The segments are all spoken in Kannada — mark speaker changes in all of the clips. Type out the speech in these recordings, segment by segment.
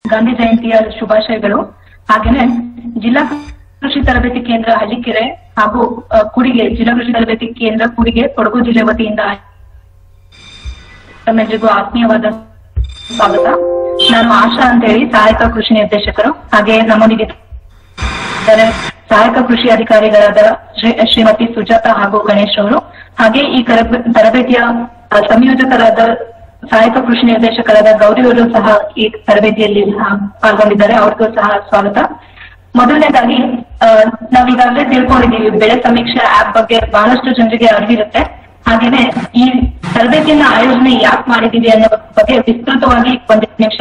Speaker 1: ಗಾಂಧಿ ಜಯಂತಿಯ ಶುಭಾಶಯಗಳು ಹಾಗೇನೆ ಜಿಲ್ಲಾ ಕೃಷಿ ತರಬೇತಿ ಕೇಂದ್ರ ಹಳ್ಳಿಕೆರೆ ಹಾಗೂ ಆ, ಕುಡಿಗೆ ಜಿಲ್ಲಾ ಕೃಷಿ ತರಬೇತಿ ಕೇಂದ್ರ ಕುಡಿಗೆ ಕೊಡಗು ಜಿಲ್ಲೆ ವತಿಯಿಂದ ತಮ್ಮೆಲ್ಲರಿಗೂ ಆತ್ಮೀಯವಾದ ಸ್ವಾಗತ ನಾನು ಆಶಾ ಅಂತ ಹೇಳಿ ಸಹಾಯಕ ಕೃಷಿ ನಿರ್ದೇಶಕರು ಹಾಗೆ ನಮ್ಮೊಂದಿಗೆ ಇದ್ದಾರೆ ಸಹಾಯಕ ಕೃಷಿ ಅಧಿಕಾರಿಗಳಾದ ಶ್ರೀ ಶ್ರೀಮತಿ ಸುಜಾತ ಹಾಗೂ ಗಣೇಶ್ ಅವರು ಹಾಗೆ ಈ ತರಬ- ತರಬೇತಿಯ ಆ, ಸಂಯೋಜಕರಾದ ಸಹಾಯಕ ಕೃಷಿ ನಿರ್ದೇಶಕರಾದ ಗೌರಿ ಅವರು ಸಹ ಈ ತರಬೇತಿಯಲ್ಲಿ ಸಹ ಪಾಲ್ಗೊಂಡಿದ್ದಾರೆ ಅವ್ರಿಗೂ ಸಹ ಸ್ವಾಗತ ಮೊದಲನೇದಾಗಿ ಆ, ನಾವೀಗಾಗಲೇ ತಿಳ್ಕೊಂಡಿದ್ದೀವಿ ಬೆಳೆ ಸಮೀಕ್ಷೆ ಆಪ್ ಬಗ್ಗೆ ಬಹಳಷ್ಟು ಜನರಿಗೆ ಅರಿವಿರುತ್ತೆ ಹಾಗೇನೆ ಈ ತರಬೇತಿಯನ್ನ ಆಯೋಜನೆ ಯಾಕೆ ಮಾಡಿದೀವಿ ಅನ್ನೋ ಬಗ್ಗೆ ವಿಸ್ತೃತವಾಗಿ ಒಂದ್ ನಿಮಿಷ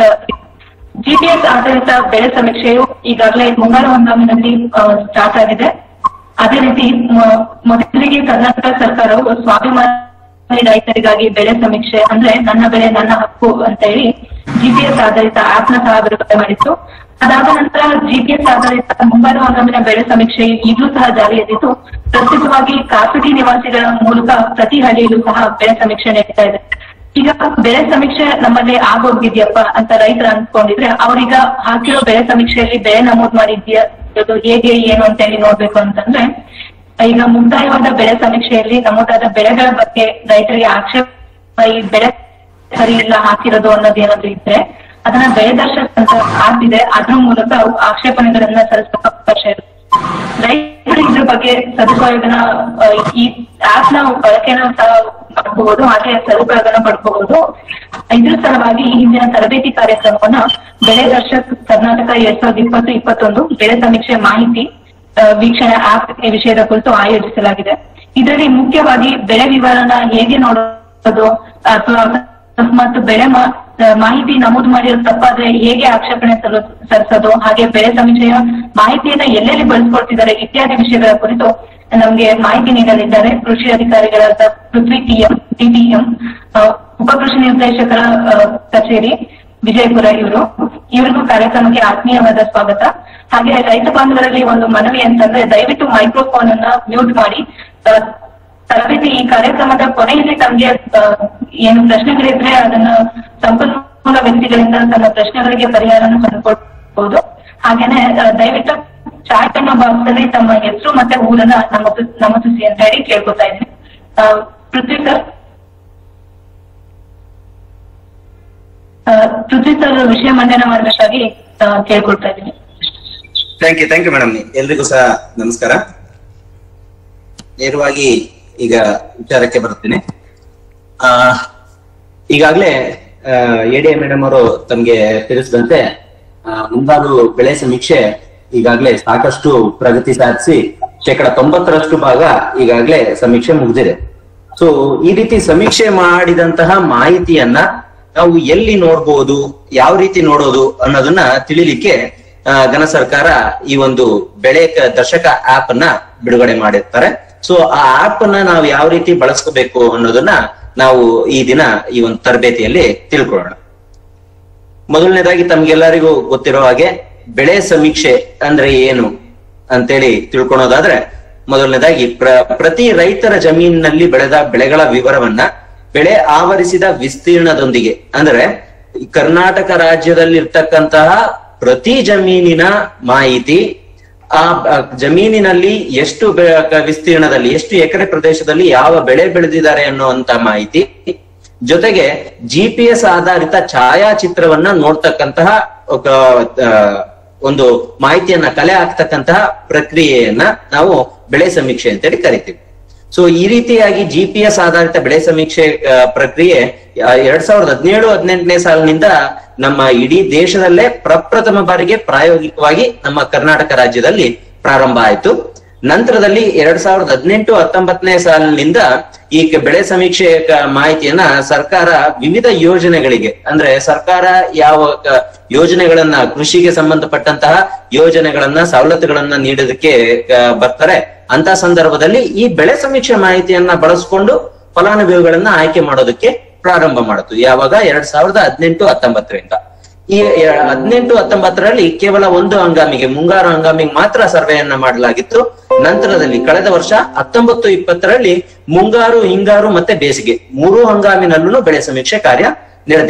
Speaker 1: ಜಿಪಿಎಸ್ ಆಧಾರಿತ ಬೆಳೆ ಸಮೀಕ್ಷೆಯು ಈಗಾಗಲೇ ಮುಂಗಾರು ಹಂಗಾಮಿನಲ್ಲಿ ಸ್ಟಾರ್ಟ್ ಆಗಿದೆ ಅದೇ ರೀತಿ ಮ- ಮೊದಲಿಗೆ ಕರ್ನಾಟಕ ಸರ್ಕಾರವು ಸ್ವಾಭಿಮಾನಿ ರೈತರಿಗಾಗಿ ಬೆಳೆ ಸಮೀಕ್ಷೆ ಅಂದ್ರೆ ನನ್ನ ಬೆಳೆ ನನ್ನ ಹಕ್ಕು ಅಂತ ಹೇಳಿ ಜಿಪಿಎಸ್ ಆಧಾರಿತ ಆಪ್ ನ ಸಹ ಬಿಡುಗಡೆ ಮಾಡಿತ್ತು ಅದಾದ ನಂತರ ಜಿಪಿಎಸ್ ಆಧಾರಿತ ಮುಂಗಾರು ಹಂಗಾಮಿನ ಬೆಳೆ ಸಮೀಕ್ಷೆ ಈಗಲೂ ಸಹ ಜಾರಿಯಲ್ಲಿದ್ದು ಪ್ರಸ್ತುತವಾಗಿ ಖಾಸಗಿ ನಿವಾಸಿಗಳ ಮೂಲಕ ಪ್ರತಿ ಹಳ್ಳಿಯಲ್ಲೂ ಸಹ ಬೆಳೆ ಸಮೀಕ್ಷೆ ನಡೀತಾ ಇದೆ ಈಗ ಬೆಳೆ ಸಮೀಕ್ಷೆ ನಮ್ಮಲ್ಲಿ ಆಗೋಗಿದ್ಯಪ್ಪ ಅಂತ ರೈತರು ಅನ್ಕೊಂಡಿದ್ರೆ ಅವ್ರೀಗ ಹಾಕಿರೋ ಬೆಳೆ ಸಮೀಕ್ಷೆಯಲ್ಲಿ ಬೆಳೆ ನಮೂದು ಮಾಡಿದ್ಯಾ ಅದು ಹೇಗೆ ಏನು ಅಂತ ಹೇಳಿ ನೋಡ್ಬೇಕು ಅಂತಂದ್ರೆ ಈಗ ಮುಕ್ತಾಯವಾದ ಬೆಳೆ ಸಮೀಕ್ಷೆಯಲ್ಲಿ ನಮೂದಾದ ಬೆಳೆಗಳ ಬಗ್ಗೆ ರೈತರಿಗೆ ಆಕ್ಷೇಪ ಈ ಬೆಳೆ ಸರಿ ಇಲ್ಲ ಹಾಕಿರೋದು ಅನ್ನೋದು ಏನಾದ್ರು ಇದ್ರೆ ಅದನ್ನ ಬೆಳೆ ದರ್ಶಕ ಅಂತ ಆಪ್ ಇದೆ ಅದ್ರ ಮೂಲಕ ಅವು ಆಕ್ಷೇಪಣೆಗಳನ್ನ ಸಲ್ಲಿಸೋ ಅವಕಾಶ ಇರುತ್ತೆ ರೈತರು ಇದ್ರ ಬಗ್ಗೆ ಸದುಪಯೋಗನ ಆ, ಈ ಆಪ್ ನ ಬಳಕೆನ ಸಹ ಪಡ್ಕೋಬಹುದು ಹಾಗೆ ಸದುಪಯೋಗನ ಪಡ್ಕೋಬಹುದು ಇದ್ರ ಸಲುವಾಗಿ ಈ ಹಿಂದಿನ ತರಬೇತಿ ಕಾರ್ಯಕ್ರಮವನ್ನ ಬೆಳೆ ದರ್ಶಕ್ ಕರ್ನಾಟಕ ಎರಡ್ ಸಾವಿರದ ಇಪ್ಪತ್ತು ಇಪ್ಪತ್ತೊಂದು ಬೆಳೆ ಸಮೀಕ್ಷೆ ಮಾಹಿತಿ ಆ, ವೀಕ್ಷಣೆ ಆಪ್ ಈ ವಿಷಯದ ಕುರಿತು ಆಯೋಜಿಸಲಾಗಿದೆ ಇದರಲ್ಲಿ ಮುಖ್ಯವಾಗಿ ಬೆಳೆ ವಿವರನ ಹೇಗೆ ನೋಡೋದು ಅಥವಾ ಮತ್ತು ಬೆಳೆ ಮಾ- ಆ, ಮಾಹಿತಿ ನಮೂದು ಮಾಡಿರೋ ತಪ್ಪಾದ್ರೆ ಹೇಗೆ ಆಕ್ಷೇಪಣೆ ಸಲ್ಲ- ಸಲ್ಲಿಸೋದು ಹಾಗೆ ಬೆಳೆ ಸಮೀಕ್ಷೆಯ ಮಾಹಿತಿಯನ್ನ ಎಲ್ಲೆಲ್ಲಿ ಬಳಸ್ಕೊಳ್ತಿದ್ದಾರೆ ಇತ್ಯಾದಿ ವಿಷಯಗಳ ಕುರಿತು ನಮ್ಗೆ ಮಾಹಿತಿ ನೀಡಲಿದ್ದಾರೆ ಕೃಷಿ ಅಧಿಕಾರಿಗಳಾದ ಪೃಥ್ವಿ ಟಿಎಂ ಟಿಟಿಎಂ ಉಪ ಕೃಷಿ ನಿರ್ದೇಶಕರ ಆ, ಕಚೇರಿ ವಿಜಯಪುರ ಇವರು ಇವರಿಗೂ ಕಾರ್ಯಕ್ರಮಕ್ಕೆ ಆತ್ಮೀಯವಾದ ಸ್ವಾಗತ ಹಾಗೆ ರೈತ ಬಾಂಧವರಲ್ಲಿ ಒಂದು ಮನವಿ ಅಂತಂದ್ರೆ ದಯವಿಟ್ಟು ಮೈಕ್ರೋಫೋನ್ ಅನ್ನ ಮ್ಯೂಟ್ ಮಾಡಿ ಆ, ತರಬೇತಿ ಈ ಕಾರ್ಯಕ್ರಮದ ಕೊನೆಯಲ್ಲಿ ತಮ್ಗೆ ಆ, ಏನು ಪ್ರಶ್ನೆಗಳಿದ್ರೆ ಅದನ್ನ ಸಂಪನ್ಮೂಲ ವ್ಯಕ್ತಿಗಳಿಂದ ತಮ್ಮ ಪ್ರಶ್ನೆಗಳಿಗೆ ಪರಿಹಾರನ ಕಂಡುಕೊಳ್ಬಹುದು ಹಾಗೇನೆ ಆ, ದಯವಿಟ್ಟು ಚಾಟ್ ಅನ್ನೋ ಬಾಕ್ಸ್ ಅಲ್ಲಿ ತಮ್ಮ ಹೆಸರು ಮತ್ತೆ ಊರನ್ನ ನಮೂದು ನಮೂದಿಸಿ ಅಂತ ಹೇಳಿ ಕೇಳ್ಕೊತಾ ಇದ್ದೀನಿ ಆ, ಪೃಥ್ವಿ ಸರ್ ಆ, ಪೃಥ್ವಿ ಸರ್ ವಿಷಯ ಮಂಡನೆ ಮಾಡಬೇಕಾಗಿ ಆ, ಕೇಳ್ಕೊಳ್ತಾ ಇದ್ದೀನಿ
Speaker 2: thank you thank you madam ಎಲ್ರಿಗೂ ಸಹ ನಮಸ್ಕಾರ ನೇರವಾಗಿ ಈಗ ವಿಚಾರಕ್ಕೆ ಬರ್ತೀನಿ ಆ ಈಗಾಗಲೇ ಎ ಮೇಡಮ್ ಅವರು ತಮ್ಗೆ ತಿಳಿಸಿದಂತೆ ಆ, ಮುಂಗಾರು ಬೆಳೆ ಸಮೀಕ್ಷೆ ಈಗಾಗಲೇ ಸಾಕಷ್ಟು ಪ್ರಗತಿ ಸಾಧಿಸಿ ಶೇಕಡ ತೊಂಬತ್ತರಷ್ಟು ಭಾಗ ಈಗಾಗಲೇ ಸಮೀಕ್ಷೆ ಮುಗಿದಿದೆ ಸೊ ಈ ರೀತಿ ಸಮೀಕ್ಷೆ ಮಾಡಿದಂತಹ ಮಾಹಿತಿಯನ್ನ ನಾವು ಎಲ್ಲಿ ನೋಡ್ಬೋದು ಯಾವ ರೀತಿ ನೋಡೋದು ಅನ್ನೋದನ್ನ ತಿಳಿಲಿಕ್ಕೆ ಆ, ಘನ ಸರ್ಕಾರ ಈ ಒಂದು ಬೆಳೆ ಕ- ದರ್ಶಕ ಆಪ್ ಅನ್ನ ಬಿಡುಗಡೆ ಮಾಡಿರ್ತಾರೆ ಸೊ ಆ ಆಪ್ ಅನ್ನ ನಾವು ಯಾವ ರೀತಿ ಬಳಸ್ಕೋಬೇಕು ಅನ್ನೋದನ್ನ ನಾವು ಈ ದಿನ ಈ ಒಂದು ತರಬೇತಿಯಲ್ಲಿ ತಿಳ್ಕೊಳ್ಳೋಣ ಮೊದಲನೇದಾಗಿ ತಮ್ಗೆಲ್ಲರಿಗೂ ಗೊತ್ತಿರೋ ಹಾಗೆ ಬೆಳೆ ಸಮೀಕ್ಷೆ ಅಂದ್ರೆ ಏನು ಅಂತೇಳಿ ತಿಳ್ಕೊಳೋದಾದ್ರೆ ಮೊದಲನೇದಾಗಿ ಪ್ರ ಪ್ರತಿ ರೈತರ ಜಮೀನಿನಲ್ಲಿ ಬೆಳೆದ ಬೆಳೆಗಳ ವಿವರವನ್ನ ಬೆಳೆ ಆವರಿಸಿದ ವಿಸ್ತೀರ್ಣದೊಂದಿಗೆ ಅಂದ್ರೆ ಈ ಕರ್ನಾಟಕ ರಾಜ್ಯದಲ್ಲಿ ಇರ್ತಕ್ಕಂತಹ ಪ್ರತಿ ಜಮೀನಿನ ಮಾಹಿತಿ ಆ ಆ ಜಮೀನಿನಲ್ಲಿ ಎಷ್ಟು ಬೆ- ಕ- ವಿಸ್ತೀರ್ಣದಲ್ಲಿ ಎಷ್ಟು ಎಕರೆ ಪ್ರದೇಶದಲ್ಲಿ ಯಾವ ಬೆಳೆ ಬೆಳೆದಿದ್ದಾರೆ ಅನ್ನುವಂತ ಮಾಹಿತಿ ಜೊತೆಗೆ ಜಿಪಿಎಸ್ ಆಧಾರಿತ ಛಾಯಾಚಿತ್ರವನ್ನ ನೋಡ್ತಕ್ಕಂತಹ ఒక, ಆ, ಒಂದು ಮಾಹಿತಿಯನ್ನ ಕಲೆ ಹಾಕ್ತಕ್ಕಂತಹ ಪ್ರಕ್ರಿಯೆಯನ್ನ ನಾವು ಬೆಳೆ ಸಮೀಕ್ಷೆ ಅಂತೇಳಿ ಕರಿತೀವಿ ಸೊ ಈ ರೀತಿಯಾಗಿ ಜಿಪಿಎಸ್ ಆಧಾರಿತ ಬೆಳೆ ಸಮೀಕ್ಷೆ ಆ, ಪ್ರಕ್ರಿಯೆ ಆ, ಎರಡ್ ಸಾವಿರದ ಹದಿನೇಳು ಹದಿನೆಂಟನೇ ಸಾಲಿನಿಂದ ನಮ್ಮ ಇಡೀ ದೇಶದಲ್ಲೇ ಪ್ರಪ್ರಥಮ ಬಾರಿಗೆ ಪ್ರಾಯೋಗಿಕವಾಗಿ ನಮ್ಮ ಕರ್ನಾಟಕ ರಾಜ್ಯದಲ್ಲಿ ಪ್ರಾರಂಭ ಆಯಿತು ನಂತರದಲ್ಲಿ ಎರಡ್ ಸಾವಿರದ ಹದಿನೆಂಟು ಹತ್ತೊಂಬತ್ತನೇ ಸಾಲಿನಿಂದ ಈ ಕ- ಬೆಳೆ ಸಮೀಕ್ಷೆ ಕ- ಮಾಹಿತಿಯನ್ನ ಸರ್ಕಾರ ವಿವಿಧ ಯೋಜನೆಗಳಿಗೆ ಅಂದ್ರೆ ಸರ್ಕಾರ ಯಾವ ಕ- ಯೋಜನೆಗಳನ್ನ ಕೃಷಿಗೆ ಸಂಬಂಧಪಟ್ಟಂತಹ ಯೋಜನೆಗಳನ್ನ ಸವಲತ್ತುಗಳನ್ನ ನೀಡೋದಕ್ಕೆ ಕ- ಬರ್ತಾರೆ ಅಂತ ಸಂದರ್ಭದಲ್ಲಿ ಈ ಬೆಳೆ ಸಮೀಕ್ಷೆ ಮಾಹಿತಿಯನ್ನ ಬಳಸ್ಕೊಂಡು ಫಲಾನುಭವಿಗಳನ್ನ ಆಯ್ಕೆ ಮಾಡೋದಕ್ಕೆ ಪ್ರಾರಂಭ ಮಾಡಿತು ಯಾವಾಗ ಎರಡ್ ಸಾವಿರದ ಹದಿನೆಂಟು ಹತ್ತೊಂಬತ್ತರಿಂದ ಈ ಎ- ಹದಿನೆಂಟು ಹತ್ತೊಂಬತ್ತರಲ್ಲಿ ಕೇವಲ ಒಂದು ಹಂಗಾಮಿಗೆ ಮುಂಗಾರು ಹಂಗಾಮಿಗೆ ಮಾತ್ರ ಸರ್ವೆಯನ್ನ ಮಾಡಲಾಗಿತ್ತು ನಂತರದಲ್ಲಿ ಕಳೆದ ವರ್ಷ ಹತ್ತೊಂಬತ್ತು ಇಪ್ಪತ್ತರಲ್ಲಿ ಮುಂಗಾರು ಹಿಂಗಾರು ಮತ್ತೆ ಬೇಸಿಗೆ ಮೂರು ಹಂಗಾಮಿನಲ್ಲೂ ಬೆಳೆ ಸಮೀಕ್ಷೆ ಕಾರ್ಯ ನಡೆದಿತ್ತು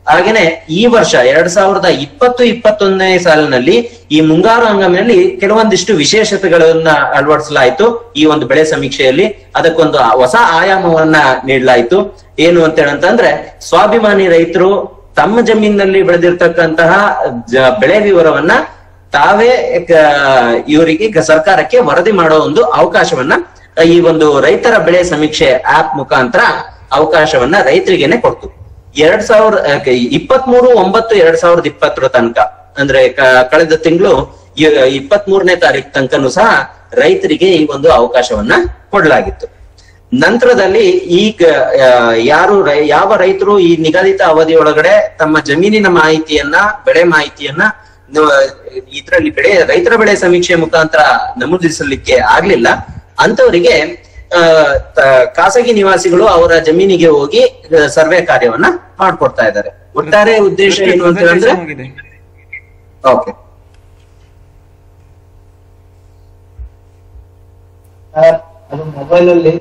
Speaker 2: ಹಾಗೇನೆ ಈ ವರ್ಷ ಎರಡ್ ಸಾವಿರದ ಇಪ್ಪತ್ತು ಇಪ್ಪತ್ತೊಂದನೇ ಸಾಲಿನಲ್ಲಿ ಈ ಮುಂಗಾರು ಹಂಗಾಮಿನಲ್ಲಿ ಕೆಲವೊಂದಿಷ್ಟು ವಿಶೇಷತೆಗಳನ್ನ ಅಳವಡಿಸಲಾಯಿತು ಈ ಒಂದು ಬೆಳೆ ಸಮೀಕ್ಷೆಯಲ್ಲಿ ಅದಕ್ಕೊಂದು ಹೊಸ ಆಯಾಮವನ್ನ ನೀಡಲಾಯಿತು ಏನು ಅಂತ ಹೇಳಂತಂದ್ರೆ ಸ್ವಾಭಿಮಾನಿ ರೈತರು ತಮ್ಮ ಜಮೀನಿನಲ್ಲಿ ಬೆಳೆದಿರ್ತಕ್ಕಂತಹ ಜ- ಬೆಳೆ ವಿವರವನ್ನ ತಾವೇ ಕ- ಇವರಿಗೆ ಗ- ಸರ್ಕಾರಕ್ಕೆ ವರದಿ ಮಾಡೋ ಒಂದು ಅವಕಾಶವನ್ನ ಈ ಒಂದು ರೈತರ ಬೆಳೆ ಸಮೀಕ್ಷೆ ಆಪ್ ಮುಖಾಂತರ ಅವಕಾಶವನ್ನ ರೈತರಿಗೆನೆ ಕೊಡ್ತು ಎರಡ್ ಸಾವಿರ ಇಪ್ಪತ್ತ್ ಮೂರು ಒಂಬತ್ತು ಎರಡ್ ಸಾವಿರದ ಇಪ್ಪತ್ತರ ತನಕ ಅಂದ್ರೆ ಕ- ಕಳೆದ ತಿಂಗಳು ಇಪ್ಪತ್ತ್ ಮೂರನೇ ತಾರೀಕು ತನಕನೂ ಸಹ ರೈತರಿಗೆ ಈ ಒಂದು ಅವಕಾಶವನ್ನ ಕೊಡಲಾಗಿತ್ತು ನಂತರದಲ್ಲಿ ಈಗ ಆ, ಯಾರು ರೈ- ಯಾವ ರೈತರು ಈ ನಿಗದಿತ ಅವಧಿಯೊಳಗಡೆ ತಮ್ಮ ಜಮೀನಿನ ಮಾಹಿತಿಯನ್ನ ಬೆಳೆ ಮಾಹಿತಿಯನ್ನ ಇದರಲ್ಲಿ ಬೆಳೆ ರೈತರ ಬೆಳೆ ಸಮೀಕ್ಷೆ ಮುಖಾಂತರ ನಮೂದಿಸಲಿಕ್ಕೆ ಆಗ್ಲಿಲ್ಲ ಅಂತವರಿಗೆ ಆ, ತ- ಖಾಸಗಿ ನಿವಾಸಿಗಳು ಅವರ ಜಮೀನಿಗೆ ಹೋಗಿ ಸರ್ವೆ ಕಾರ್ಯವನ್ನ ಮಾಡ್ಕೊಡ್ತಾ ಇದ್ದಾರೆ ಒಟ್ಟಾರೆ ಉದ್ದೇಶ ಏನು ಅಂತ ಹೇಳಿದ್ರೆ
Speaker 3: ಆಗಿದೆ
Speaker 2: ಓಕೆ
Speaker 4: ಸರ್ ಅದು ಮೊಬೈಲ್ ಅಲ್ಲಿ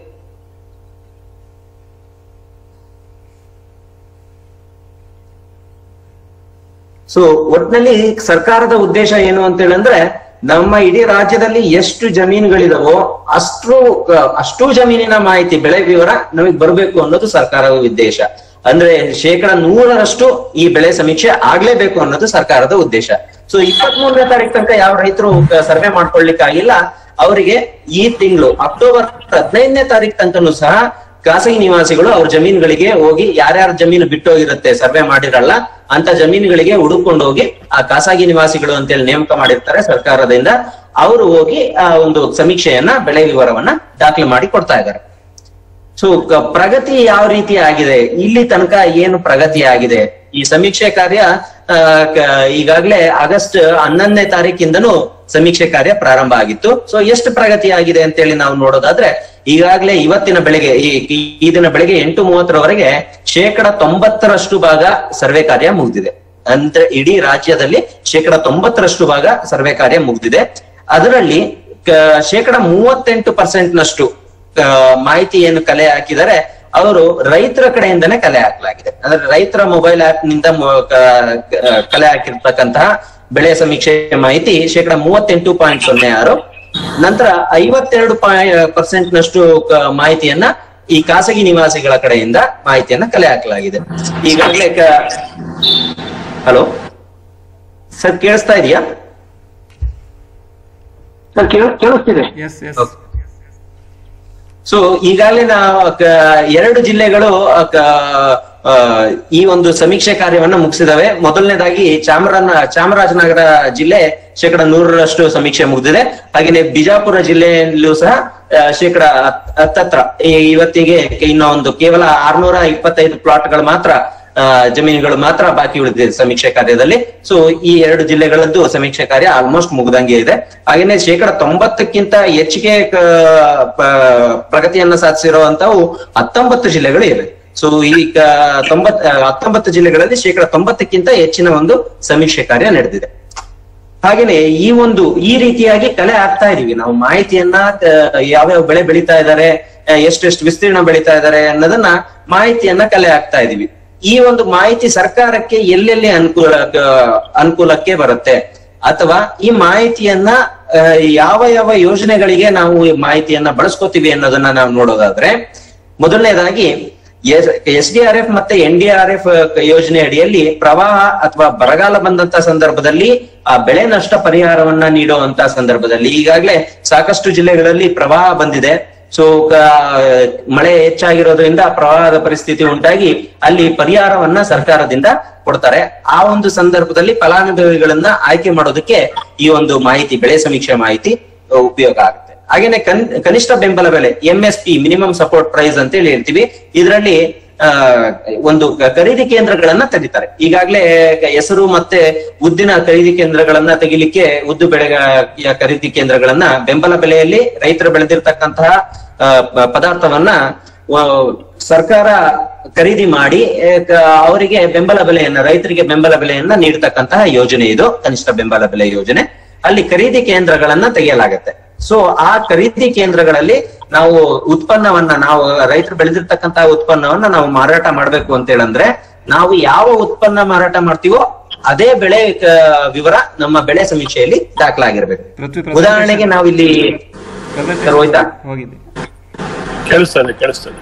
Speaker 2: ಸೊ ಒಟ್ನಲ್ಲಿ ಸರ್ಕಾರದ ಉದ್ದೇಶ ಏನು ಅಂತ ಹೇಳಂದ್ರೆ ನಮ್ಮ ಇಡೀ ರಾಜ್ಯದಲ್ಲಿ ಎಷ್ಟು ಜಮೀನುಗಳಿದಾವೋ ಅಷ್ಟು ಅಷ್ಟು ಜಮೀನಿನ ಮಾಹಿತಿ ಬೆಳೆ ವಿವರ ನಮಗೆ ಬರಬೇಕು ಅನ್ನೋದು ಸರ್ಕಾರದ ಉದ್ದೇಶ ಅಂದ್ರೆ ಶೇಕಡ ನೂರರಷ್ಟು ಈ ಬೆಳೆ ಸಮೀಕ್ಷೆ ಆಗ್ಲೇಬೇಕು ಅನ್ನೋದು ಸರ್ಕಾರದ ಉದ್ದೇಶ ಸೊ ಇಪ್ಪತ್ತ್ ಮೂರನೇ ತಾರೀಕು ತನಕ ಯಾವ ರೈತರು ಸರ್ವೆ ಮಾಡ್ಕೊಳ್ಲಿಕ್ಕಾಗಿಲ್ಲ ಅವರಿಗೆ ಈ ತಿಂಗಳು ಅಕ್ಟೋಬರ್ ಹದಿನೈದನೇ ತಾರೀಕು ತನಕನೂ ಸಹ ಖಾಸಗಿ ನಿವಾಸಿಗಳು ಅವ್ರ ಜಮೀನುಗಳಿಗೆ ಹೋಗಿ ಯಾರ್ಯಾರ ಜಮೀನು ಬಿಟ್ಟೋಗಿರುತ್ತೆ ಸರ್ವೆ ಮಾಡಿರಲ್ಲ ಅಂತ ಜಮೀನುಗಳಿಗೆ ಹುಡುಕೊಂಡು ಹೋಗಿ ಆ ಖಾಸಗಿ ನಿವಾಸಿಗಳು ಅಂತೇಳಿ ನೇಮಕ ಮಾಡಿರ್ತಾರೆ ಸರ್ಕಾರದಿಂದ ಅವರು ಹೋಗಿ ಆ ಒಂದು ಸಮೀಕ್ಷೆಯನ್ನ ಬೆಳೆ ವಿವರವನ್ನ ದಾಖಲೆ ಮಾಡಿ ಕೊಡ್ತಾ ಇದ್ದಾರೆ ಸೊ ಪ್ರಗತಿ ಯಾವ ರೀತಿ ಆಗಿದೆ ಇಲ್ಲಿ ತನಕ ಏನು ಪ್ರಗತಿ ಆಗಿದೆ ಈ ಸಮೀಕ್ಷೆ ಕಾರ್ಯ ಆ, ಕ- ಈಗಾಗ್ಲೇ ಆಗಸ್ಟ್ ಹನ್ನೊಂದನೇ ತಾರೀಕಿಂದನೂ ಸಮೀಕ್ಷೆ ಕಾರ್ಯ ಪ್ರಾರಂಭ ಆಗಿತ್ತು ಸೊ ಎಷ್ಟು ಪ್ರಗತಿ ಆಗಿದೆ ಅಂತೇಳಿ ನಾವು ನೋಡೋದಾದ್ರೆ ಈಗಾಗ್ಲೇ ಇವತ್ತಿನ ಬೆಳಗ್ಗೆ ಈ ಈ- ಈ ದಿನ ಬೆಳಗ್ಗೆ ಎಂಟು ಮೂವತ್ತರವರೆಗೆ ಶೇಕಡ ತೊಂಬತ್ತರಷ್ಟು ಭಾಗ ಸರ್ವೆ ಕಾರ್ಯ ಮುಗಿದಿದೆ ಅಂದ್ರೆ ಇಡೀ ರಾಜ್ಯದಲ್ಲಿ ಶೇಕಡ ತೊಂಬತ್ತರಷ್ಟು ಭಾಗ ಸರ್ವೆ ಕಾರ್ಯ ಮುಗಿದಿದೆ ಅದರಲ್ಲಿ ಕ- ಶೇಕಡ ಮೂವತ್ತೆಂಟು ಪರ್ಸೆಂಟ್ ನಷ್ಟು ಆ, ಮಾಹಿತಿ ಏನು ಕಲೆ ಹಾಕಿದರೆ ಅವರು ರೈತರ ಕಡೆಯಿಂದನೇ ಕಲೆ ಹಾಕಲಾಗಿದೆ ಅಂದ್ರೆ ರೈತರ ಮೊಬೈಲ್ ಆಪ್ ನಿಂದ ಮೊ- ಕ- ಕ- ಕಲೆ ಹಾಕಿರ್ತಕ್ಕಂತಹ ಬೆಳೆ ಸಮೀಕ್ಷೆ ಮಾಹಿತಿ ಶೇಕಡ ಮೂವತ್ತೆಂಟು ಪಾಯಿಂಟ್ ಸೊನ್ನೆ ಆರು ನಂತರ ಐವತ್ತೆರಡು ಪರ್ಸೆಂಟ್ ನಷ್ಟು ಕ- ಮಾಹಿತಿಯನ್ನ ಈ ಖಾಸಗಿ ನಿವಾಸಿಗಳ ಕಡೆಯಿಂದ ಮಾಹಿತಿಯನ್ನ ಕಲೆ ಹಾಕಲಾಗಿದೆ ಈಗಾಗಲೇ ಹಲೋ ಸರ್ ಕೇಳಿಸ್ತಾ ಇದೆಯಾ
Speaker 4: ಸರ್ ಕೇಳಿಸ್ತಿದೆ
Speaker 3: ಎಸ್ ಎಸ್
Speaker 2: ಸೊ ಈಗಾಗಲೇ ನಾವು ಕ- ಎರಡು ಜಿಲ್ಲೆಗಳು ಅ, ಕ- ಆ, ಈ ಒಂದು ಸಮೀಕ್ಷೆ ಕಾರ್ಯವನ್ನ ಮುಗಿಸಿದವೆ ಮೊದಲನೇದಾಗಿ ಚಾಮರಾಜ ಚಾಮರಾಜನಗರ ಜಿಲ್ಲೆ ಶೇಕಡ ನೂರರಷ್ಟು ಸಮೀಕ್ಷೆ ಮುಗಿದಿದೆ ಹಾಗೇನೆ ಬಿಜಾಪುರ ಜಿಲ್ಲೆಯಲ್ಲೂ ಸಹ ಆ, ಶೇಕಡ ಹತ್- ಹತ್ತತ್ರ ಈ- ಇವತ್ತಿಗೆ ಇನ್ನ ಒಂದು ಕೇವಲ ಆರ್ನೂರ ಇಪ್ಪತ್ತೈದು ಪ್ಲಾಟ್ಗಳು ಮಾತ್ರ ಆ, ಜಮೀನುಗಳು ಮಾತ್ರ ಬಾಕಿ ಉಳಿದಿದೆ ಸಮೀಕ್ಷೆ ಕಾರ್ಯದಲ್ಲಿ ಸೊ ಈ ಎರಡು ಜಿಲ್ಲೆಗಳದ್ದು ಸಮೀಕ್ಷೆ ಕಾರ್ಯ ಆಲ್ಮೋಸ್ಟ್ ಮುಗ್ದಂಗೆ ಇದೆ ಹಾಗೇನೆ ಶೇಕಡ ತೊಂಬತ್ತಕ್ಕಿಂತ ಹೆಚ್ಚಿಗೆ ಕ- ಪ- ಪ್ರಗತಿಯನ್ನ ಸಾಧಿಸಿರುವಂತವು ಹತ್ತೊಂಬತ್ತು ಜಿಲ್ಲೆಗಳು ಇವೆ ಸೊ ಈ ಕ- ತೊಂಬತ್ ಆ, ಹತ್ತೊಂಬತ್ತು ಜಿಲ್ಲೆಗಳಲ್ಲಿ ಶೇಕಡ ತೊಂಬತ್ತಕ್ಕಿಂತ ಹೆಚ್ಚಿನ ಒಂದು ಸಮೀಕ್ಷೆ ಕಾರ್ಯ ನಡೆದಿದೆ ಹಾಗೇನೆ ಈ ಒಂದು ಈ ರೀತಿಯಾಗಿ ಕಲೆ ಆಗ್ತಾ ಇದೀವಿ ನಾವು ಮಾಹಿತಿಯನ್ನ ಆ, ಯಾವ್ಯಾವ ಬೆಳೆ ಬೆಳೀತಾ ಇದ್ದಾರೆ ಆ, ಎಷ್ಟೆಷ್ಟು ವಿಸ್ತೀರ್ಣ ಬೆಳೀತಾ ಇದ್ದಾರೆ ಅನ್ನೋದನ್ನ ಮಾಹಿತಿಯನ್ನ ಕಲೆ ಆಗ್ತಾ ಇದೀವಿ ಈ ಒಂದು ಮಾಹಿತಿ ಸರ್ಕಾರಕ್ಕೆ ಎಲ್ಲೆಲ್ಲಿ ಅನುಕೂಲ ಆ, ಅನುಕೂಲಕ್ಕೆ ಬರುತ್ತೆ ಅಥವಾ ಈ ಮಾಹಿತಿಯನ್ನ ಆ, ಯಾವ ಯಾವ ಯೋಜನೆಗಳಿಗೆ ನಾವು ಈ ಮಾಹಿತಿಯನ್ನ ಬಳಸ್ಕೋತೀವಿ ಅನ್ನೋದನ್ನ ನಾವು ನೋಡೋದಾದ್ರೆ ಮೊದಲನೇದಾಗಿ ಎಸ್ ಡಿ ಆರ್ ಎಫ್ ಮತ್ತೆ ಎನ್ ಡಿ ಆರ್ ಎಫ್ ಯೋಜನೆ ಅಡಿಯಲ್ಲಿ ಪ್ರವಾಹ ಅಥವಾ ಬರಗಾಲ ಬಂದಂತ ಸಂದರ್ಭದಲ್ಲಿ ಆ ಬೆಳೆ ನಷ್ಟ ಪರಿಹಾರವನ್ನ ನೀಡುವಂತ ಸಂದರ್ಭದಲ್ಲಿ ಈಗಾಗಲೇ ಸಾಕಷ್ಟು ಜಿಲ್ಲೆಗಳಲ್ಲಿ ಪ್ರವಾಹ ಬಂದಿದೆ ಸೊ ಮಳೆ ಹೆಚ್ಚಾಗಿರೋದ್ರಿಂದ ಪ್ರವಾಹದ ಪರಿಸ್ಥಿತಿ ಉಂಟಾಗಿ ಅಲ್ಲಿ ಪರಿಹಾರವನ್ನ ಸರ್ಕಾರದಿಂದ ಕೊಡ್ತಾರೆ ಆ ಒಂದು ಸಂದರ್ಭದಲ್ಲಿ ಫಲಾನುಭವಿಗಳನ್ನ ಆಯ್ಕೆ ಮಾಡೋದಕ್ಕೆ ಈ ಒಂದು ಮಾಹಿತಿ ಬೆಳೆ ಸಮೀಕ್ಷೆ ಮಾಹಿತಿ ಆ, ಉಪಯೋಗ ಆಗುತ್ತೆ ಹಾಗೇನೆ ಕನ್ ಕನಿಷ್ಠ ಬೆಂಬಲ ಬೆಲೆ M S P minimum support price ಅಂತ ಹೇಳಿ ಹೇಳ್ತೀವಿ ಇದರಲ್ಲಿ ಆ ಒಂದು ಕ- ಖರೀದಿ ಕೇಂದ್ರಗಳನ್ನ ತೆಗಿತಾರೆ ಈಗಾಗಲೇ ಹೆಸರು ಮತ್ತೆ ಉದ್ದಿನ ಖರೀದಿ ಕೇಂದ್ರಗಳನ್ನ ತೆಗಿಲಿಕ್ಕೆ ಉದ್ದು ಬೆಳೆಗ ಖರೀದಿ ಕೇಂದ್ರಗಳನ್ನ ಬೆಂಬಲ ಬೆಲೆಯಲ್ಲಿ ರೈತರು ಬೆಳೆದಿರ್ತಕ್ಕಂತಹ ಆ, ಪ- ಪದಾರ್ಥವನ್ನ ಆ, ಸರ್ಕಾರ ಖರೀದಿ ಮಾಡಿ ಆ, ಕ- ಅವರಿಗೆ ಬೆಂಬಲ ಬೆಲೆಯನ್ನ ರೈತರಿಗೆ ಬೆಂಬಲ ಬೆಲೆಯನ್ನ ನೀಡತಕ್ಕಂತಹ ಯೋಜನೆ ಇದು ಕನಿಷ್ಠ ಬೆಂಬಲ ಬೆಲೆ ಯೋಜನೆ ಅಲ್ಲಿ ಖರೀದಿ ಕೇಂದ್ರಗಳನ್ನ ತೆಗೆಯಲಾಗುತ್ತೆ ಸೊ ಆ ಖರೀದಿ ಕೇಂದ್ರಗಳಲ್ಲಿ ನಾವು ಉತ್ಪನ್ನವನ್ನ ನಾವು ರೈತರು ಬೆಳೆದಿರ್ತಕ್ಕಂತ ಉತ್ಪನ್ನವನ್ನ ನಾವು ಮಾರಾಟ ಮಾಡ್ಬೇಕು ಅಂತ ಹೇಳಂದ್ರೆ ನಾವು ಯಾವ ಉತ್ಪನ್ನ ಮಾರಾಟ ಮಾಡ್ತೀವೋ ಅದೇ ಬೆಳೆ ಆ, ವಿವರ ನಮ್ಮ ಬೆಳೆ ಸಮೀಕ್ಷೆಯಲ್ಲಿ ದಾಖಲಾಗಿರ್ಬೇಕು
Speaker 3: ಪೃಥ್ವಿ
Speaker 2: ಉದಾಹರಣೆಗೆ ನಾವಿಲ್ಲಿ
Speaker 3: presentation
Speaker 2: ಸರ್, ಹೋಯ್ತಾ?
Speaker 3: ಹೋಗಿದೆ
Speaker 5: ಕೇಳಿಸ್ತದೆ ಕೇಳಿಸ್ತದೆ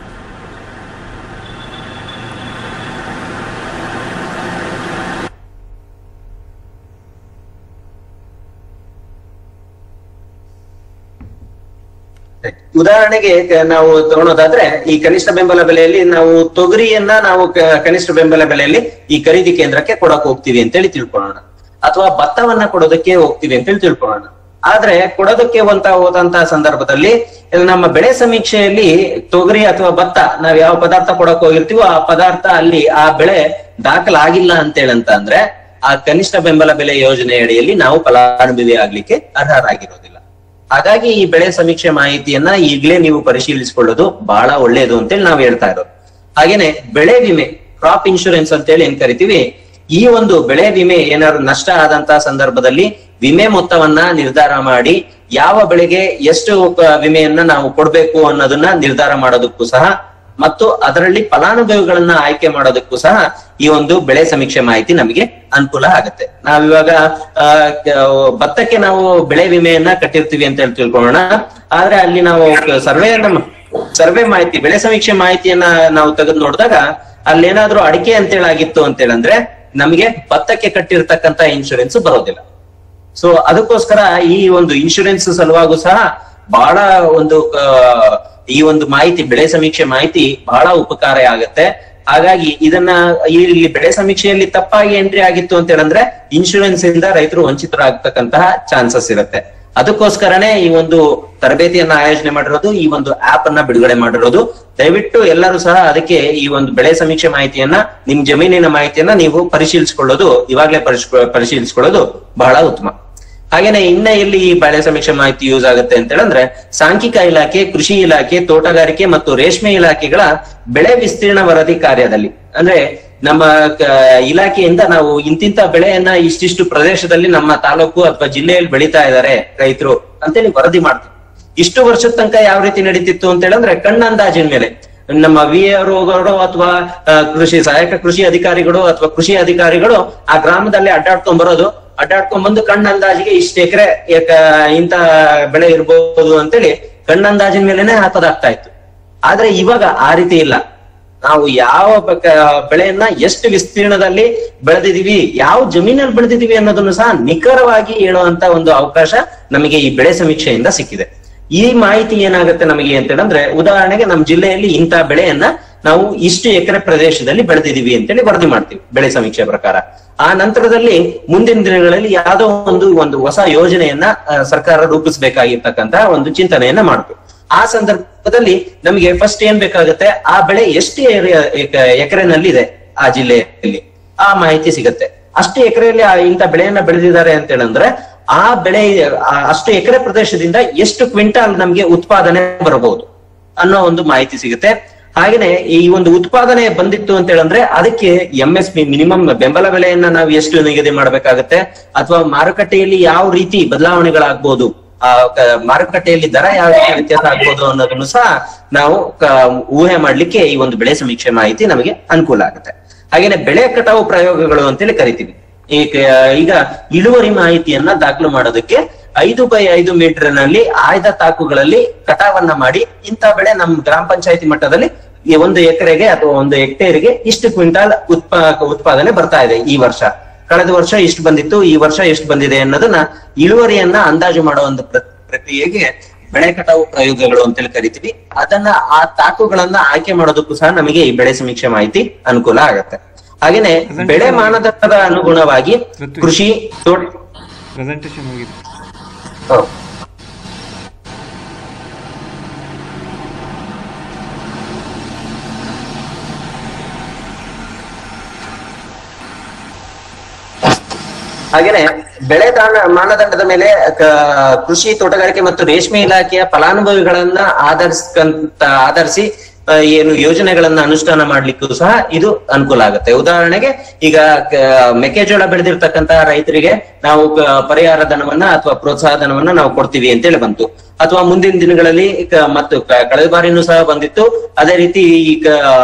Speaker 2: ಉದಾಹರಣೆಗೆ ಕ- ನಾವು ತಗೊಳೋದಾದ್ರೆ ಈ ಕನಿಷ್ಠ ಬೆಂಬಲ ಬೆಲೆಯಲ್ಲಿ ನಾವು ತೊಗರಿಯನ್ನ ನಾವು ಕ- ಕನಿಷ್ಠ ಬೆಂಬಲ ಬೆಲೆಯಲ್ಲಿ ಈ ಖರೀದಿ ಕೇಂದ್ರಕ್ಕೆ ಕೊಡಕ್ ಹೋಗ್ತೀವಿ ಅಂತೇಳಿ ತಿಳ್ಕೊಳ್ಳೋಣ ಅಥವಾ ಭತ್ತವನ್ನ ಕೊಡೋದಕ್ಕೆ ಹೋಗ್ತೀವಿ ಅಂತೇಳಿ ತಿಳ್ಕೊಳ್ಳೋಣ ಆದ್ರೆ ಕೊಡೋದಕ್ಕೆ ಅಂತ ಹೋದಂತ ಸಂದರ್ಭದಲ್ಲಿ ನಮ್ಮ ಬೆಳೆ ಸಮೀಕ್ಷೆಯಲ್ಲಿ ತೊಗರಿ ಅಥವಾ ಭತ್ತ ನಾವ್ ಯಾವ ಪದಾರ್ಥ ಕೊಡಕ್ ಹೋಗಿರ್ತೀವೋ ಆ ಪದಾರ್ಥ ಅಲ್ಲಿ ಆ ಬೆಳೆ ದಾಖಲಾಗಿಲ್ಲ ಅಂತೇಳಂತ ಅಂದ್ರೆ ಆ ಕನಿಷ್ಠ ಬೆಂಬಲ ಬೆಲೆ ಯೋಜನೆ ಅಡಿಯಲ್ಲಿ ನಾವು ಫಲಾನುಭವಿ ಆಗ್ಲಿಕ್ಕೆ ಅರ್ಹರಾಗಿರೋದಿಲ್ಲ ಹಾಗಾಗಿ ಈ ಬೆಳೆ ಸಮೀಕ್ಷೆ ಮಾಹಿತಿಯನ್ನ ಈಗಲೇ ನೀವು ಪರಿಶೀಲಿಸಿಕೊಳ್ಳೋದು ಬಹಳ ಒಳ್ಳೆಯದು ಅಂತೇಳಿ ನಾವು ಹೇಳ್ತಾ ಇರೋದು ಹಾಗೇನೆ ಬೆಳೆ ವಿಮೆ ಕ್ರಾಪ್ ಇನ್ಶೂರೆನ್ಸ್ ಅಂತೇಳಿ ಏನ್ ಕರಿತೀವಿ ಈ ಒಂದು ಬೆಳೆ ವಿಮೆ ಏನಾದ್ರು ನಷ್ಟ ಆದಂತಹ ಸಂದರ್ಭದಲ್ಲಿ ವಿಮೆ ಮೊತ್ತವನ್ನ ನಿರ್ಧಾರ ಮಾಡಿ ಯಾವ ಬೆಳೆಗೆ ಎಷ್ಟು ಕ- ವಿಮೆಯನ್ನ ನಾವು ಕೊಡ್ಬೇಕು ಅನ್ನೋದನ್ನ ನಿರ್ಧಾರ ಮಾಡೋದಕ್ಕೂ ಸಹ ಮತ್ತು ಅದರಲ್ಲಿ ಫಲಾನುಭವಿಗಳನ್ನ ಆಯ್ಕೆ ಮಾಡೋದಕ್ಕೂ ಸಹ ಈ ಒಂದು ಬೆಳೆ ಸಮೀಕ್ಷೆ ಮಾಹಿತಿ ನಮಗೆ ಅನುಕೂಲ ಆಗುತ್ತೆ ನಾವಿವಾಗ ಆ, ಕ- ಭತ್ತಕ್ಕೆ ನಾವು ಬೆಳೆ ವಿಮೆಯನ್ನ ಕಟ್ಟಿರ್ತೀವಿ ಅಂತ ಹೇಳಿ ತಿಳ್ಕೊಳ್ಳೋಣ ಆದ್ರೆ ಅಲ್ಲಿ ನಾವು ಸರ್ವೆಯನ್ನ ಸರ್ವೆ ಮಾಹಿತಿ ಬೆಳೆ ಸಮೀಕ್ಷೆ ಮಾಹಿತಿಯನ್ನ ನಾವು ತೆಗೆದು ನೋಡಿದಾಗ ಅಲ್ಲೇನಾದ್ರೂ ಅಡಿಕೆ ಅಂತೇಳಾಗಿತ್ತು ಅಂತೇಳಂದ್ರೆ ನಮಗೆ ಭತ್ತಕ್ಕೆ ಕಟ್ಟಿರ್ತಕ್ಕಂತ ಇನ್ಶೂರೆನ್ಸ್ ಬರೋದಿಲ್ಲ ಸೊ ಅದಕ್ಕೋಸ್ಕರ ಈ ಒಂದು ಇನ್ಶೂರೆನ್ಸ್ ಸಲುವಾಗೂ ಸಹ ಬಹಳ ಒಂದು ಆ, ಈ ಒಂದು ಮಾಹಿತಿ ಬೆಳೆ ಸಮೀಕ್ಷೆ ಮಾಹಿತಿ ಬಹಳ ಉಪಕಾರ ಆಗತ್ತೆ ಹಾಗಾಗಿ ಇದನ್ನ ಇಲ್ಲಿ ಬೆಳೆ ಸಮೀಕ್ಷೆಯಲ್ಲಿ ತಪ್ಪಾಗಿ ಎಂಟ್ರಿ ಆಗಿತ್ತು ಅಂತ ಹೇಳಂದ್ರೆ ಇನ್ಶೂರೆನ್ಸ್ ಇಂದ ರೈತರು ವಂಚಿತರಾಗ್ತಕ್ಕಂತಹ ಚಾನ್ಸಸ್ ಇರುತ್ತೆ ಅದಕ್ಕೋಸ್ಕರನೇ ಈ ಒಂದು ತರಬೇತಿಯನ್ನ ಆಯೋಜನೆ ಮಾಡಿರೋದು ಈ ಒಂದು ಆಪ್ ಅನ್ನ ಬಿಡುಗಡೆ ಮಾಡಿರೋದು ದಯವಿಟ್ಟು ಎಲ್ಲರೂ ಸಹ ಅದಕ್ಕೆ ಈ ಒಂದು ಬೆಳೆ ಸಮೀಕ್ಷೆ ಮಾಹಿತಿಯನ್ನ ನಿಮ್ ಜಮೀನಿನ ಮಾಹಿತಿಯನ್ನ ನೀವು ಪರಿಶೀಲಿಸಿಕೊಳ್ಳೋದು ಇವಾಗಲೇ ಪರಿಶೀಲಿಸಿಕೊಳ್ಳೋದು ಬಹಳ ಉತ್ತಮ ಹಾಗೇನೆ ಇನ್ನ ಎಲ್ಲಿ ಈ ಬೆಳೆ ಸಮೀಕ್ಷೆ ಮಾಹಿತಿ ಯೂಸ್ ಆಗುತ್ತೆ ಅಂತ ಹೇಳಂದ್ರೆ ಸಾಂಖ್ಯಿಕ ಇಲಾಖೆ ಕೃಷಿ ಇಲಾಖೆ ತೋಟಗಾರಿಕೆ ಮತ್ತು ರೇಷ್ಮೆ ಇಲಾಖೆಗಳ ಬೆಳೆ ವಿಸ್ತೀರ್ಣ ವರದಿ ಕಾರ್ಯದಲ್ಲಿ ಅಂದ್ರೆ ನಮ್ಮ ಕ- ಇಲಾಖೆಯಿಂದ ನಾವು ಇಂತಿಂತ ಬೆಳೆಯನ್ನ ಇಷ್ಟಿಷ್ಟು ಪ್ರದೇಶದಲ್ಲಿ ನಮ್ಮ ತಾಲೂಕು ಅಥವಾ ಜಿಲ್ಲೆಯಲ್ಲಿ ಬೆಳೀತಾ ಇದ್ದಾರೆ ರೈತರು ಅಂತೇಳಿ ವರದಿ ಮಾಡ್ತೀವಿ ಇಷ್ಟು ವರ್ಷದ ತನಕ ಯಾವ ರೀತಿ ನಡೀತಿತ್ತು ಅಂತ ಹೇಳಿದ್ರೆ ಕಣ್ಣಂದಾಜಿನ ಮೇಲೆ ನಮ್ಮ ವಿ ಗಳು ಅಥವಾ ಆ, ಕೃಷಿ ಸಹಾಯಕ ಕೃಷಿ ಅಧಿಕಾರಿಗಳು ಅಥವಾ ಕೃಷಿ ಅಧಿಕಾರಿಗಳು ಆ ಗ್ರಾಮದಲ್ಲಿ ಅಡ್ಡಾಡ್ಕೊಂಡ್ ಬರೋದು ಅಡ್ಡಾಡ್ಕೊಂಡ್ ಬಂದು ಕಣ್ಣ ಅಂದಾಜಿಗೆ ಇಷ್ಟ ಎಕರೆ ಇಂತ ಬೆಳೆ ಇರ್ಬೋದು ಅಂತೇಳಿ ಕಣ್ಣಂದಾಜಿನ ಮೇಲೆನೆ ಹಾಕೋದಾಗ್ತಾ ಇತ್ತು ಆದ್ರೆ ಇವಾಗ ಆ ರೀತಿ ಇಲ್ಲ ನಾವು ಯಾವ ಬಕ- ಬೆಳೆಯನ್ನ ಎಷ್ಟು ವಿಸ್ತೀರ್ಣದಲ್ಲಿ ಬೆಳೆದಿದೀವಿ ಯಾವ ಜಮೀನಲ್ಲಿ ಬೆಳೆದಿದೀವಿ ಅನ್ನೋದನ್ನು ಸಹ ನಿಖರವಾಗಿ ಹೇಳುವಂತ ಒಂದು ಅವಕಾಶ ನಮಗೆ ಈ ಬೆಳೆ ಸಮೀಕ್ಷೆಯಿಂದ ಸಿಕ್ಕಿದೆ ಈ ಮಾಹಿತಿ ಏನಾಗುತ್ತೆ ನಮಗೆ ಅಂತ ಹೇಳಿದ್ರೆ ಉದಾಹರಣೆಗೆ ನಮ್ಮ ಜಿಲ್ಲೆಯಲ್ಲಿ ಇಂಥ ಬೆಳೆಯನ್ನ ನಾವು ಇಷ್ಟು ಎಕರೆ ಪ್ರದೇಶದಲ್ಲಿ ಬೆಳೆದಿದೀವಿ ಅಂತೇಳಿ ವರದಿ ಮಾಡ್ತೀವಿ ಬೆಳೆ ಸಮೀಕ್ಷೆ ಪ್ರಕಾರ ಆ ನಂತರದಲ್ಲಿ ಮುಂದಿನ ದಿನಗಳಲ್ಲಿ ಯಾವ್ದೋ ಒಂದು ಒಂದು ಹೊಸ ಯೋಜನೆಯನ್ನ ಆ, ಸರ್ಕಾರ ರೂಪಿಸಬೇಕಾಗಿರ್ತಕ್ಕಂತ ಒಂದು ಚಿಂತನೆಯನ್ನ ಮಾಡ್ಬೇಕು ಆ ಸಂದರ್ಭದಲ್ಲಿ ನಮಗೆ ಫಸ್ಟ್ ಏನ್ ಬೇಕಾಗುತ್ತೆ ಆ ಬೆಳೆ ಎಷ್ಟು ಏರಿಯಾ ಎಕರೆನಲ್ಲಿ ಇದೆ ಆ ಜಿಲ್ಲೆಯಲ್ಲಿ ಆ ಮಾಹಿತಿ ಸಿಗುತ್ತೆ ಅಷ್ಟು ಎಕರೆಯಲ್ಲಿ ಇಂಥ ಬೆಳೆಯನ್ನ ಬೆಳೆದಿದ್ದಾರೆ ಅಂತ ಹೇಳಂದ್ರೆ ಆ ಬೆಳೆ ಆ ಅಷ್ಟು ಎಕರೆ ಪ್ರದೇಶದಿಂದ ಎಷ್ಟು ಕ್ವಿಂಟಾಲ್ ನಮ್ಗೆ ಉತ್ಪಾದನೆ ಬರಬಹುದು ಅನ್ನೋ ಒಂದು ಮಾಹಿತಿ ಸಿಗುತ್ತೆ ಹಾಗೇನೆ ಈ ಒಂದು ಉತ್ಪಾದನೆ ಬಂದಿತ್ತು ಅಂತ ಹೇಳಂದ್ರೆ ಅದಕ್ಕೆ ಎಂ ಎಸ್ ಪಿ ಮಿನಿಮಮ್ ಬೆಂಬಲ ಬೆಲೆಯನ್ನ ನಾವು ಎಷ್ಟು ನಿಗದಿ ಮಾಡಬೇಕಾಗತ್ತೆ ಅಥವಾ ಮಾರುಕಟ್ಟೆಯಲ್ಲಿ ಯಾವ ರೀತಿ ಬದಲಾವಣೆಗಳಾಗ್ಬೋದು ಆ ಕ- ಮಾರುಕಟ್ಟೆಯಲ್ಲಿ ದರ ಯಾವ ರೀತಿ ವ್ಯತ್ಯಾಸ ಆಗ್ಬೋದು ಅನ್ನೋದನ್ನು ಸಹ ನಾವು ಕ- ಊಹೆ ಮಾಡ್ಲಿಕ್ಕೆ ಈ ಒಂದು ಬೆಳೆ ಸಮೀಕ್ಷೆ ಮಾಹಿತಿ ನಮಗೆ ಅನುಕೂಲ ಆಗುತ್ತೆ ಹಾಗೇನೆ ಬೆಳೆ ಕಟಾವು ಪ್ರಯೋಗಗಳು ಅಂತೇಳಿ ಕರಿತೀವಿ ಈ ಕ- ಈಗ ಇಳುವರಿ ಮಾಹಿತಿಯನ್ನ ದಾಖಲು ಮಾಡೋದಕ್ಕೆ ಐದು ಬೈ ಐದು ಮೀಟರ್ ನಲ್ಲಿ ಆಯ್ದ ತಾಕುಗಳಲ್ಲಿ ಕಟಾವನ್ನ ಮಾಡಿ ಇಂಥ ಬೆಳೆ ನಮ್ಮ ಗ್ರಾಮ ಪಂಚಾಯತಿ ಮಟ್ಟದಲ್ಲಿ ಈ ಒಂದು ಎಕರೆಗೆ ಅಥವಾ ಒಂದು ಹೆಕ್ಟೇರ್ಗೆ ಇಷ್ಟು ಕ್ವಿಂಟಾಲ್ ಉತ್ಪಾ ಉತ್ಪಾದನೆ ಬರ್ತಾ ಇದೆ ಈ ವರ್ಷ ಕಳೆದ ವರ್ಷ ಇಷ್ಟು ಬಂದಿತ್ತು ಈ ವರ್ಷ ಎಷ್ಟು ಬಂದಿದೆ ಅನ್ನೋದನ್ನ ಇಳುವರಿಯನ್ನ ಅಂದಾಜು ಮಾಡುವ ಒಂದು ಪ್ರ- ಪ್ರಕ್ರಿಯೆಗೆ ಬೆಳೆ ಕಟಾವು ಪ್ರಯೋಗಗಳು ಅಂತೇಳಿ ಕರಿತೀವಿ ಅದನ್ನ ಆ ತಾಕುಗಳನ್ನ ಆಯ್ಕೆ ಮಾಡೋದಕ್ಕೂ ಸಹ ನಮಗೆ ಈ ಬೆಳೆ ಸಮೀಕ್ಷೆ ಮಾಹಿತಿ ಅನುಕೂಲ ಆಗತ್ತೆ ಹಾಗೇನೆ ಬೆಳೆ ಮಾನದಂಡದ ಅನುಗುಣವಾಗಿ ಕೃಷಿ ತೋಟ
Speaker 3: ಪ್ರೆಸೆಂಟೇಷನ್ ಹೋಗಿದೆ
Speaker 2: ಹೌದು. ಹಾಗೇನೆ ಬೆಳೆ ತಾಣ ಮಾನದಂಡದ ಮೇಲೆ ಕ- ಕೃಷಿ ತೋಟಗಾರಿಕೆ ಮತ್ತು ರೇಷ್ಮೆ ಇಲಾಖೆಯ ಫಲಾನುಭವಿಗಳನ್ನ ಆಧರಿಸ್ಕಂತ ಆಧರಿಸಿ ಆ, ಏನು ಯೋಜನೆಗಳನ್ನ ಅನುಷ್ಠಾನ ಮಾಡ್ಲಿಕ್ಕೂ ಸಹ ಇದು ಅನುಕೂಲ ಆಗುತ್ತೆ ಉದಾಹರಣೆಗೆ ಈಗ ಕ- ಮೆಕ್ಕೆಜೋಳ ಬೆಳೆದಿರ್ತಕ್ಕಂತಹ ರೈತರಿಗೆ ನಾವು ಕ- ಪರಿಹಾರ ಧನವನ್ನ ಅಥವಾ ಪ್ರೋತ್ಸಾಹ ಧನವನ್ನ ನಾವು ಕೊಡ್ತೀವಿ ಅಂತೇಳಿ ಬಂತು ಅಥವಾ ಮುಂದಿನ ದಿನಗಳಲ್ಲಿ ಕ- ಮತ್ತು ಕ- ಕಳೆದ ಬಾರಿನೂ ಸಹ ಬಂದಿತ್ತು ಅದೇ ರೀತಿ ಈಗ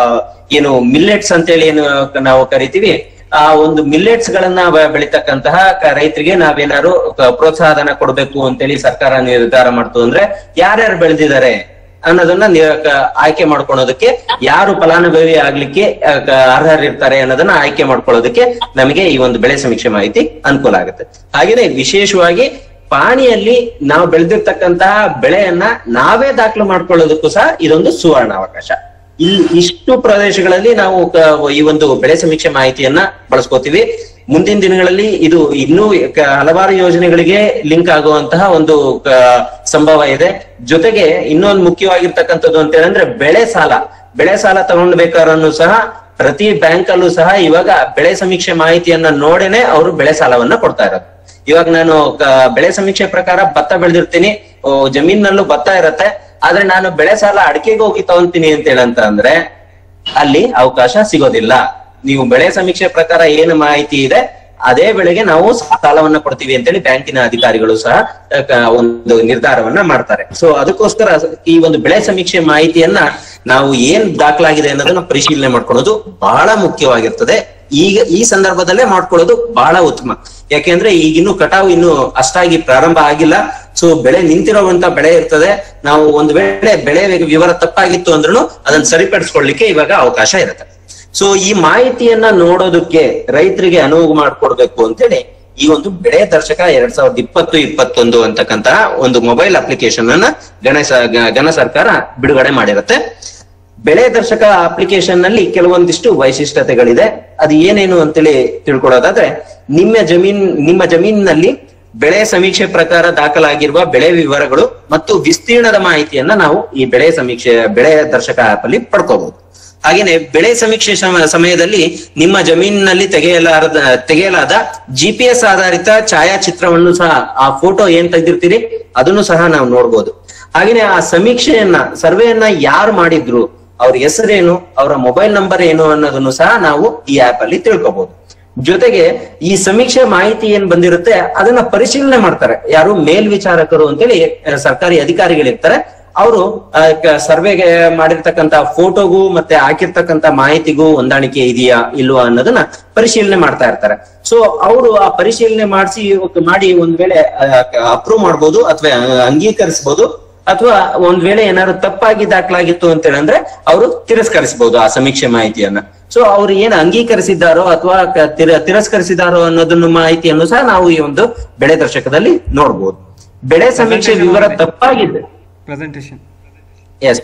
Speaker 2: ಏನು ಮಿಲ್ಲೆಟ್ಸ್ ಅಂತೇಳಿ ಏನು ನಾವು ಕರಿತೀವಿ ಆ ಒಂದು ಮಿಲ್ಲೆಟ್ಸ್ ಗಳನ್ನ ಬೆ- ಬೆಳಿತಕ್ಕಂತಹ ಕ- ರೈತರಿಗೆ ನಾವೇನಾದ್ರು ಕ- ಪ್ರೋತ್ಸಾಹ ಧನ ಕೊಡ್ಬೇಕು ಅಂತೇಳಿ ಸರ್ಕಾರ ನಿರ್ಧಾರ ಮಾಡ್ತು ಅಂದ್ರೆ ಯಾರ್ಯಾರು ಬೆಳೆದಿದ್ದಾರೆ ಅನ್ನೋದನ್ನ ನಿ- ಕ- ಆಯ್ಕೆ ಮಾಡ್ಕೊಳ್ಳೋದಕ್ಕೆ ಯಾರು ಫಲಾನುಭವಿ ಆಗ್ಲಿಕ್ಕೆ ಆ, ಕ- ಅರ್ಹರಿರ್ತಾರೆ ಅನ್ನೋದನ್ನ ಆಯ್ಕೆ ಮಾಡ್ಕೊಳ್ಳೋದಕ್ಕೆ ನಮಗೆ ಈ ಒಂದು ಬೆಳೆ ಸಮೀಕ್ಷೆ ಮಾಹಿತಿ ಅನುಕೂಲ ಆಗುತ್ತೆ ಹಾಗೇನೆ ವಿಶೇಷವಾಗಿ ಪಾಣಿಯಲ್ಲಿ ನಾವು ಬೆಳೆದಿರ್ತಕ್ಕಂತಹ ಬೆಳೆಯನ್ನ ನಾವೇ ದಾಖಲು ಮಾಡ್ಕೊಳ್ಳೋದಕ್ಕೂ ಸಹ ಇದೊಂದು ಸುವರ್ಣ ಅವಕಾಶ ಇಲ್ಲಿ ಇಷ್ಟು ಪ್ರದೇಶಗಳಲ್ಲಿ ನಾವು ಕ- ಈ ಒಂದು ಬೆಳೆ ಸಮೀಕ್ಷೆ ಮಾಹಿತಿಯನ್ನ ಬಳಸ್ಕೋತೀವಿ ಮುಂದಿನ ದಿನಗಳಲ್ಲಿ ಇದು ಇನ್ನೂ ಕ- ಹಲವಾರು ಯೋಜನೆಗಳಿಗೆ ಲಿಂಕ್ ಆಗುವಂತಹ ಒಂದು ಕ- ಸಂಭವ ಇದೆ ಜೊತೆಗೆ ಇನ್ನೊಂದು ಮುಖ್ಯವಾಗಿರ್ತಕ್ಕಂಥದ್ದು ಅಂತ ಹೇಳಿದ್ರೆ ಬೆಳೆ ಸಾಲ ಬೆಳೆ ಸಾಲ ತಗೊಂಡ್ಬೇಕಾದ್ರೂ ಸಹ ಪ್ರತಿ ಬ್ಯಾಂಕ್ ಅಲ್ಲೂ ಸಹ ಇವಾಗ ಬೆಳೆ ಸಮೀಕ್ಷೆ ಮಾಹಿತಿಯನ್ನ ನೋಡೇನೆ ಅವರು ಬೆಳೆ ಸಾಲವನ್ನ ಕೊಡ್ತಾ ಇರೋದು ಇವಾಗ ನಾನು ಕ- ಬೆಳೆ ಸಮೀಕ್ಷೆ ಪ್ರಕಾರ ಭತ್ತ ಬೆಳೆದಿರ್ತೀನಿ ಓ, ಜಮೀನಲ್ಲೂ ಭತ್ತ ಇರತ್ತೆ ಆದ್ರೆ ನಾನು ಬೆಳೆ ಸಾಲ ಅಡಿಕೆಗೆ ಹೋಗಿ ತಗೊಂತೀನಿ ಅಂತ ಹೇಳಂತ ಅಂದ್ರೆ ಅಲ್ಲಿ ಅವಕಾಶ ಸಿಗೋದಿಲ್ಲ ನೀವು ಬೆಳೆ ಸಮೀಕ್ಷೆ ಪ್ರಕಾರ ಏನು ಮಾಹಿತಿ ಇದೆ ಅದೇ ಬೆಳೆಗೆ ನಾವು ಸಾಲವನ್ನ ಕೊಡ್ತೀವಿ ಅಂತೇಳಿ ಬ್ಯಾಂಕಿನ ಅಧಿಕಾರಿಗಳು ಸಹ ಆ, ಕ- ಒಂದು ನಿರ್ಧಾರವನ್ನ ಮಾಡ್ತಾರೆ ಸೊ ಅದಕ್ಕೋಸ್ಕರ ಈ ಒಂದು ಬೆಳೆ ಸಮೀಕ್ಷೆ ಮಾಹಿತಿಯನ್ನ ನಾವು ಏನ್ ದಾಖಲಾಗಿದೆ ಅನ್ನೋದನ್ನ ಪರಿಶೀಲನೆ ಮಾಡ್ಕೊಳ್ಳೋದು ಬಹಳ ಮುಖ್ಯವಾಗಿರ್ತದೆ ಈಗ ಈ ಸಂದರ್ಭದಲ್ಲೇ ಮಾಡ್ಕೊಳ್ಳೋದು ಬಹಳ ಉತ್ತಮ ಯಾಕೆಂದ್ರೆ ಈಗಿನ್ನು ಕಟಾವು ಇನ್ನು ಅಷ್ಟಾಗಿ ಪ್ರಾರಂಭ ಆಗಿಲ್ಲ ಸೊ ಬೆಳೆ ನಿಂತಿರುವಂತ ಬೆಳೆ ಇರ್ತದೆ ನಾವು ಒಂದು ವೇಳೆ ಬೆಳೆ ವಿವರ ತಪ್ಪಾಗಿತ್ತು ಅಂದ್ರೂ ಅದನ್ನ ಸರಿಪಡಿಸ್ಕೊಳ್ಳಿಕ್ಕೆ ಇವಾಗ ಅವಕಾಶ ಇರುತ್ತೆ ಸೊ ಈ ಮಾಹಿತಿಯನ್ನ ನೋಡೋದಕ್ಕೆ ರೈತರಿಗೆ ಅನುವು ಮಾಡ್ಕೊಡ್ಬೇಕು ಅಂತೇಳಿ ಈ ಒಂದು ಬೆಳೆ ದರ್ಶಕ ಎರಡ್ ಸಾವಿರದ ಇಪ್ಪತ್ತು ಇಪ್ಪತ್ತೊಂದು ಅಂತಕ್ಕಂತಹ ಒಂದು ಮೊಬೈಲ್ ಅಪ್ಲಿಕೇಶನ್ ಅನ್ನ ಗಣೇಶ ಗ- ಘನ ಸರ್ಕಾರ ಬಿಡುಗಡೆ ಮಾಡಿರುತ್ತೆ ಬೆಳೆ ದರ್ಶಕ ಅಪ್ಲಿಕೇಶನ್ ನಲ್ಲಿ ಕೆಲವೊಂದಿಷ್ಟು ವೈಶಿಷ್ಟ್ಯತೆಗಳಿದೆ ಅದು ಏನೇನು ಅಂತೇಳಿ ತಿಳ್ಕೊಳ್ಳೋದಾದ್ರೆ ನಿಮ್ಮ ಜಮೀನ್ ನಿಮ್ಮ ಜಮೀನಿನಲ್ಲಿ ಬೆಳೆ ಸಮೀಕ್ಷೆ ಪ್ರಕಾರ ದಾಖಲಾಗಿರುವ ಬೆಳೆ ವಿವರಗಳು ಮತ್ತು ವಿಸ್ತೀರ್ಣದ ಮಾಹಿತಿಯನ್ನ ನಾವು ಈ ಬೆಳೆ ಸಮೀಕ್ಷೆ ಬೆಳೆ ದರ್ಶಕ ಆಪ್ ಅಲ್ಲಿ ಪಡ್ಕೋಬಹುದು ಹಾಗೇನೆ ಬೆಳೆ ಸಮೀಕ್ಷೆ ಸಮ- ಸಮಯದಲ್ಲಿ ನಿಮ್ಮ ಜಮೀನಿನಲ್ಲಿ ತೆಗೆಯಲಾದ ತೆಗೆಯಲಾದ ಜಿ ಪಿ ಎಸ್ ಆಧಾರಿತ ಛಾಯಾಚಿತ್ರವನ್ನು ಸಹ ಆ ಫೋಟೋ ಏನ್ ತೆಗೆದಿರ್ತೀರಿ ಅದನ್ನು ಸಹ ನಾವು ನೋಡ್ಬೋದು ಹಾಗೇನೆ ಆ ಸಮೀಕ್ಷೆಯನ್ನ ಸರ್ವೆಯನ್ನ ಯಾರು ಮಾಡಿದ್ರು ಅವ್ರ ಹೆಸರೇನು ಅವರ ಮೊಬೈಲ್ ನಂಬರ್ ಏನು ಅನ್ನೋದನ್ನು ಸಹ ನಾವು ಈ ಆಪ್ ಅಲ್ಲಿ ತಿಳ್ಕೊಬಹುದು ಜೊತೆಗೆ ಈ ಸಮೀಕ್ಷೆ ಮಾಹಿತಿ ಏನ್ ಬಂದಿರುತ್ತೆ ಅದನ್ನ ಪರಿಶೀಲನೆ ಮಾಡ್ತಾರೆ ಯಾರು ಮೇಲ್ವಿಚಾರಕರು ಅಂತೇಳಿ ಆ, ಸರ್ಕಾರಿ ಅಧಿಕಾರಿಗಳಿರ್ತಾರೆ ಅವರು ಸರ್ವೆಗೆ ಮಾಡಿರ್ತಕ್ಕಂತ ಫೋಟೋಗೂ ಮತ್ತೆ ಹಾಕಿರ್ತಕ್ಕಂತ ಮಾಹಿತಿಗೂ ಹೊಂದಾಣಿಕೆ ಇದೆಯಾ ಇಲ್ವಾ ಅನ್ನೋದನ್ನ ಪರಿಶೀಲನೆ ಮಾಡ್ತಾ ಇರ್ತಾರೆ ಸೊ ಅವರು ಆ ಪರಿಶೀಲನೆ ಮಾಡಿಸಿ ಮಾಡಿ ಒಂದ್ ವೇಳೆ ಅಪ್ರೂವ್ ಮಾಡ್ಬೋದು ಅಥವಾ ಅಂಗೀಕರಿಸಬಹುದು ಅಥವಾ ಒಂದ್ ವೇಳೆ ಏನಾದ್ರು ತಪ್ಪಾಗಿ ದಾಖಲಾಗಿತ್ತು ಅಂತ ಹೇಳಂದ್ರೆ ಅವರು ತಿರಸ್ಕರಿಸಬಹುದು ಆ ಸಮೀಕ್ಷೆ ಮಾಹಿತಿಯನ್ನ ಸೊ ಅವ್ರು ಏನ್ ಅಂಗೀಕರಿಸಿದ್ದಾರೋ ಅಥವಾ ಕ- ತಿರ- ತಿರಸ್ಕರಿಸಿದಾರೋ ಅನ್ನೋದನ್ನು ಮಾಹಿತಿಯನ್ನು ಸಹ ನಾವು ಈ ಒಂದು ಬೆಳೆ ದರ್ಶಕದಲ್ಲಿ ನೋಡ್ಬೋದು ಬೆಳೆ ಸಮೀಕ್ಷೆ ವಿವರ ತಪ್ಪಾಗಿದೆ
Speaker 3: ಪ್ರೆಸೆಂಟೇಷನ್
Speaker 2: ಎಸ್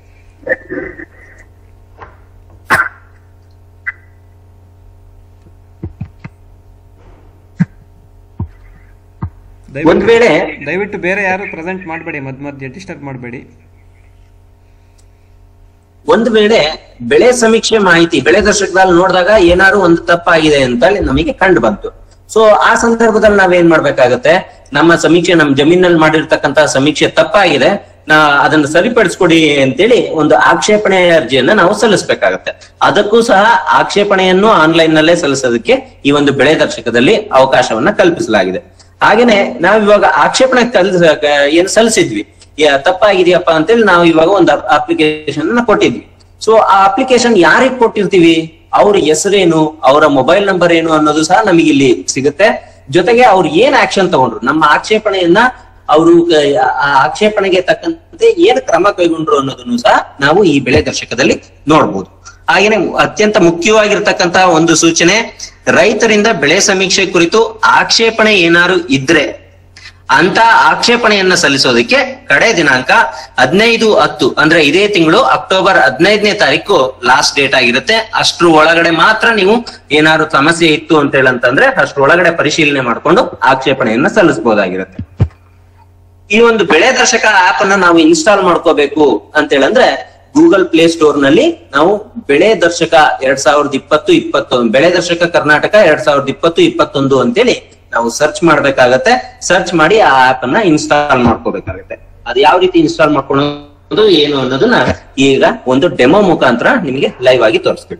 Speaker 2: ಒಂದ್ ವೇಳೆ
Speaker 3: ದಯವಿಟ್ಟು ಬೇರೆ ಯಾರು ಪ್ರೆಸೆಂಟ್ ಮಾಡಬೇಡಿ ಮಧ್ಯ ಮಧ್ಯೆ ಡಿಸ್ಟರ್ಬ್ ಮಾಡಬೇಡಿ
Speaker 2: ಒಂದ್ ವೇಳೆ ಬೆಳೆ ಸಮೀಕ್ಷೆ ಮಾಹಿತಿ ಬೆಳೆ ದರ್ಶಕದಲ್ಲಿ ನೋಡಿದಾಗ ಏನಾದ್ರು ಒಂದು ತಪ್ಪಾಗಿದೆ ಅಂತ ಹೇಳಿ ನಮಗೆ ಕಂಡು ಬಂತು ಸೊ ಆ ಸಂದರ್ಭದಲ್ಲಿ ನಾವೇನ್ ಮಾಡ್ಬೇಕಾಗತ್ತೆ ನಮ್ಮ ಸಮೀಕ್ಷೆ ನಮ್ಮ ಜಮೀನಲ್ಲಿ ಮಾಡಿರ್ತಕ್ಕಂತ ಸಮೀಕ್ಷೆ ತಪ್ಪಾಗಿದೆ ನಾ ಅದನ್ನ ಸರಿಪಡಿಸ್ಕೊಡಿ ಅಂತೇಳಿ ಒಂದು ಆಕ್ಷೇಪಣೆ ಅರ್ಜಿಯನ್ನ ನಾವು ಸಲ್ಲಿಸಬೇಕಾಗತ್ತೆ ಅದಕ್ಕೂ ಸಹ ಆಕ್ಷೇಪಣೆಯನ್ನು ಆನ್ಲೈನ್ ನಲ್ಲೇ ಸಲ್ಲಿಸೋದಕ್ಕೆ ಈ ಒಂದು ಬೆಳೆ ದರ್ಶಕದಲ್ಲಿ ಅವಕಾಶವನ್ನ ಕಲ್ಪಿಸಲಾಗಿದೆ ಹಾಗೇನೆ ನಾವ್ ಇವಾಗ ಆಕ್ಷೇಪಣೆ ಕಲ್ ಏನ್ ಸಲ್ಲಿಸಿದ್ವಿ ಯಾ- ತಪ್ಪಾಗಿದೆಯಪ್ಪ ಅಂತೇಳಿ ನಾವು ಇವಾಗ ಒಂದು ಅಪ್ಲಿಕೇಶನ್ ಕೊಟ್ಟಿದ್ವಿ ಸೊ ಆ ಅಪ್ಲಿಕೇಶನ್ ಯಾರಿಗೆ ಕೊಟ್ಟಿರ್ತೀವಿ ಅವ್ರ ಹೆಸರೇನು ಅವರ ಮೊಬೈಲ್ ನಂಬರ್ ಏನು ಅನ್ನೋದು ಸಹ ನಮಗೆ ಇಲ್ಲಿ ಸಿಗುತ್ತೆ ಜೊತೆಗೆ ಅವ್ರು ಏನ್ ಆಕ್ಷನ್ ತಗೊಂಡ್ರು ನಮ್ಮ ಆಕ್ಷೇಪಣೆಯನ್ನ ಅವರು ಆ ಆಕ್ಷೇಪಣೆಗೆ ತಕ್ಕಂತೆ ಏನ್ ಕ್ರಮ ಕೈಗೊಂಡ್ರು ಅನ್ನೋದನ್ನು ಸಹ ನಾವು ಈ ಬೆಳೆ ದರ್ಶಕದಲ್ಲಿ ನೋಡ್ಬೋದು ಹಾಗೇನೆ ಅತ್ಯಂತ ಮುಖ್ಯವಾಗಿರ್ತಕ್ಕಂತಹ ಒಂದು ಸೂಚನೆ ರೈತರಿಂದ ಬೆಳೆ ಸಮೀಕ್ಷೆ ಕುರಿತು ಆಕ್ಷೇಪಣೆ ಏನಾದ್ರು ಇದ್ರೆ ಅಂತ ಆಕ್ಷೇಪಣೆಯನ್ನ ಸಲ್ಲಿಸೋದಕ್ಕೆ ಕಡೆ ದಿನಾಂಕ ಹದಿನೈದು ಹತ್ತು ಅಂದ್ರೆ ಇದೇ ತಿಂಗಳು ಅಕ್ಟೋಬರ್ ಹದಿನೈದನೇ ತಾರೀಕು ಲಾಸ್ಟ್ ಡೇಟ್ ಆಗಿರುತ್ತೆ ಅಷ್ಟ್ರ ಒಳಗಡೆ ಮಾತ್ರ ನೀವು ಏನಾದ್ರು ಸಮಸ್ಯೆ ಇತ್ತು ಅಂತ ಹೇಳಂತಂದ್ರೆ ಅಷ್ಟ್ರ ಒಳಗಡೆ ಪರಿಶೀಲನೆ ಮಾಡ್ಕೊಂಡು ಆಕ್ಷೇಪಣೆಯನ್ನ ಸಲ್ಲಿಸಬಹುದಾಗಿರುತ್ತೆ ಈ ಒಂದು ಬೆಳೆ ದರ್ಶಕ ಆಪ್ ಅನ್ನ ನಾವು ಇನ್ಸ್ಟಾಲ್ ಮಾಡ್ಕೋಬೇಕು ಅಂತ ಹೇಳಂದ್ರೆ ಗೂಗಲ್ ಪ್ಲೇ ಸ್ಟೋರ್ ನಲ್ಲಿ ನಾವು ಬೆಳೆ ದರ್ಶಕ ಎರಡ್ ಸಾವಿರದ ಇಪ್ಪತ್ತು ಇಪ್ಪತ್ತೊಂದು ಬೆಳೆ ದರ್ಶಕ ಕರ್ನಾಟಕ ಎರಡ್ ಸಾವಿರದ ಇಪ್ಪತ್ತು ಇಪ್ಪತ್ತೊಂದು ಅಂತೇಳಿ ನಾವು ಸರ್ಚ್ ಮಾಡ್ಬೇಕಾಗತ್ತೆ ಸರ್ಚ್ ಮಾಡಿ ಆ ಆಪ್ ಅನ್ನ ಇನ್ಸ್ಟಾಲ್ ಮಾಡ್ಕೋಬೇಕಾಗತ್ತೆ ಅದು ಯಾವ ರೀತಿ ಇನ್ಸ್ಟಾಲ್ ಮಾಡ್ಕೊಳ್ಳೋದು ಅದು ಏನು ಅನ್ನೋದನ್ನ ಈಗ ಒಂದು ಡೆಮೋ ಮುಖಾಂತರ ನಿಮಗೆ ಲೈವ್ ಆಗಿ ತೋರಿಸ್ಬಿಟ್ಟು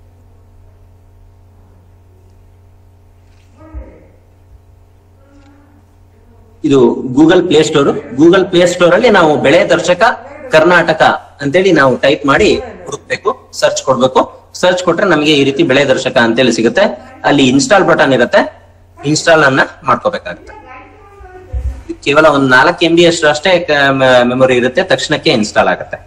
Speaker 2: ಇದು Google Play Store Google Play Store ಅಲ್ಲಿ ನಾವು ಬೆಳೆ ದರ್ಶಕ ಕರ್ನಾಟಕ ಅಂತೇಳಿ ನಾವು ಟೈಪ್ ಮಾಡಿ ಹುಡುಕ್ಬೇಕು ಸರ್ಚ್ ಕೊಡ್ಬೇಕು ಸರ್ಚ್ ಕೊಟ್ರೆ ನಮಗೆ ಈ ರೀತಿ ಬೆಳೆ ದರ್ಶಕ ಅಂತೇಳಿ ಸಿಗುತ್ತೆ ಅಲ್ಲಿ ಇನ್ಸ್ಟಾಲ್ ಬಟನ್ ಇರುತ್ತೆ ಇನ್ಸ್ಟಾಲ್ ಅನ್ನ ಮಾಡ್ಕೋಬೇಕಾಗುತ್ತೆ ಕೇವಲ ಒಂದ್ ನಾಲ್ಕು ಎಂ ಬಿ ಅಷ್ಟು ಅಷ್ಟೇ ಮೆಮೊರಿ ಇರುತ್ತೆ ತಕ್ಷಣಕ್ಕೆ ಇನ್ಸ್ಟಾಲ್ ಆಗುತ್ತೆ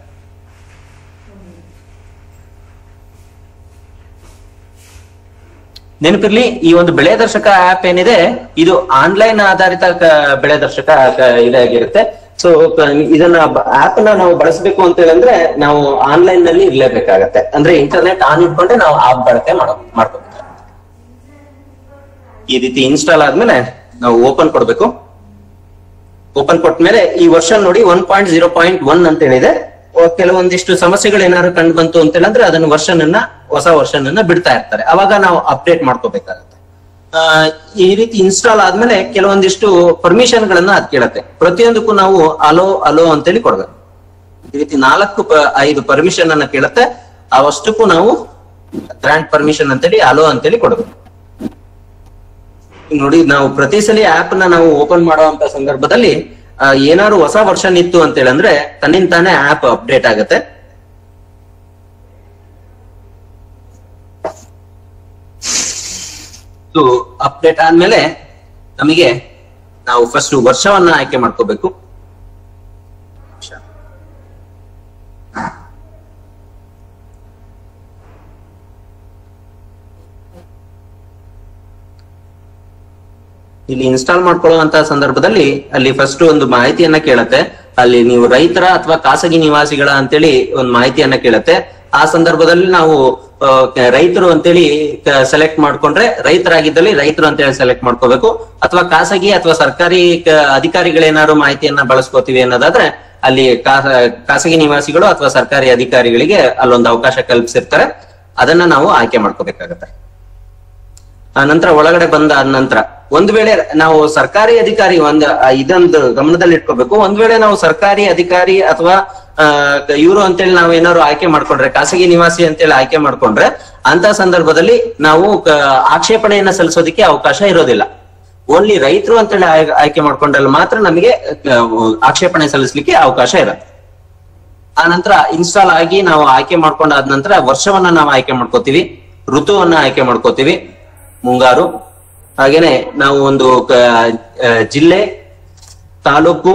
Speaker 2: ನೆನಪಿರ್ಲಿ ಈ ಒಂದು ಬೆಳೆ ದರ್ಶಕ ಆಪ್ ಏನಿದೆ ಇದು ಆನ್ಲೈನ್ ಆಧಾರಿತ ಕ- ಬೆಳೆ ದರ್ಶಕ ಕ- ಇದಾಗಿರುತ್ತೆ ಸೊ ಇದನ್ನ ಆಪ್ ನ ನಾವು ಬಳಸಬೇಕು ಅಂತ ಹೇಳಿದ್ರೆ ನಾವು ಆನ್ಲೈನ್ ನಲ್ಲಿ ಇರ್ಲೇಬೇಕಾಗತ್ತೆ ಅಂದ್ರೆ ಇಂಟರ್ನೆಟ್ ಆನ್ ಇಟ್ಕೊಂಡೆ ನಾವು ಆಪ್ ಬಳಕೆ ಮಾಡೋ ಮಾಡ್ಕೋಬೇಕು ಈ ರೀತಿ ಇನ್ಸ್ಟಾಲ್ ಆದ್ಮೇಲೆ ನಾವು ಓಪನ್ ಕೊಡ್ಬೇಕು ಓಪನ್ ಕೊಟ್ಟ ಮೇಲೆ ಈ ವರ್ಷನ್ ನೋಡಿ one point zero point one ಅಂತ ಹೇಳಿದೆ ಓ, ಕೆಲವೊಂದಿಷ್ಟು ಸಮಸ್ಯೆಗಳು ಏನಾದ್ರು ಕಂಡು ಬಂತು ಅಂತ ಹೇಳಿದ್ರೆ ಅದನ್ನ ವರ್ಷನ್ ಅನ್ನ ಹೊಸ ವರ್ಷನ್ ಅನ್ನ ಬಿಡ್ತಾ ಇರ್ತಾರೆ ಅವಾಗ ನಾವು ಅಪ್ಡೇಟ್ ಮಾಡ್ಕೋಬೇಕಾಗತ್ತೆ ಆ, ಈ ರೀತಿ ಇನ್ಸ್ಟಾಲ್ ಆದ್ಮೇಲೆ ಕೆಲವೊಂದಿಷ್ಟು ಪರ್ಮಿಷನ್ ಗಳನ್ನ ಅದ್ ಕೇಳತ್ತೆ ಪ್ರತಿಯೊಂದಕ್ಕೂ ನಾವು ಅಲೋ ಅಲೋ ಅಂತೇಳಿ ಕೊಡ್ಬೇಕು ಈ ರೀತಿ ನಾಲ್ಕು ಪ- ಐದು ಪರ್ಮಿಷನ್ ಅನ್ನ ಕೇಳುತ್ತೆ ಅವಷ್ಟಕ್ಕೂ ನಾವು ಗ್ರಾಂಟ್ ಪರ್ಮಿಷನ್ ಅಂತೇಳಿ ಅಲೋ ಅಂತೇಳಿ ಕೊಡಬೇಕು ಈಗ ನೋಡಿ ನಾವು ಪ್ರತಿ ಸಲ ಆಪ್ ನ ನಾವು ಓಪನ್ ಮಾಡುವಂತ ಸಂದರ್ಭದಲ್ಲಿ ಆ, ಏನಾದ್ರು ಹೊಸ ವರ್ಷನ್ ಇತ್ತು ಅಂತ ಹೇಳಂದ್ರೆ ತನ್ನಿಂದ ತಾನೇ ಆಪ್ ಅಪ್ಡೇಟ್ ಆಗುತ್ತೆ ಅಪ್ಡೇಟ್ ಆದ್ಮೇಲೆ ನಮಗೆ ನಾವು ಫಸ್ಟ್ ವರ್ಷವನ್ನ ಆಯ್ಕೆ ಮಾಡ್ಕೋಬೇಕು ಇಲ್ಲಿ ಇನ್ಸ್ಟಾಲ್ ಮಾಡ್ಕೊಳ್ಳುವಂತ ಸಂದರ್ಭದಲ್ಲಿ ಅಲ್ಲಿ ಫಸ್ಟ್ ಒಂದು ಮಾಹಿತಿಯನ್ನ ಕೇಳತ್ತೆ ಅಲ್ಲಿ ನೀವು ರೈತರ ಅಥವಾ ಖಾಸಗಿ ನಿವಾಸಿಗಳ ಅಂತೇಳಿ ಒಂದು ಮಾಹಿತಿಯನ್ನ ಕೇಳತ್ತೆ ಆ ಸಂದರ್ಭದಲ್ಲಿ ನಾವು ಆ, ಕ- ರೈತರು ಅಂತೇಳಿ ಸೆಲೆಕ್ಟ್ ಮಾಡ್ಕೊಂಡ್ರೆ ರೈತರಾಗಿದ್ದಲ್ಲಿ ರೈತರು ಅಂತೇಳಿ ಸೆಲೆಕ್ಟ್ ಮಾಡ್ಕೋಬೇಕು ಅಥವಾ ಖಾಸಗಿ ಅಥವಾ ಸರ್ಕಾರಿ ಕ- ಅಧಿಕಾರಿಗಳೇನಾದ್ರು ಮಾಹಿತಿಯನ್ನ ಬಳಸ್ಕೋತೀವಿ ಅನ್ನೋದಾದ್ರೆ ಅಲ್ಲಿ ಖಾ- ಖಾಸಗಿ ನಿವಾಸಿಗಳು ಅಥವಾ ಸರ್ಕಾರಿ ಅಧಿಕಾರಿಗಳಿಗೆ ಅಲ್ಲೊಂದು ಅವಕಾಶ ಕಲ್ಪಿಸಿರ್ತಾರೆ ಅದನ್ನ ನಾವು ಆಯ್ಕೆ ಮಾಡ್ಕೋಬೇಕಾಗತ್ತೆ ಆ ನಂತರ ಒಳಗಡೆ ಬಂದ ನಂತರ ಒಂದ್ ವೇಳೆ ನಾವು ಸರ್ಕಾರಿ ಅಧಿಕಾರಿ ಒಂದ್ ಆ, ಇದೊಂದು ಗಮನದಲ್ಲಿ ಇಟ್ಕೋಬೇಕು ಒಂದ್ ವೇಳೆ ನಾವು ಸರ್ಕಾರಿ ಅಧಿಕಾರಿ ಅಥವಾ ಇವರು ಅಂತೇಳಿ ನಾವು ಏನಾದ್ರು ಆಯ್ಕೆ ಮಾಡ್ಕೊಂಡ್ರೆ ಖಾಸಗಿ ನಿವಾಸಿ ಅಂತೇಳಿ ಆಯ್ಕೆ ಮಾಡ್ಕೊಂಡ್ರೆ ಅಂತ ಸಂದರ್ಭದಲ್ಲಿ ನಾವು ಕ- ಆಕ್ಷೇಪಣೆಯನ್ನ ಸಲ್ಲಿಸೋದಕ್ಕೆ ಅವಕಾಶ ಇರೋದಿಲ್ಲ ಓನ್ಲಿ ರೈತರು ಅಂತೇಳಿ ಆಯ್- ಆಯ್ಕೆ ಮಾಡ್ಕೊಂಡ್ರಲ್ಲಿ ಮಾತ್ರ ನಮಗೆ ಆ, ಆಕ್ಷೇಪಣೆ ಸಲ್ಲಿಸಲಿಕ್ಕೆ ಅವಕಾಶ ಇರುತ್ತೆ ಆ ನಂತರ ಇನ್ಸ್ಟಾಲ್ ಆಗಿ ನಾವು ಆಯ್ಕೆ ಮಾಡ್ಕೊಂಡಾದ ನಂತರ ವರ್ಷವನ್ನ ನಾವು ಆಯ್ಕೆ ಮಾಡ್ಕೋತೀವಿ ಋತುವನ್ನ ಆಯ್ಕೆ ಮಾಡ್ಕೋತೀವಿ ಮುಂಗಾರು ಹಾಗೇನೆ ನಾವು ಒಂದು ಕ- ಆ, ಜಿಲ್ಲೆ ತಾಲೂಕು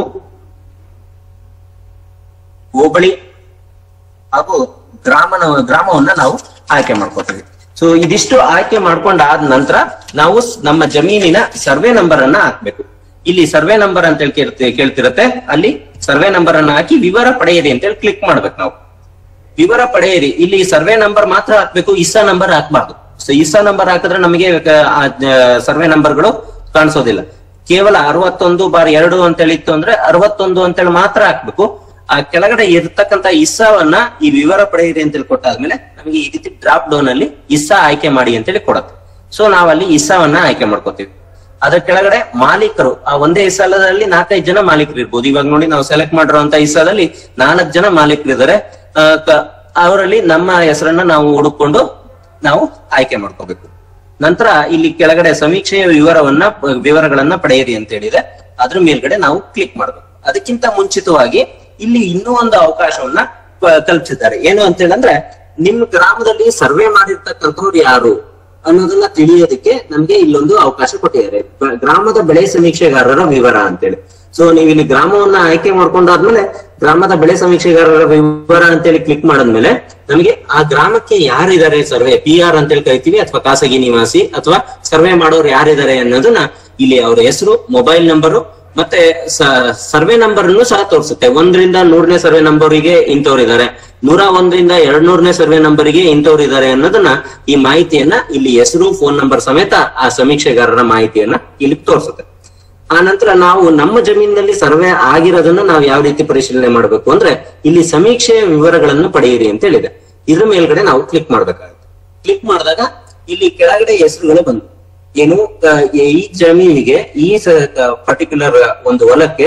Speaker 2: ಹೋಬಳಿ ಹಾಗೂ ಗ್ರಾಮನ ಗ್ರಾಮವನ್ನ ನಾವು ಆಯ್ಕೆ ಮಾಡ್ಕೋತೀವಿ ಸೊ ಇದಿಷ್ಟು ಆಯ್ಕೆ ಮಾಡ್ಕೊಂಡಾದ ನಂತರ ನಾವು ಸ್- ನಮ್ಮ ಜಮೀನಿನ ಸರ್ವೆ ನಂಬರ್ ಅನ್ನ ಹಾಕ್ಬೇಕು ಇಲ್ಲಿ ಸರ್ವೆ ನಂಬರ್ ಅಂತ ಹೇಳಿ ಕೇಳ್ತಿ- ಕೇಳ್ತಿರತ್ತೆ ಅಲ್ಲಿ ಸರ್ವೆ ನಂಬರ್ ಅನ್ನ ಹಾಕಿ ವಿವರ ಪಡೆಯಿರಿ ಅಂತ ಹೇಳಿ ಕ್ಲಿಕ್ ಮಾಡ್ಬೇಕು ನಾವು ವಿವರ ಪಡೆಯಿರಿ ಇಲ್ಲಿ ಸರ್ವೆ ನಂಬರ್ ಮಾತ್ರ ಹಾಕ್ಬೇಕು ಇಸ್ಸಾ ನಂಬರ್ ಹಾಕ್ಬಾರ್ದು ಸೊ ಇಸ್ಸಾ ನಂಬರ್ ಹಾಕಿದ್ರೆ ನಮಗೆ ಸರ್ವೆ ನಂಬರ್ಗಳು ಕಾಣಿಸೋದಿಲ್ಲ ಕೇವಲ ಅರವತ್ತೊಂದು ಬಾರ್ ಎರಡು ಅಂತೇಳಿ ಇತ್ತು ಅಂದ್ರೆ ಅರವತ್ತೊಂದು ಅಂತೇಳಿ ಮಾತ್ರ ಹಾಕ್ಬೇಕು ಆ ಕೆಳಗಡೆ ಇರ್ತಕ್ಕಂತ ಇಸ್ಸಾವನ್ನ ಈ ವಿವರ ಪಡೆಯಿರಿ ಅಂತೇಳಿ ಕೊಟ್ಟಾದ್ಮೇಲೆ ನಮಗೆ ಈ ರೀತಿ ಡ್ರಾಪ್ ಡೌನ್ ಅಲ್ಲಿ ಇಸ್ಸಾ ಆಯ್ಕೆ ಮಾಡಿ ಅಂತೇಳಿ ಕೊಡುತ್ತೆ ಸೊ ನಾವಲ್ಲಿ ಇಸ್ಸಾವನ್ನ ಆಯ್ಕೆ ಮಾಡ್ಕೋತೀವಿ ಅದ್ರ ಕೆಳಗಡೆ ಮಾಲೀಕರು ಆ ಒಂದೇ ಇಸಾಲದಲ್ಲಿ ನಾಲ್ಕೈದು ಜನ ಮಾಲೀಕರು ಇರ್ಬೋದು ಇವಾಗ ನೋಡಿ ನಾವು ಸೆಲೆಕ್ಟ್ ಮಾಡಿರುವಂತ ಇಸಾದಲ್ಲಿ ನಾಲ್ಕು ಜನ ಮಾಲೀಕರು ಇದ್ದಾರೆ ಆ, ಕ- ಅವರಲ್ಲಿ ನಮ್ಮ ಹೆಸರನ್ನ ನಾವು ಹುಡುಕೊಂಡು ನಾವು ಆಯ್ಕೆ ಮಾಡ್ಕೋಬೇಕು ನಂತರ ಇಲ್ಲಿ ಕೆಳಗಡೆ ಸಮೀಕ್ಷೆಯ ವಿವರವನ್ನ ವಿವರಗಳನ್ನ ಪಡೆಯಿರಿ ಅಂತ ಹೇಳಿದೆ ಅದ್ರ ಮೇಲ್ಗಡೆ ನಾವು ಕ್ಲಿಕ್ ಮಾಡಬೇಕು ಅದಕ್ಕಿಂತ ಮುಂಚಿತವಾಗಿ ಇಲ್ಲಿ ಇನ್ನೂ ಒಂದು ಅವಕಾಶವನ್ನ ಕ- ಕಲ್ಪಿಸಿದ್ದಾರೆ ಏನು ಅಂತ ಹೇಳಂದ್ರೆ ನಿಮ್ ಗ್ರಾಮದಲ್ಲಿ ಸರ್ವೆ ಮಾಡಿರ್ತಕ್ಕಂಥವ್ರು ಯಾರು ಅನ್ನೋದನ್ನ ತಿಳಿಯೋದಕ್ಕೆ ನಮ್ಗೆ ಇಲ್ಲೊಂದು ಅವಕಾಶ ಕೊಟ್ಟಿದ್ದಾರೆ ಬ- ಗ್ರಾಮದ ಬೆಳೆ ಸಮೀಕ್ಷೆಗಾರರ ವಿವರ ಅಂತೇಳಿ ಸೊ ನೀವು ಇಲ್ಲಿ ಗ್ರಾಮವನ್ನ ಆಯ್ಕೆ ಮಾಡ್ಕೊಂಡಾದ್ಮೇಲೆ ಗ್ರಾಮದ ಬೆಳೆ ಸಮೀಕ್ಷೆಗಾರರ ವಿವರ ಅಂತೇಳಿ ಕ್ಲಿಕ್ ಮಾಡಿದ್ಮೇಲೆ ನಮಗೆ ಆ ಗ್ರಾಮಕ್ಕೆ ಯಾರಿದ್ದಾರೆ ಸರ್ವೆ ಪಿ ಆರ್ ಅಂತೇಳಿ ಕರಿತೀವಿ ಅಥವಾ ಖಾಸಗಿ ನಿವಾಸಿ ಅಥವಾ ಸರ್ವೆ ಮಾಡೋರು ಯಾರಿದ್ದಾರೆ ಅನ್ನೋದನ್ನ ಇಲ್ಲಿ ಅವರ ಹೆಸರು ಮೊಬೈಲ್ ನಂಬರು ಮತ್ತೆ ಸರ್ವೆ ನಂಬರ್ ಅನ್ನು ಸಹ ತೋರಿಸುತ್ತೆ ಒಂದರಿಂದ ನೂರನೇ ಸರ್ವೆ ನಂಬರಿಗೆ ಇಂಥವ್ರು ಇದ್ದಾರೆ ನೂರ ಒಂದರಿಂದ ಎರಡ್ ನೂರನೇ ಸರ್ವೆ ನಂಬರಿಗೆ ಇಂಥವ್ರು ಇದ್ದಾರೆ ಅನ್ನೋದನ್ನ ಈ ಮಾಹಿತಿಯನ್ನ ಇಲ್ಲಿ ಹೆಸರು ಫೋನ್ ನಂಬರ್ ಸಮೇತ ಆ ಸಮೀಕ್ಷೆಗಾರರ ಮಾಹಿತಿಯನ್ನ ಇಲ್ಲಿ ತೋರಿಸುತ್ತೆ ಆ ನಂತರ ನಾವು ನಮ್ಮ ಜಮೀನಿನಲ್ಲಿ ಸರ್ವೆ ಆಗಿರೋದನ್ನ ನಾವು ಯಾವ ರೀತಿ ಪರಿಶೀಲನೆ ಮಾಡಬೇಕು ಅಂದ್ರೆ ಇಲ್ಲಿ ಸಮೀಕ್ಷೆಯ ವಿವರಗಳನ್ನು ಪಡೆಯಿರಿ ಅಂತ ಹೇಳಿದೆ ಇದ್ರ ಮೇಲ್ಗಡೆ ನಾವು ಕ್ಲಿಕ್ ಮಾಡ್ಬೇಕಾಗುತ್ತೆ ಕ್ಲಿಕ್ ಮಾಡಿದಾಗ ಇಲ್ಲಿ ಕೆಳಗಡೆ ಹೆಸರುಗಳು ಬಂದು ಏನು ಕ- ಈ ಜಮೀನಿಗೆ ಈ ಪರ್ಟಿಕ್ಯುಲರ್ ಒಂದು ಹೊಲಕ್ಕೆ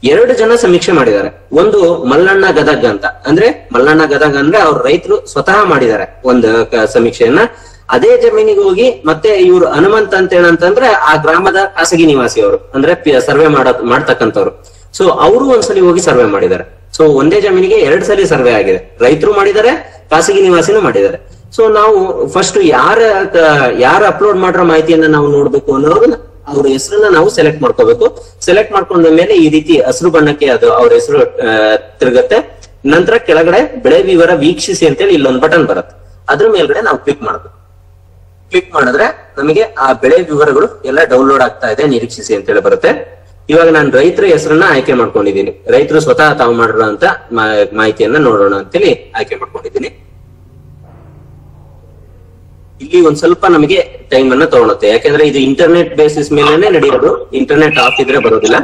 Speaker 2: ಎರಡು ಜನ ಸಮೀಕ್ಷೆ ಮಾಡಿದ್ದಾರೆ ಒಂದು ಮಲ್ಲಣ್ಣ ಗದಗ್ ಅಂತ ಅಂದ್ರೆ ಮಲ್ಲಣ್ಣ ಗದಗ್ ಅಂದ್ರೆ ಅವ್ರ ರೈತರು ಸ್ವತಃ ಮಾಡಿದ್ದಾರೆ ಒಂದು ಕ- ಸಮೀಕ್ಷೆಯನ್ನ ಅದೇ ಜಮೀನಿಗೆ ಹೋಗಿ ಮತ್ತೆ ಇವ್ರು ಹನುಮಂತ್ ಅಂತ ಏನಂತಂದ್ರೆ ಆ ಗ್ರಾಮದ ಖಾಸಗಿ ನಿವಾಸಿ ಅವರು ಅಂದ್ರೆ ಸರ್ವೆ ಮಾಡ ಮಾಡ್ತಕ್ಕಂಥವ್ರು ಸೊ ಅವರು ಒಂದ್ಸಲಿ ಹೋಗಿ ಸರ್ವೆ ಮಾಡಿದ್ದಾರೆ ಸೊ ಒಂದೇ ಜಮೀನಿಗೆ ಎರಡ್ ಸಲ ಸರ್ವೆ ಆಗಿದೆ ರೈತರು ಮಾಡಿದ್ದಾರೆ ಖಾಸಗಿ ನಿವಾಸಿನೂ ಮಾಡಿದ್ದಾರೆ ಸೊ ನಾವು ಫಸ್ಟ್ ಯಾರ ಯಾರ ಅಪ್ಲೋಡ್ ಮಾಡಿರೋ ಮಾಹಿತಿಯನ್ನ ನಾವು ನೋಡ್ಬೇಕು ಅನ್ನೋದನ್ನ ಅವ್ರ ಹೆಸರನ್ನ ನಾವು ಸೆಲೆಕ್ಟ್ ಮಾಡ್ಕೋಬೇಕು ಸೆಲೆಕ್ಟ್ ಮಾಡ್ಕೊಂಡ ಮೇಲೆ ಈ ರೀತಿ ಹಸಿರು ಬಣ್ಣಕ್ಕೆ ಅದು ಅವ್ರ ಹೆಸರು ತಿರುಗತ್ತೆ ನಂತರ ಕೆಳಗಡೆ ಬೆಳೆ ವಿವರ ವೀಕ್ಷಿಸಿ ಅಂತೇಳಿ ಇಲ್ಲೊಂದು ಬಟನ್ ಬರುತ್ತೆ ಅದ್ರ ಮೇಲ್ಗಡೆ ನಾವು ಕ್ಲಿಕ್ ಮಾಡ್ಬೇಕು ಕ್ಲಿಕ್ ಮಾಡಿದ್ರೆ ನಮಗೆ ಆ ಬೆಳೆ ವಿವರಗಳು ಎಲ್ಲ ಡೌನ್ಲೋಡ್ ಆಗ್ತಾ ಇದೆ ನಿರೀಕ್ಷಿಸಿ ಅಂತೇಳಿ ಬರುತ್ತೆ ಇವಾಗ ನಾನು ರೈತರ ಹೆಸರನ್ನ ಆಯ್ಕೆ ಮಾಡ್ಕೊಂಡಿದ್ದೀನಿ ರೈತರು ಸ್ವತಃ ತಾವು ಮಾಡಿರೋ ಅಂತ ಮಾಹಿತಿಯನ್ನ ನೋಡೋಣ ಅಂತೇಳಿ ಆಯ್ಕೆ ಮಾಡ್ಕೊಂಡಿದ್ದೀನಿ ಇಲ್ಲಿ ಒಂದ್ ಸ್ವಲ್ಪ ನಮಗೆ ಟೈಮ್ ಅನ್ನ ತಗೊಳುತ್ತೆ ಯಾಕಂದ್ರೆ ಇದು ಇಂಟರ್ನೆಟ್ ಬೇಸಿಸ್ ಮೇಲೆನೆ ನಡೆಯೋದು ಇಂಟರ್ನೆಟ್ ಆಫ್ ಇದ್ರೆ ಬರೋದಿಲ್ಲ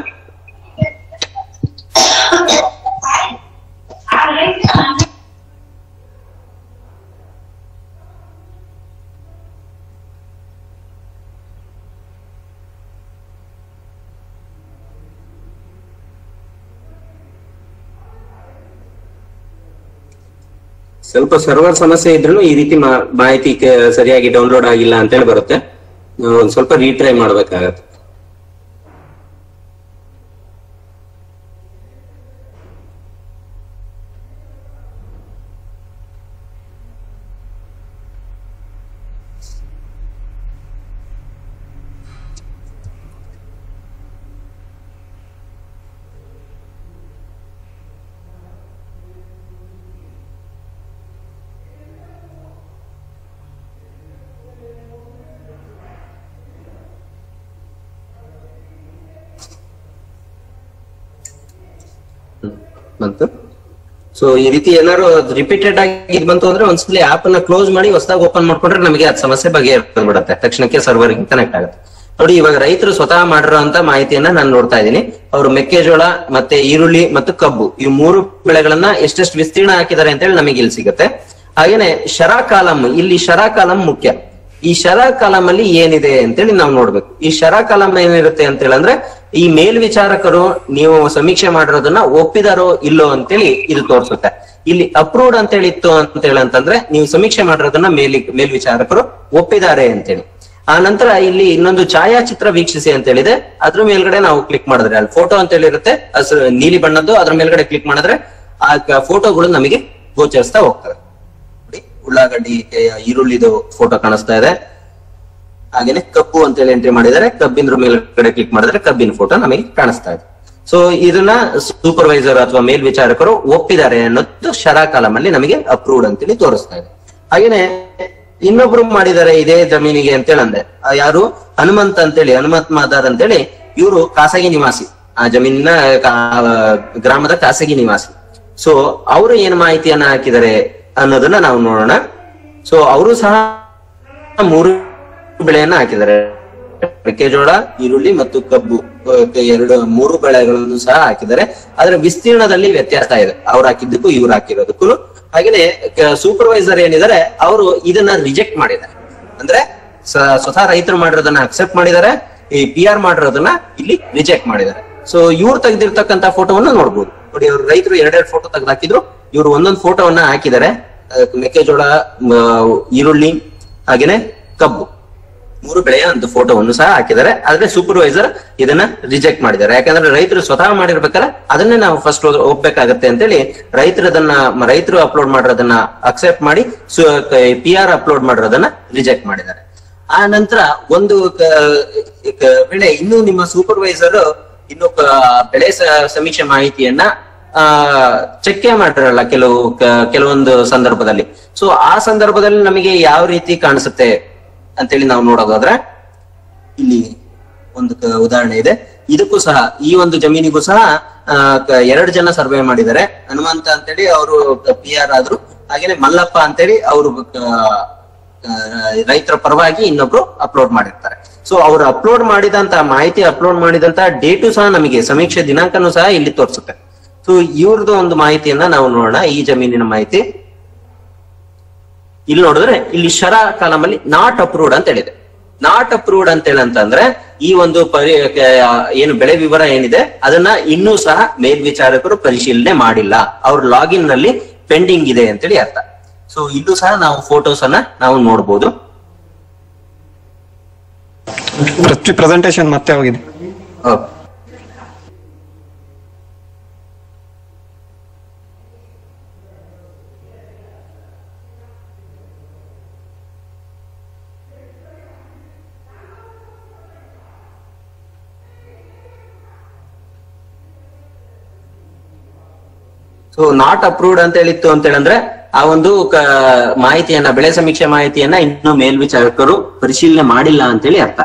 Speaker 2: ಸ್ವಲ್ಪ ಸರ್ವರ್ ಸಮಸ್ಯೆ ಇದ್ರೂ ಈ ರೀತಿ ಮಾ- ಮಾಹಿತಿ ಕ- ಸರಿಯಾಗಿ ಡೌನ್ಲೋಡ್ ಆಗಿಲ್ಲ ಅಂತೇಳಿ ಬರುತ್ತೆ ನಾವು ಒಂದ್ ಸ್ವಲ್ಪ ರೀಟ್ರೈ ಮಾಡ್ಬೇಕಾಗತ್ತೆ ಬಂತು ಸೊ ಈ ರೀತಿ ಏನಾದ್ರು ರಿಪೀಟೆಡ್ ಆಗಿ ಇದ್ ಬಂತು ಅಂದ್ರೆ ಒಂದ್ಸಲಿ ಆಪ್ ಅನ್ನ ಕ್ಲೋಸ್ ಮಾಡಿ ಹೊಸದಾಗಿ ಓಪನ್ ಮಾಡ್ಕೊಂಡ್ರೆ ನಮಗೆ ಅದ್ ಸಮಸ್ಯೆ ಬಗ್ಗೆ ಬಿಡುತ್ತೆ ತಕ್ಷಣಕ್ಕೆ ಸರ್ವರ್ ಕನೆಕ್ಟ್ ಆಗುತ್ತೆ ನೋಡಿ ಇವಾಗ ರೈತರು ಸ್ವತಃ ಮಾಡಿರೋ ಅಂತ ಮಾಹಿತಿಯನ್ನ ನಾನು ನೋಡ್ತಾ ಇದ್ದೀನಿ ಅವರು ಮೆಕ್ಕೆಜೋಳ ಮತ್ತೆ ಈರುಳ್ಳಿ ಮತ್ತು ಕಬ್ಬು ಈ ಮೂರು ಬೆಳೆಗಳನ್ನ ಎಷ್ಟೆಷ್ಟು ವಿಸ್ತೀರ್ಣ ಹಾಕಿದ್ದಾರೆ ಅಂತೇಳಿ ನಮಗೆ ಇಲ್ಲಿ ಸಿಗುತ್ತೆ ಹಾಗೇನೆ ಶರಾ ಕಾಲಂ ಇಲ್ಲಿ ಶರಾ ಕಾಲಂ ಮುಖ್ಯ ಈ ಶರಾ ಕಾಲಂ ಅಲ್ಲಿ ಏನಿದೆ ಅಂತೇಳಿ ನಾವು ನೋಡ್ಬೇಕು ಈ ಶರಾ ಕಾಲಂ ಏನಿರುತ್ತೆ ಅಂತ ಹೇಳಂದ್ರೆ ಈ ಮೇಲ್ವಿಚಾರಕರು ನೀವು ಸಮೀಕ್ಷೆ ಮಾಡಿರೋದನ್ನ ಒಪ್ಪಿದಾರೋ ಇಲ್ಲೋ ಅಂತೇಳಿ ಇದು ತೋರಿಸುತ್ತೆ ಇಲ್ಲಿ ಅಪ್ರೂವ್ಡ್ ಅಂತೇಳಿ ಇತ್ತು ಅಂತ ಹೇಳಿ ಅಂತಂದ್ರೆ ನೀವು ಸಮೀಕ್ಷೆ ಮಾಡಿರೋದನ್ನ ಮೇಲ್ ಮೇಲ್ವಿಚಾರಕರು ಒಪ್ಪಿದ್ದಾರೆ ಅಂತೇಳಿ ಆ ನಂತರ ಇಲ್ಲಿ ಇನ್ನೊಂದು ಛಾಯಾಚಿತ್ರ ವೀಕ್ಷಿಸಿ ಅಂತ ಹೇಳಿದೆ ಅದ್ರ ಮೇಲ್ಗಡೆ ನಾವು ಕ್ಲಿಕ್ ಮಾಡಿದ್ರೆ ಅಲ್ಲಿ ಫೋಟೋ ಅಂತ ಹೇಳಿರುತ್ತೆ ಹಸಿರು ನೀಲಿ ಬಣ್ಣದ್ದು ಅದ್ರ ಮೇಲ್ಗಡೆ ಕ್ಲಿಕ್ ಮಾಡಿದ್ರೆ ಆ ಫೋಟೋಗಳು ನಮಗೆ ಗೋಚರಿಸ್ತಾ ಹೋಗ್ತವೆ ನೋಡಿ ಉಳ್ಳಾಗಡ್ಡಿ ಎ, ಈರುಳ್ಳಿದು ಫೋಟೋ ಕಾಣಿಸ್ತಾ ಇದೆ ಹಾಗೇನೆ ಕಬ್ಬು ಅಂತೇಳಿ ಎಂಟ್ರಿ ಮಾಡಿದರೆ ಕಬ್ಬಿನ ಮೇಲ್ಗಡೆ ಕ್ಲಿಕ್ ಮಾಡಿದ್ರೆ ಕಬ್ಬಿನ ಫೋಟೋ ನಮಗೆ ಕಾಣಿಸ್ತಾ ಇದೆ ಸೊ ಇದನ್ನ ಸೂಪರ್ವೈಸರ್ ಅಥವಾ ಮೇಲ್ವಿಚಾರಕರು ಒಪ್ಪಿದ್ದಾರೆ ಅನ್ನೋದು ಶರಾ ಕಾಲಂ ಅಲ್ಲಿ ನಮಗೆ ಅಪ್ರೂವ್ಡ್ ಅಂತೇಳಿ ತೋರಿಸ್ತಾ ಇದೆ ಹಾಗೇನೆ ಇನ್ನೊಬ್ರು ಮಾಡಿದ್ದಾರೆ ಇದೇ ಜಮೀನಿಗೆ ಅಂತೇಳಿ ಅಂದೆ ಆ ಯಾರು ಹನುಮಂತ್ ಅಂತೇಳಿ ಹನುಮಂತ್ ಮಾದಾರ್ ಅಂತೇಳಿ ಇವರು ಖಾಸಗಿ ನಿವಾಸಿ ಆ ಜಮೀನಿನ ಕಾ- ಗ್ರಾಮದ ಖಾಸಗಿ ನಿವಾಸಿ ಸೊ ಅವರು ಏನ್ ಮಾಹಿತಿಯನ್ನ ಹಾಕಿದ್ದಾರೆ ಅನ್ನೋದನ್ನ ನಾವು ನೋಡೋಣ ಸೊ ಅವರು ಸಹ ಮೂರು ಬೆಳೆಯನ್ನ ಹಾಕಿದ್ದಾರೆ ಮೆಕ್ಕೆಜೋಳ ಈರುಳ್ಳಿ ಮತ್ತು ಕಬ್ಬು ಅಹ್, ಎರಡು ಮೂರು ಬೆಳೆಗಳನ್ನು ಸಹ ಹಾಕಿದ್ದಾರೆ ಆದ್ರೆ ವಿಸ್ತೀರ್ಣದಲ್ಲಿ ವ್ಯತ್ಯಾಸ ಇದೆ ಅವ್ರು ಹಾಕಿದ್ದಕ್ಕೂ ಇವ್ರು ಹಾಕಿರೋದಕ್ಕೂ ಹಾಗೇನೆ ಸೂಪರ್ವೈಸರ್ ಏನಿದ್ದಾರೆ ಅವರು ಇದನ್ನ ರಿಜೆಕ್ಟ್ ಮಾಡಿದ್ದಾರೆ ಅಂದ್ರೆ ಸ- ಸ್ವತಃ ರೈತರು ಮಾಡಿರೋದನ್ನ ಅಕ್ಸೆಪ್ಟ್ ಮಾಡಿದ್ದಾರೆ ಈ ಪಿ ಆರ್ ಮಾಡಿರೋದನ್ನ ಇಲ್ಲಿ ರಿಜೆಕ್ಟ್ ಮಾಡಿದ್ದಾರೆ ಸೊ ಇವ್ರು ತೆಗೆದಿರ್ತಕ್ಕಂತ ಫೋಟೋವನ್ನ ನೋಡ್ಬೋದು ನೋಡಿ ಅವ್ರು ರೈತರು ಎರಡೆರಡು ಫೋಟೋ ತೆಗೆದು ಹಾಕಿದ್ರು ಇವ್ರು ಒಂದೊಂದು ಫೋಟೋವನ್ನ ಹಾಕಿದ್ದಾರೆ ಅಹ್, ಮೆಕ್ಕೆಜೋಳ ಮ, ಈರುಳ್ಳಿ ಹಾಗೇನೆ ಕಬ್ಬು ಮೂರು ಬೆಳೆಯ ಒಂದು ಫೋಟೋವನ್ನು ಸಹ ಹಾಕಿದ್ದಾರೆ ಆದ್ರೆ ಸೂಪರ್ವೈಸರ್ ಇದನ್ನ ರಿಜೆಕ್ಟ್ ಮಾಡಿದ್ದಾರೆ ಯಾಕಂದ್ರೆ ರೈತರು ಸ್ವತಃ ಮಾಡಿರ್ಬೇಕಾದ್ರೆ ಅದನ್ನೇ ನಾವು ಫಸ್ಟ್ ಒಪ್ಬೇಕಾಗತ್ತೆ ಅಂತೇಳಿ ರೈತರು ಅದನ್ನ ರೈತರು ಅಪ್ಲೋಡ್ ಮಾಡಿರೋದನ್ನ ಅಕ್ಸೆಪ್ಟ್ ಮಾಡಿ ಪಿ ಆರ್ ಅಪ್ಲೋಡ್ ಮಾಡಿರೋದನ್ನ ರಿಜೆಕ್ಟ್ ಮಾಡಿದ್ದಾರೆ ಆ ನಂತರ ಒಂದು ಕ- ಕ- ವೇಳೆ ಇನ್ನು ನಿಮ್ಮ ಸೂಪರ್ವೈಸರ್ ಇನ್ನು ಕ- ಬೆಳೆ ಸ- ಸಮೀಕ್ಷೆ ಮಾಹಿತಿಯನ್ನ ಆ ಚೆಕ್ಕೆ ಮಾಡಿರಲ್ಲ ಕೆಲವು ಕ- ಕೆಲವೊಂದು ಸಂದರ್ಭದಲ್ಲಿ ಸೊ ಆ ಸಂದರ್ಭದಲ್ಲಿ ನಮಗೆ ಯಾವ ರೀತಿ ಕಾಣಿಸುತ್ತೆ ಅಂತೇಳಿ ನಾವು ನೋಡೋದಾದ್ರೆ ಇಲ್ಲಿ ಒಂದು ಕ- ಉದಾಹರಣೆ ಇದೆ ಇದಕ್ಕೂ ಸಹ ಈ ಒಂದು ಜಮೀನಿಗೂ ಸಹ ಆ, ಕ- ಎರಡು ಜನ ಸರ್ವೆ ಮಾಡಿದ್ದಾರೆ ಹನುಮಂತ ಅಂತೇಳಿ ಅವರು ಪಿ ಆರ್ ಆದ್ರು ಹಾಗೇನೆ ಮಲ್ಲಪ್ಪ ಅಂತೇಳಿ ಅವರು ರೈತರ ಪರವಾಗಿ ಇನ್ನೊಬ್ರು ಅಪ್ಲೋಡ್ ಮಾಡಿರ್ತಾರೆ ಸೊ ಅವರು ಅಪ್ಲೋಡ್ ಮಾಡಿದಂತ ಮಾಹಿತಿ ಅಪ್ಲೋಡ್ ಮಾಡಿದಂತ ಡೇಟು ಸಹ ನಮಗೆ ಸಮೀಕ್ಷೆ ದಿನಾಂಕನೂ ಸಹ ಇಲ್ಲಿ ತೋರಿಸುತ್ತೆ ಸೊ ಇವ್ರದ್ದು ಒಂದು ಮಾಹಿತಿಯನ್ನ ನಾವು ನೋಡೋಣ ಈ ಜಮೀನಿನ ಮಾಹಿತಿ ಇಲ್ಲಿ ನೋಡಿದ್ರೆ ಇಲ್ಲಿ ಶರ ಕಾಲಮಲ್ಲಿ ನಾಟ್ ಅಪ್ರೂವ್ಡ್ ಅಂತ ಹೇಳಿದೆ ನಾಟ್ ಅಪ್ರೂವ್ಡ್ ಅಂತ ಹೇಳಂತಂದ್ರೆ ಈ ಒಂದು ಪರಿ ಕ- ಏನು ಬೆಳೆ ವಿವರ ಏನಿದೆ ಅದನ್ನ ಇನ್ನೂ ಸಹ ಮೇಲ್ವಿಚಾರಕರು ಪರಿಶೀಲನೆ ಮಾಡಿಲ್ಲ ಅವ್ರ ಲಾಗಿನ್ ನಲ್ಲಿ ಪೆಂಡಿಂಗ್ ಇದೆ ಅಂತೇಳಿ ಅರ್ಥ ಸೊ ಇಲ್ಲೂ ಸಹ ನಾವು ಫೋಟೋಸ್ ಅನ್ನ ನಾವು ನೋಡ್ಬೋದು
Speaker 3: ಪ್ರತಿ ಪ್ರೆಸೆಂಟೇಶನ್ ಮತ್ತೆ ಹೋಗಿದೆ
Speaker 2: ಓಕೆ ಸೊ ನಾಟ್ ಅಪ್ರೂವ್ಡ್ ಅಂತ ಹೇಳಿತ್ತು ಅಂತ ಹೇಳಂದ್ರೆ ಆ ಒಂದು ಕ- ಮಾಹಿತಿಯನ್ನ ಬೆಳೆ ಸಮೀಕ್ಷೆ ಮಾಹಿತಿಯನ್ನ ಇನ್ನೂ ಮೇಲ್ವಿಚಾರಕರು ಪರಿಶೀಲನೆ ಮಾಡಿಲ್ಲ ಅಂತೇಳಿ ಅರ್ಥ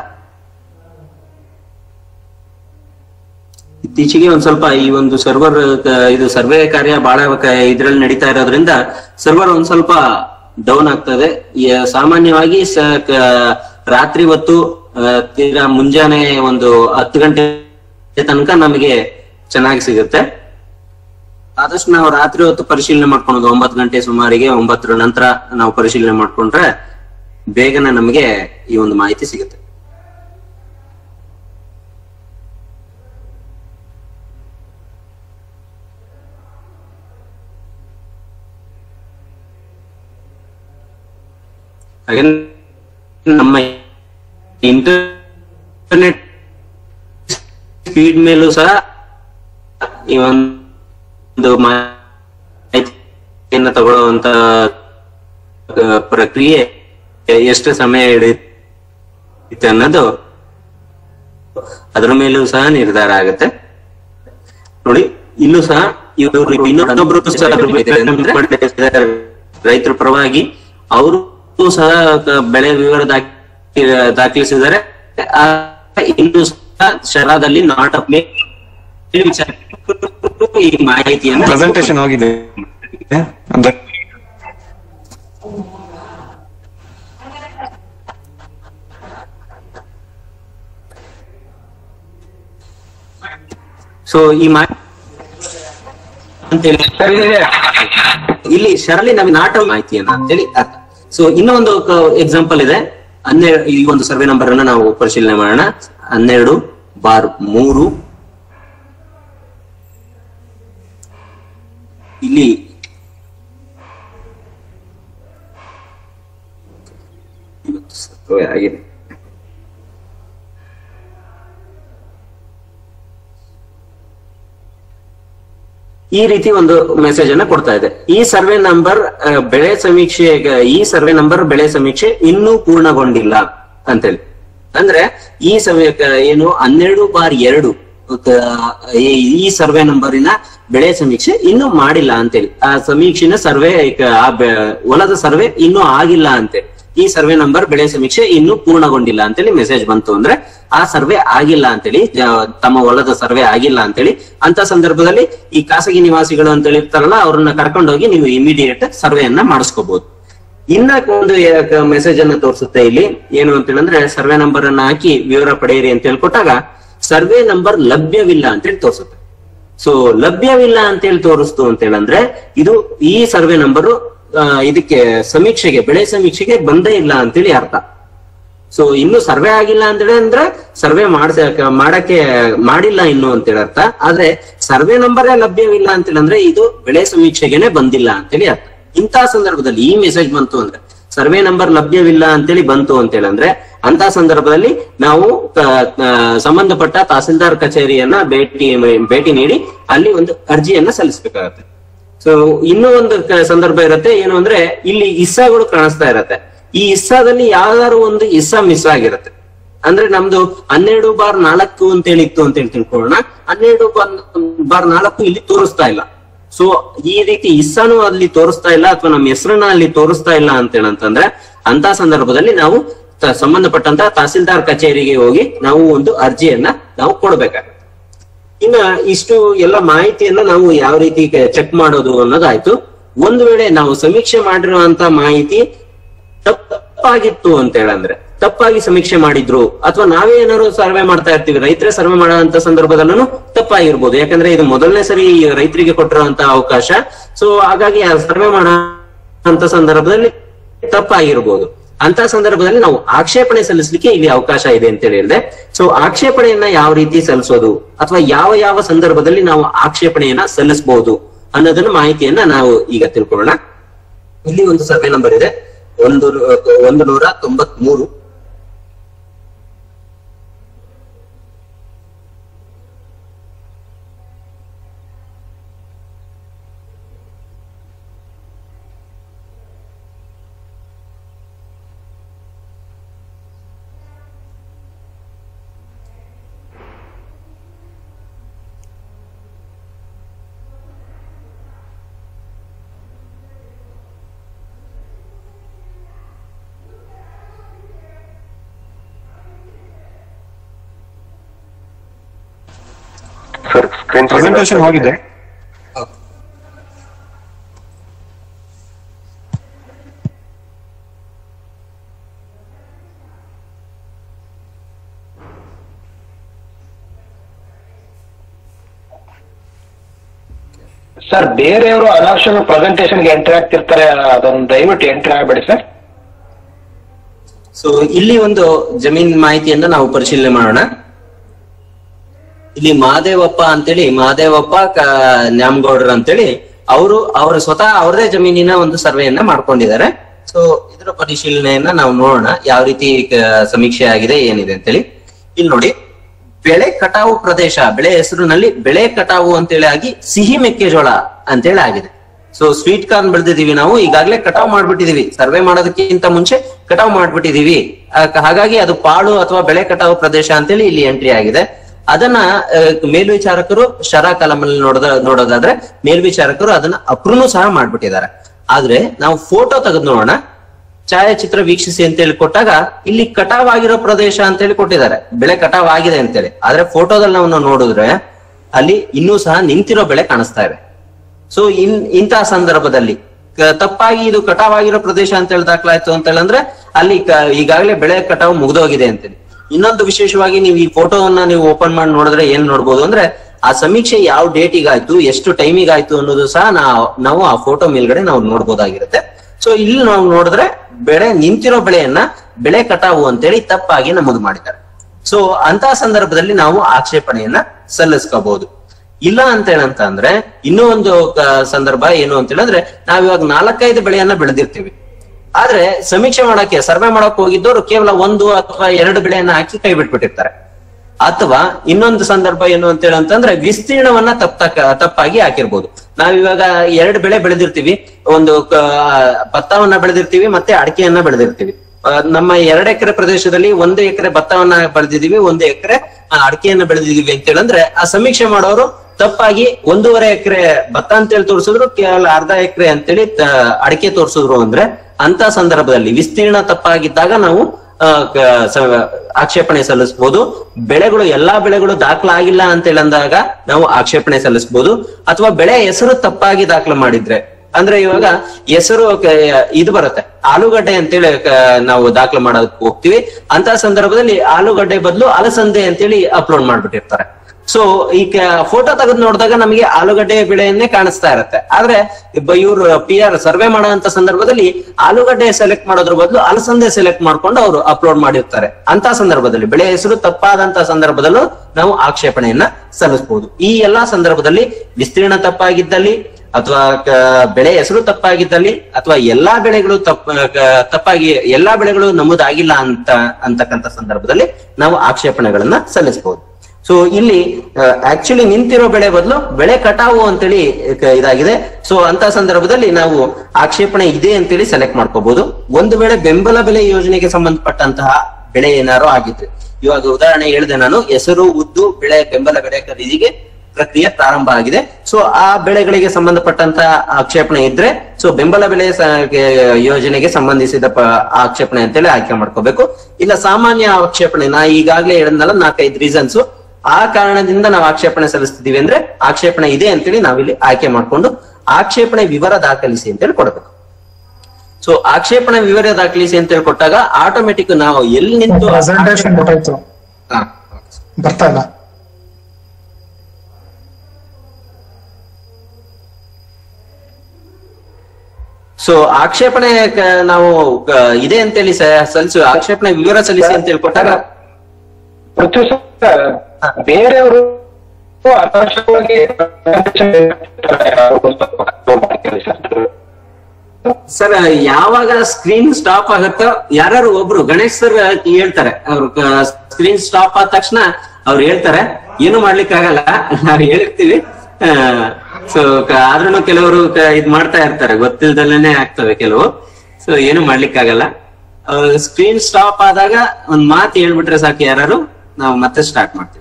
Speaker 2: ಇತ್ತೀಚೆಗೆ ಒಂದ್ ಸ್ವಲ್ಪ ಈ ಒಂದು ಸರ್ವರ್ ಇದು ಸರ್ವೆ ಕಾರ್ಯ ಬಹಳ ಇದ್ರಲ್ಲಿ ನಡೀತಾ ಇರೋದ್ರಿಂದ ಸರ್ವರ್ ಒಂದ್ ಸ್ವಲ್ಪ ಡೌನ್ ಆಗ್ತದೆ ಯ- ಸಾಮಾನ್ಯವಾಗಿ ಸ- ಕ- ರಾತ್ರಿ ಹೊತ್ತು ಆ, ತೀರಾ ಮುಂಜಾನೆ ಒಂದು ಹತ್ತು ಗಂಟೆ ತನಕ ನಮಗೆ ಚೆನ್ನಾಗಿ ಸಿಗುತ್ತೆ ಆದಷ್ಟು ನಾವು ರಾತ್ರಿ ಹೊತ್ತು ಪರಿಶೀಲನೆ ಮಾಡ್ಕೊಳೋದು ಒಂಬತ್ತು ಗಂಟೆ ಸುಮಾರಿಗೆ ಒಂಬತ್ತರ ನಂತರ ನಾವು ಪರಿಶೀಲನೆ ಮಾಡ್ಕೊಂಡ್ರೆ ಬೇಗನೆ ನಮಗೆ ಈ ಒಂದು ಮಾಹಿತಿ ಸಿಗುತ್ತೆ ಹಾಗೆ ನಮ್ಮ ಇಂಟರ್ನೆಟ್ ಸ್ಪೀಡ್ ಮೇಲೂ ಸಹ ಈ ಒಂದು ಮಾಹಿತಿಯನ್ನ ತಗೊಳ್ಳುವಂತ ಆ, ಪ್ರಕ್ರಿಯೆ ಎಷ್ಟು ಸಮಯ ಹಿಡಿಯುತ್ತೆ ಅನ್ನೋದು ಅದರ ಮೇಲೂ ಸಹ ನಿರ್ಧಾರ ಆಗುತ್ತೆ ನೋಡಿ ಇಲ್ಲೂ ಸಹ ಇವರು ಇನ್ನೊಬ್ಬರು ಸಹ ರೈತರ ಪರವಾಗಿ ಅವರು ಸಹ ಕ- ಬೆಳೆ ವಿವರ ದಾಖಿ ದಾಖಲಿಸಿದ್ದಾರೆ ಆ, ಇಲ್ಲೂ ಸಹ ಶರಾದಲ್ಲಿ ನಾಟ್ ಅಪ್ ಈ ಮಾಹಿತಿಯನ್ನು
Speaker 3: ಪ್ರೆಸೆಂಟೇಶನ್ ಹೋಗಿದೆ ಅಂದ್ರೆ
Speaker 2: ಸೊ ಈ ಮಾಹಿತಿ ಅಂತೇಳಿ ಇಲ್ಲಿ ಶರಳಿ ನಮಗೆ ನಾಟ ಮಾಹಿತಿಯನ್ನ ಅಂತೇಳಿ ಅರ್ಥ ಸೊ ಇನ್ನೊಂದು ಎಕ್ಸಾಂಪಲ್ ಇದೆ ಹನ್ನೆರಡು ಈ ಒಂದು ಸರ್ವೆ ನಂಬರ್ ಅನ್ನ ನಾವು ಪರಿಶೀಲನೆ ಮಾಡೋಣ ಹನ್ನೆರಡು ಬಾರ್ ಮೂರು ಇಲ್ಲಿ ಇವತ್ತು ಸರ್ವೆ ಆಗಿದೆ ಈ ರೀತಿ ಒಂದು ಮೆಸೇಜ್ ಅನ್ನ ಕೊಡ್ತಾ ಇದೆ ಈ ಸರ್ವೆ ನಂಬರ್ ಬೆಳೆ ಸಮೀಕ್ಷೆ ಈ ಸರ್ವೆ ನಂಬರ್ ಬೆಳೆ ಸಮೀಕ್ಷೆ ಇನ್ನೂ ಪೂರ್ಣಗೊಂಡಿಲ್ಲ ಅಂತೇಳಿ ಅಂದ್ರೆ ಈ ಸಮಯ ಏನು ಹನ್ನೆರಡು ಬಾರ್ ಎರಡು ಕ- ಈ- ಈ ಸರ್ವೆ ನಂಬರಿನ ಬೆಳೆ ಸಮೀಕ್ಷೆ ಇನ್ನೂ ಮಾಡಿಲ್ಲ ಅಂತೇಳಿ ಆ ಸಮೀಕ್ಷೆನ ಸರ್ವೆ ಆ ಬೆ- ಹೊಲದ ಸರ್ವೆ ಇನ್ನೂ ಆಗಿಲ್ಲ ಅಂತೇಳಿ ಈ ಸರ್ವೆ ನಂಬರ್ ಬೆಳೆ ಸಮೀಕ್ಷೆ ಇನ್ನೂ ಪೂರ್ಣಗೊಂಡಿಲ್ಲ ಅಂತೇಳಿ ಮೆಸೇಜ್ ಬಂತು ಅಂದ್ರೆ ಆ ಸರ್ವೆ ಆಗಿಲ್ಲ ಅಂತೇಳಿ ಆ, ತಮ್ಮ ಹೊಲದ ಸರ್ವೆ ಆಗಿಲ್ಲ ಅಂತೇಳಿ ಅಂತ ಸಂದರ್ಭದಲ್ಲಿ ಈ ಖಾಸಗಿ ನಿವಾಸಿಗಳು ಅಂತೇಳಿ ಇರ್ತಾರಲ್ಲ ಅವ್ರನ್ನ ಕರ್ಕೊಂಡೋಗಿ ನೀವು ಇಮಿಡಿಯೇಟ್ ಸರ್ವೆಯನ್ನ ಮಾಡಿಸ್ಕೋಬಹುದು ಇನ್ನ ಒಂದು ಮೆಸೇಜ್ ಅನ್ನ ತೋರಿಸುತ್ತೆ ಇಲ್ಲಿ ಏನು ಅಂತ ಹೇಳಿದ್ರೆ ಸರ್ವೆ ನಂಬರ್ ಅನ್ನ ಹಾಕಿ ವಿವರ ಪಡೆಯಿರಿ ಅಂತ ಹೇಳ್ಕೊಟ್ಟಾಗ ಸರ್ವೆ ನಂಬರ್ ಲಭ್ಯವಿಲ್ಲ ಅಂತೇಳಿ ತೋರಿಸುತ್ತೆ ಸೊ ಲಭ್ಯವಿಲ್ಲ ಅಂತೇಳಿ ತೋರಿಸ್ತು ಅಂತ ಹೇಳಂದ್ರೆ ಇದು ಈ ಸರ್ವೆ ನಂಬರು ಇದಕ್ಕೆ ಸಮೀಕ್ಷೆಗೆ ಬೆಳೆ ಸಮೀಕ್ಷೆಗೆ ಬಂದೇ ಇಲ್ಲ ಅಂತೇಳಿ ಅರ್ಥ ಸೊ ಇನ್ನು ಸರ್ವೆ ಆಗಿಲ್ಲ ಅಂತೇಳಿ ಅಂದ್ರೆ ಸರ್ವೆ ಮಾಡ್ಸ ಮಾಡಕ್ಕೆ ಮಾಡಿಲ್ಲ ಇನ್ನು ಅಂತೇಳಿ ಅರ್ಥ ಆದ್ರೆ ಸರ್ವೆ ನಂಬರೇ ಲಭ್ಯವಿಲ್ಲ ಅಂತೇಳಿ ಅಂದ್ರೆ ಇದು ಬೆಳೆ ಸಮೀಕ್ಷೆಗೆನೆ ಬಂದಿಲ್ಲ ಅಂತೇಳಿ ಅರ್ಥ ಇಂತಹ ಸಂದರ್ಭದಲ್ಲಿ ಈ ಮೆಸೇಜ್ ಬಂತು ಅಂದ್ರೆ ಸರ್ವೆ ನಂಬರ್ ಲಭ್ಯವಿಲ್ಲ ಅಂತೇಳಿ ಬಂತು ಅಂತೇಳಿ ಅಂದ್ರೆ ಅಂತ ಸಂದರ್ಭದಲ್ಲಿ ನಾವು ಕ- ಆ, ಸಂಬಂಧಪಟ್ಟ ತಹಸೀಲ್ದಾರ್ ಕಚೇರಿಯನ್ನ ಭೇಟಿ ಭೇಟಿ ನೀಡಿ ಅಲ್ಲಿ ಒಂದು ಅರ್ಜಿಯನ್ನ ಸಲ್ಲಿಸಬೇಕಾಗತ್ತೆ ಸೊ ಇನ್ನೂ ಒಂದು ಕ- ಸಂದರ್ಭ ಇರುತ್ತೆ ಏನು ಅಂದ್ರೆ ಇಲ್ಲಿ ಇಸ್ಸಾಗಳು ಕಾಣಿಸ್ತಾ ಇರತ್ತೆ ಈ ಇಸ್ಸಾದಲ್ಲಿ ಯಾವ್ದಾದ್ರು ಒಂದು ಇಸ್ಸಾ ಮಿಸ್ ಆಗಿರುತ್ತೆ ಅಂದ್ರೆ ನಮ್ದು ಹನ್ನೆರಡು ಬಾರ್ ನಾಲ್ಕು ಅಂತ ಹೇಳಿತ್ತು ಅಂತ ಹೇಳಿ ತಿಳ್ಕೊಳ್ಳೋಣ ಹನ್ನೆರಡು ಬಾರ್ ಬಾರ್ ನಾಲ್ಕು ಇಲ್ಲಿ ತೋರಿಸ್ತಾ ಇಲ್ಲ ಸೊ ಈ ರೀತಿ ಇಸ್ಸಾನು ಅಲ್ಲಿ ತೋರಿಸ್ತಾ ಇಲ್ಲ ಅಥವಾ ನಮ್ಮ ಹೆಸರನ್ನ ಅಲ್ಲಿ ತೋರಿಸ್ತಾ ಇಲ್ಲ ಅಂತ ಹೇಳಂತಂದ್ರೆ ಅಂತ ಸಂದರ್ಭದಲ್ಲಿ ನಾವು ತ- ಸಂಬಂಧಪಟ್ಟಂತ ತಹಸೀಲ್ದಾರ್ ಕಚೇರಿಗೆ ಹೋಗಿ ನಾವು ಒಂದು ಅರ್ಜಿಯನ್ನ ನಾವು ಕೊಡ್ಬೇಕಾಗುತ್ತೆ ಇನ್ನ ಇಷ್ಟು ಎಲ್ಲ ಮಾಹಿತಿಯನ್ನ ನಾವು ಯಾವ ರೀತಿ ಚೆಕ್ ಮಾಡೋದು ಅನ್ನೋದಾಯ್ತು ಒಂದು ವೇಳೆ ನಾವು ಸಮೀಕ್ಷೆ ಮಾಡಿರುವಂತ ಮಾಹಿತಿ ತಪ್ಪಾಗಿತ್ತು ಅಂತ ಹೇಳಂದ್ರೆ ತಪ್ಪಾಗಿ ಸಮೀಕ್ಷೆ ಮಾಡಿದ್ರು ಅಥವಾ ನಾವೇ ಏನಾದ್ರು ಸರ್ವೆ ಮಾಡ್ತಾ ಇರ್ತೀವಿ ರೈತರೇ ಸರ್ವೆ ಮಾಡುವಂತ ಸಂದರ್ಭದಲ್ಲೂ ತಪ್ಪಾಗಿರ್ಬೋದು ಯಾಕಂದ್ರೆ ಇದು ಮೊದಲನೇ ಸರಿ ರೈತರಿಗೆ ಕೊಟ್ಟಿರುವಂತ ಅವಕಾಶ ಸೊ ಹಾಗಾಗಿ ಸರ್ವೆ ಮಾಡೋ ಅಂತ ಸಂದರ್ಭದಲ್ಲಿ ತಪ್ಪಾಗಿರ್ಬೋದು ಅಂತ ಸಂದರ್ಭದಲ್ಲಿ ನಾವು ಆಕ್ಷೇಪಣೆ ಸಲ್ಲಿಸಲಿಕ್ಕೆ ಇಲ್ಲಿ ಅವಕಾಶ ಇದೆ ಅಂತ ಹೇಳಿ ಹೇಳಿದೆ ಸೊ ಆಕ್ಷೇಪಣೆಯನ್ನ ಯಾವ ರೀತಿ ಸಲ್ಲಿಸೋದು ಅಥವಾ ಯಾವ ಯಾವ ಸಂದರ್ಭದಲ್ಲಿ ನಾವು ಆಕ್ಷೇಪಣೆಯನ್ನ ಸಲ್ಲಿಸಬಹುದು ಅನ್ನೋದನ್ನ ಮಾಹಿತಿಯನ್ನ ನಾವು ಈಗ ತಿಳ್ಕೊಳ್ಳೋಣ ಇಲ್ಲಿ ಒಂದು ಸರ್ವೆ ನಂಬರ್ ಇದೆ ಒಂದು ಒಂದು ನೂರ ತೊಂಬತ್ ಮೂರು
Speaker 5: ಸರ್ ಸ್ಕ್ರೀನ್
Speaker 6: ಪ್ರೆಸೆಂಟೇಶನ್ ಹೋಗಿದೆ
Speaker 4: ಸರ್ ಬೇರೆಯವರು ಅನಾವಶ್ಯಕ ಪ್ರೆಸೆಂಟೇಷನ್ಗೆ ಎಂಟ್ರಿ ಆಗ್ತಿರ್ತಾರೆ ಅದನ್ನ ದಯವಿಟ್ಟು ಎಂಟ್ರಿ ಆಗಬೇಡಿ ಸರ್
Speaker 2: ಸೊ ಇಲ್ಲಿ ಒಂದು ಜಮೀನ್ ಮಾಹಿತಿಯನ್ನ ನಾವು ಪರಿಶೀಲನೆ ಮಾಡೋಣ ಇಲ್ಲಿ ಮಹಾದೇವಪ್ಪ ಅಂತೇಳಿ ಮಹಾದೇವಪ್ಪ ಕ- ನ್ಯಾಮಗೌಡ್ರು ಅಂತೇಳಿ ಅವರು ಅವರ ಸ್ವತಃ ಅವರದೇ ಜಮೀನಿನ ಒಂದು ಸರ್ವೆಯನ್ನ ಮಾಡ್ಕೊಂಡಿದ್ದಾರೆ ಸೊ ಇದರ ಪರಿಶೀಲನೆಯನ್ನ ನಾವು ನೋಡೋಣ ಯಾವ ರೀತಿ ಕ- ಸಮೀಕ್ಷೆ ಆಗಿದೆ ಏನಿದೆ ಅಂತೇಳಿ ಇಲ್ಲಿ ನೋಡಿ ಬೆಳೆ ಕಟಾವು ಪ್ರದೇಶ ಬೆಳೆ ಹೆಸರಿನಲ್ಲಿ ಬೆಳೆ ಕಟಾವು ಅಂತೇಳಿ ಆಗಿ ಸಿಹಿ ಮೆಕ್ಕೆಜೋಳ ಅಂತೇಳಿ ಆಗಿದೆ ಸೊ ಸ್ವೀಟ್ ಕಾರ್ನ್ ಬೆಳೆದಿದೀವಿ ನಾವು ಈಗಾಗಲೇ ಕಟಾವ್ ಮಾಡ್ಬಿಟ್ಟಿದೀವಿ ಸರ್ವೆ ಮಾಡೋದಕ್ಕಿಂತ ಮುಂಚೆ ಕಟಾವ್ ಮಾಡ್ಬಿಟ್ಟಿದೀವಿ ಆ, ಹಾಗಾಗಿ ಅದು ಪಾಳು ಅಥವಾ ಬೆಳೆ ಕಟಾವು ಪ್ರದೇಶ ಅಂತೇಳಿ ಇಲ್ಲಿ ಎಂಟ್ರಿ ಆಗಿದೆ ಅದನ್ನ ಆ, ಮೇಲ್ವಿಚಾರಕರು ಶರಾ ಕಾಲಮಲ್ಲಿ ನೋಡೋದ ನೋಡೋದಾದ್ರೆ ಮೇಲ್ವಿಚಾರಕರು ಅದನ್ನ ಅಪ್ರೂನು ಸಹ ಮಾಡ್ಬಿಟ್ಟಿದ್ದಾರೆ ಆದ್ರೆ ನಾವು ಫೋಟೋ ತೆಗೆದು ನೋಡೋಣ ಛಾಯಾಚಿತ್ರ ವೀಕ್ಷಿಸಿ ಅಂತ ಹೇಳಿ ಕೊಟ್ಟಾಗ ಇಲ್ಲಿ ಕಟಾವ್ ಆಗಿರೋ ಪ್ರದೇಶ ಅಂತ ಹೇಳಿ ಕೊಟ್ಟಿದ್ದಾರೆ ಬೆಳೆ ಕಟಾವ್ ಆಗಿದೆ ಅಂತೇಳಿ ಆದ್ರೆ ಫೋಟೋದಲ್ಲಿ ನಾವು ನೋಡಿದ್ರೆ ಅಲ್ಲಿ ಇನ್ನೂ ಸಹ ನಿಂತಿರೋ ಬೆಳೆ ಕಾಣಿಸ್ತಾ ಇದೆ ಸೊ ಇನ್ ಇಂತಹ ಸಂದರ್ಭದಲ್ಲಿ ಕ- ತಪ್ಪಾಗಿ ಇದು ಕಟಾವ್ ಆಗಿರೋ ಪ್ರದೇಶ ಅಂತ ಹೇಳಿ ದಾಖಲಾಯ್ತು ಅಂತ ಹೇಳಂದ್ರೆ ಅಲ್ಲಿ ಕ- ಈಗಾಗಲೇ ಬೆಳೆ ಕಟಾವು ಮುಗ್ದೋಗಿದೆ ಅಂತೇಳಿ ಇನ್ನೊಂದು ವಿಶೇಷವಾಗಿ ನೀವು ಈ ಫೋಟೋವನ್ನ ನೀವು ಓಪನ್ ಮಾಡಿ ನೋಡಿದ್ರೆ ಏನ್ ನೋಡ್ಬೋದು ಅಂದ್ರೆ ಆ ಸಮೀಕ್ಷೆ ಯಾವ ಡೇಟಿಗಾಯ್ತು ಎಷ್ಟು ಟೈಮಿಗೆ ಆಯ್ತು ಅನ್ನೋದು ಸಹ ನಾವು ನಾವು ಆ ಫೋಟೋ ಮೇಲ್ಗಡೆ ನಾವು ನೋಡ್ಬೋದಾಗಿರುತ್ತೆ ಸೊ ಇಲ್ಲಿ ನಾವು ನೋಡಿದ್ರೆ ಬೆಳೆ ನಿಂತಿರೋ ಬೆಳೆಯನ್ನ ಬೆಳೆ ಕಟಾವು ಅಂತೇಳಿ ತಪ್ಪಾಗಿ ನಮೂದು ಮಾಡಿದ್ದಾರೆ ಸೊ ಅಂತಹ ಸಂದರ್ಭದಲ್ಲಿ ನಾವು ಆಕ್ಷೇಪಣೆಯನ್ನ ಸಲ್ಲಿಸ್ಕೋಬಹುದು ಇಲ್ಲ ಅಂತ ಹೇಳಂತ ಅಂದ್ರೆ ಇನ್ನೂ ಒಂದು ಕ- ಸಂದರ್ಭ ಏನು ಅಂತ ಹೇಳಿದ್ರೆ ನಾವ್ ಇವಾಗ ನಾಲ್ಕೈದು ಬೆಳೆಯನ್ನ ಬೆಳೆದಿರ್ತೀವಿ ಆದ್ರೆ ಸಮೀಕ್ಷೆ ಮಾಡಕ್ಕೆ ಸರ್ವೆ ಮಾಡಕ್ ಹೋಗಿದ್ದವರು ಕೇವಲ ಒಂದು ಅಥವಾ ಎರಡು ಬೆಳೆಯನ್ನ ಹಾಕಿ ಕೈ ಬಿಟ್ಬಿಟ್ಟಿರ್ತಾರೆ ಅಥವಾ ಇನ್ನೊಂದು ಸಂದರ್ಭ ಏನು ಅಂತ ಹೇಳಂತಂದ್ರೆ ವಿಸ್ತೀರ್ಣವನ್ನ ತಪ್ಪ ತಪ್ಪಾಗಿ ಹಾಕಿರ್ಬೋದು ನಾವಿವಾಗ ಎರಡು ಬೆಳೆ ಬೆಳೆದಿರ್ತೀವಿ ಒಂದು ಕ- ಭತ್ತವನ್ನ ಬೆಳೆದಿರ್ತೀವಿ ಮತ್ತೆ ಅಡಿಕೆಯನ್ನ ಬೆಳೆದಿರ್ತೀವಿ ಆ, ನಮ್ಮ ಎರಡು ಎಕರೆ ಪ್ರದೇಶದಲ್ಲಿ ಒಂದು ಎಕರೆ ಭತ್ತವನ್ನ ಬೆಳೆದಿದೀವಿ ಒಂದು ಎಕರೆ ಅಡಿಕೆಯನ್ನ ಬೆಳೆದಿದೀವಿ ಅಂತ ಹೇಳಂದ್ರೆ ಆ ಸಮೀಕ್ಷೆ ಮಾಡೋರು ತಪ್ಪಾಗಿ ಒಂದೂವರೆ ಎಕರೆ ಭತ್ತ ಅಂತೇಳಿ ತೋರಿಸಿದ್ರು ಕೇವಲ ಅರ್ಧ ಎಕರೆ ಅಂತೇಳಿ ತ- ಅಡಿಕೆ ತೋರಿಸಿದ್ರು ಅಂದ್ರೆ ಅಂತ ಸಂದರ್ಭದಲ್ಲಿ ವಿಸ್ತೀರ್ಣ ತಪ್ಪಾಗಿದ್ದಾಗ ನಾವು ಆ, ಕ- ಸ- ಆಕ್ಷೇಪಣೆ ಸಲ್ಲಿಸಬಹುದು ಬೆಳೆಗಳು ಎಲ್ಲಾ ಬೆಳೆಗಳು ದಾಖಲಾಗಿಲ್ಲ ಅಂತ ಹೇಳಿ ಅಂದಾಗ ನಾವು ಆಕ್ಷೇಪಣೆ ಸಲ್ಲಿಸಬಹುದು ಅಥವಾ ಬೆಳೆ ಹೆಸರು ತಪ್ಪಾಗಿ ದಾಖಲು ಮಾಡಿದ್ರೆ ಅಂದ್ರೆ ಇವಾಗ ಹೆಸರು ಕ- ಇದು ಬರುತ್ತೆ ಆಲೂಗಡ್ಡೆ ಅಂತೇಳಿ ಕ- ನಾವು ದಾಖಲು ಮಾಡೋದಕ್ಕೆ ಹೋಗ್ತಿವಿ ಅಂತ ಸಂದರ್ಭದಲ್ಲಿ ಆಲೂಗಡ್ಡೆ ಬದಲು ಅಲಸಂದೆ ಅಂತೇಳಿ ಅಪ್ಲೋಡ್ ಮಾಡ್ಬಿಟ್ಟಿರ್ತಾರೆ ಸೊ ಈ ಫೋಟೋ ತೆಗೆದು ನೋಡಿದಾಗ ನಮಗೆ ಆಲೂಗಡ್ಡೆ ಬೆಳೆಯನ್ನೇ ಕಾಣಿಸ್ತಾ ಇರುತ್ತೆ ಆದ್ರೆ ಇವರು ಪಿ ಆರ್ ಸರ್ವೆ ಮಾಡುವಂತ ಸಂದರ್ಭದಲ್ಲಿ ಆಲೂಗಡ್ಡೆ ಸೆಲೆಕ್ಟ್ ಮಾಡೋದ್ರ ಬದಲು ಅಲಸಂದೆ ಸೆಲೆಕ್ಟ್ ಮಾಡ್ಕೊಂಡು ಅವರು ಅಪ್ಲೋಡ್ ಮಾಡಿರ್ತಾರೆ ಅಂತ ಸಂದರ್ಭದಲ್ಲಿ ಬೆಳೆ ಹೆಸರು ತಪ್ಪಾದಂತ ಸಂದರ್ಭದಲ್ಲೂ ನಾವು ಆಕ್ಷೇಪಣೆಯನ್ನ ಸಲ್ಲಿಸಬಹುದು ಈ ಎಲ್ಲಾ ಸಂದರ್ಭದಲ್ಲಿ ವಿಸ್ತೀರ್ಣ ತಪ್ಪಾಗಿದ್ದಲ್ಲಿ ಅಥವಾ ಕ- ಬೆಳೆ ಹೆಸರು ತಪ್ಪಾಗಿದ್ದಲ್ಲಿ ಅಥವಾ ಎಲ್ಲಾ ಬೆಳೆಗಳು ತಪ್ಪ ಕ- ತಪ್ಪಾಗಿ ಎಲ್ಲಾ ಬೆಳೆಗಳು ನಮೂದಾಗಿಲ್ಲ ಅಂತ ಅಂತಕ್ಕಂಥ ಸಂದರ್ಭದಲ್ಲಿ ನಾವು ಆಕ್ಷೇಪಣೆಗಳನ್ನ ಸಲ್ಲಿಸಬಹುದು ಸೊ ಇಲ್ಲಿ ಆಕ್ಚುಲಿ ನಿಂತಿರೋ ಬೆಳೆ ಬದಲು ಬೆಳೆ ಕಟಾವು ಅಂತೇಳಿ ಕ- ಇದಾಗಿದೆ ಸೊ ಅಂತ ಸಂದರ್ಭದಲ್ಲಿ ನಾವು ಆಕ್ಷೇಪಣೆ ಇದೆ ಅಂತೇಳಿ ಸೆಲೆಕ್ಟ್ ಮಾಡ್ಕೋಬಹುದು ಒಂದು ವೇಳೆ ಬೆಂಬಲ ಬೆಲೆ ಯೋಜನೆಗೆ ಸಂಬಂಧಪಟ್ಟಂತಹ ಬೆಳೆ ಏನಾರು ಆಗಿದ್ರೆ ಇವಾಗ ಉದಾಹರಣೆ ಹೇಳಿದೆ ನಾನು ಹೆಸರು ಉದ್ದು ಬೆಳೆ ಬೆಂಬಲ ಬೆಲೆ ಖರೀದಿಗೆ ಪ್ರಕ್ರಿಯೆ ಪ್ರಾರಂಭ ಆಗಿದೆ ಸೊ ಆ ಬೆಳೆಗಳಿಗೆ ಸಂಬಂಧಪಟ್ಟಂತಹ ಆಕ್ಷೇಪಣೆ ಇದ್ರೆ ಸೊ ಬೆಂಬಲ ಬೆಲೆ ಸ- ಗೆ- ಯೋಜನೆಗೆ ಸಂಬಂಧಿಸಿದ ಪ- ಆಕ್ಷೇಪಣೆ ಅಂತೇಳಿ ಆಯ್ಕೆ ಮಾಡ್ಕೋಬೇಕು ಇಲ್ಲ ಸಾಮಾನ್ಯ ಆಕ್ಷೇಪಣೆ ನಾ ಈಗಾಗಲೇ ಹೇಳಿದ್ನಲ್ಲ ನಾಲ್ಕೈದು ರೀಸನ್ಸ್ ಆ ಕಾರಣದಿಂದ ನಾವು ಆಕ್ಷೇಪಣೆ ಸಲ್ಲಿಸ್ತಿದೀವಿ ಅಂದ್ರೆ ಆಕ್ಷೇಪಣೆ ಇದೆ ಅಂತೇಳಿ ನಾವಿಲ್ಲಿ ಆಯ್ಕೆ ಮಾಡ್ಕೊಂಡು ಆಕ್ಷೇಪಣೆ ವಿವರ ದಾಖಲಿಸಿ ಅಂತೇಳಿ ಕೊಡಬೇಕು ಸೊ ಆಕ್ಷೇಪಣೆ ವಿವರ ದಾಖಲಿಸಿ ಅಂತೇಳಿ ಕೊಟ್ಟಾಗ ಆಟೋಮೆಟಿಕ್ ನಾವು ಎಲ್ಲಿ ನಿಂತು
Speaker 6: ಪ್ರೆಸೆಂಟೇಶನ್ ಗೊತ್ತಾಯ್ತು
Speaker 2: ಹಾ,
Speaker 6: ಬರ್ತಾ ಇಲ್ಲ
Speaker 2: ಸೊ ಆಕ್ಷೇಪಣೆ ಕ- ನಾವು ಕ- ಇದೆ ಅಂತೇಳಿ ಸ- ಸಲ್ಲಿಸು ಆಕ್ಷೇಪಣೆ ವಿವರ ಸಲ್ಲಿಸಿ ಅಂತ ಹೇಳಿ ಕೊಟ್ಟಾಗ
Speaker 4: ಪೃಥ್ವಿ ಸರ್ ಬೇರೆಯವರು ಅನಾವಶ್ಯಕವಾಗಿ
Speaker 2: ಸರ್ ಯಾವಾಗ ಸ್ಕ್ರೀನ್ ಸ್ಟಾಪ್ ಆಗುತ್ತೋ ಯಾರು ಒಬ್ರು ಗಣೇಶ್ ಸರ್ ಹೇಳ್ತಾರೆ ಅವ್ರ ಸ್ಕ್ರೀನ್ ಸ್ಟಾಪ್ ಆದ ತಕ್ಷಣ ಅವ್ರು ಹೇಳ್ತಾರೆ ಏನು ಮಾಡ್ಲಿಕ್ಕೆ ಆಗಲ್ಲ ನಾವ್ ಹೇಳಿರ್ತೀವಿ ಸೊ ಆದ್ರೂ ಕೆಲವರು ಕ- ಇದ್ ಮಾಡ್ತಾ ಇರ್ತಾರೆ ಗೊತ್ತಿಲ್ದಲೇನೆ ಆಗ್ತವೆ ಕೆಲವು ಸೊ ಏನು ಮಾಡ್ಲಿಕ್ಕೆ ಆಗಲ್ಲ ಸ್ಕ್ರೀನ್ ಸ್ಟಾಪ್ ಆದಾಗ ಒಂದ್ ಮಾತು ಹೇಳ್ಬಿಟ್ರೆ ಸಾಕು ಯಾರು ನಾವು ಮತ್ತೆ ಸ್ಟಾರ್ಟ್ ಮಾಡ್ತೀವಿ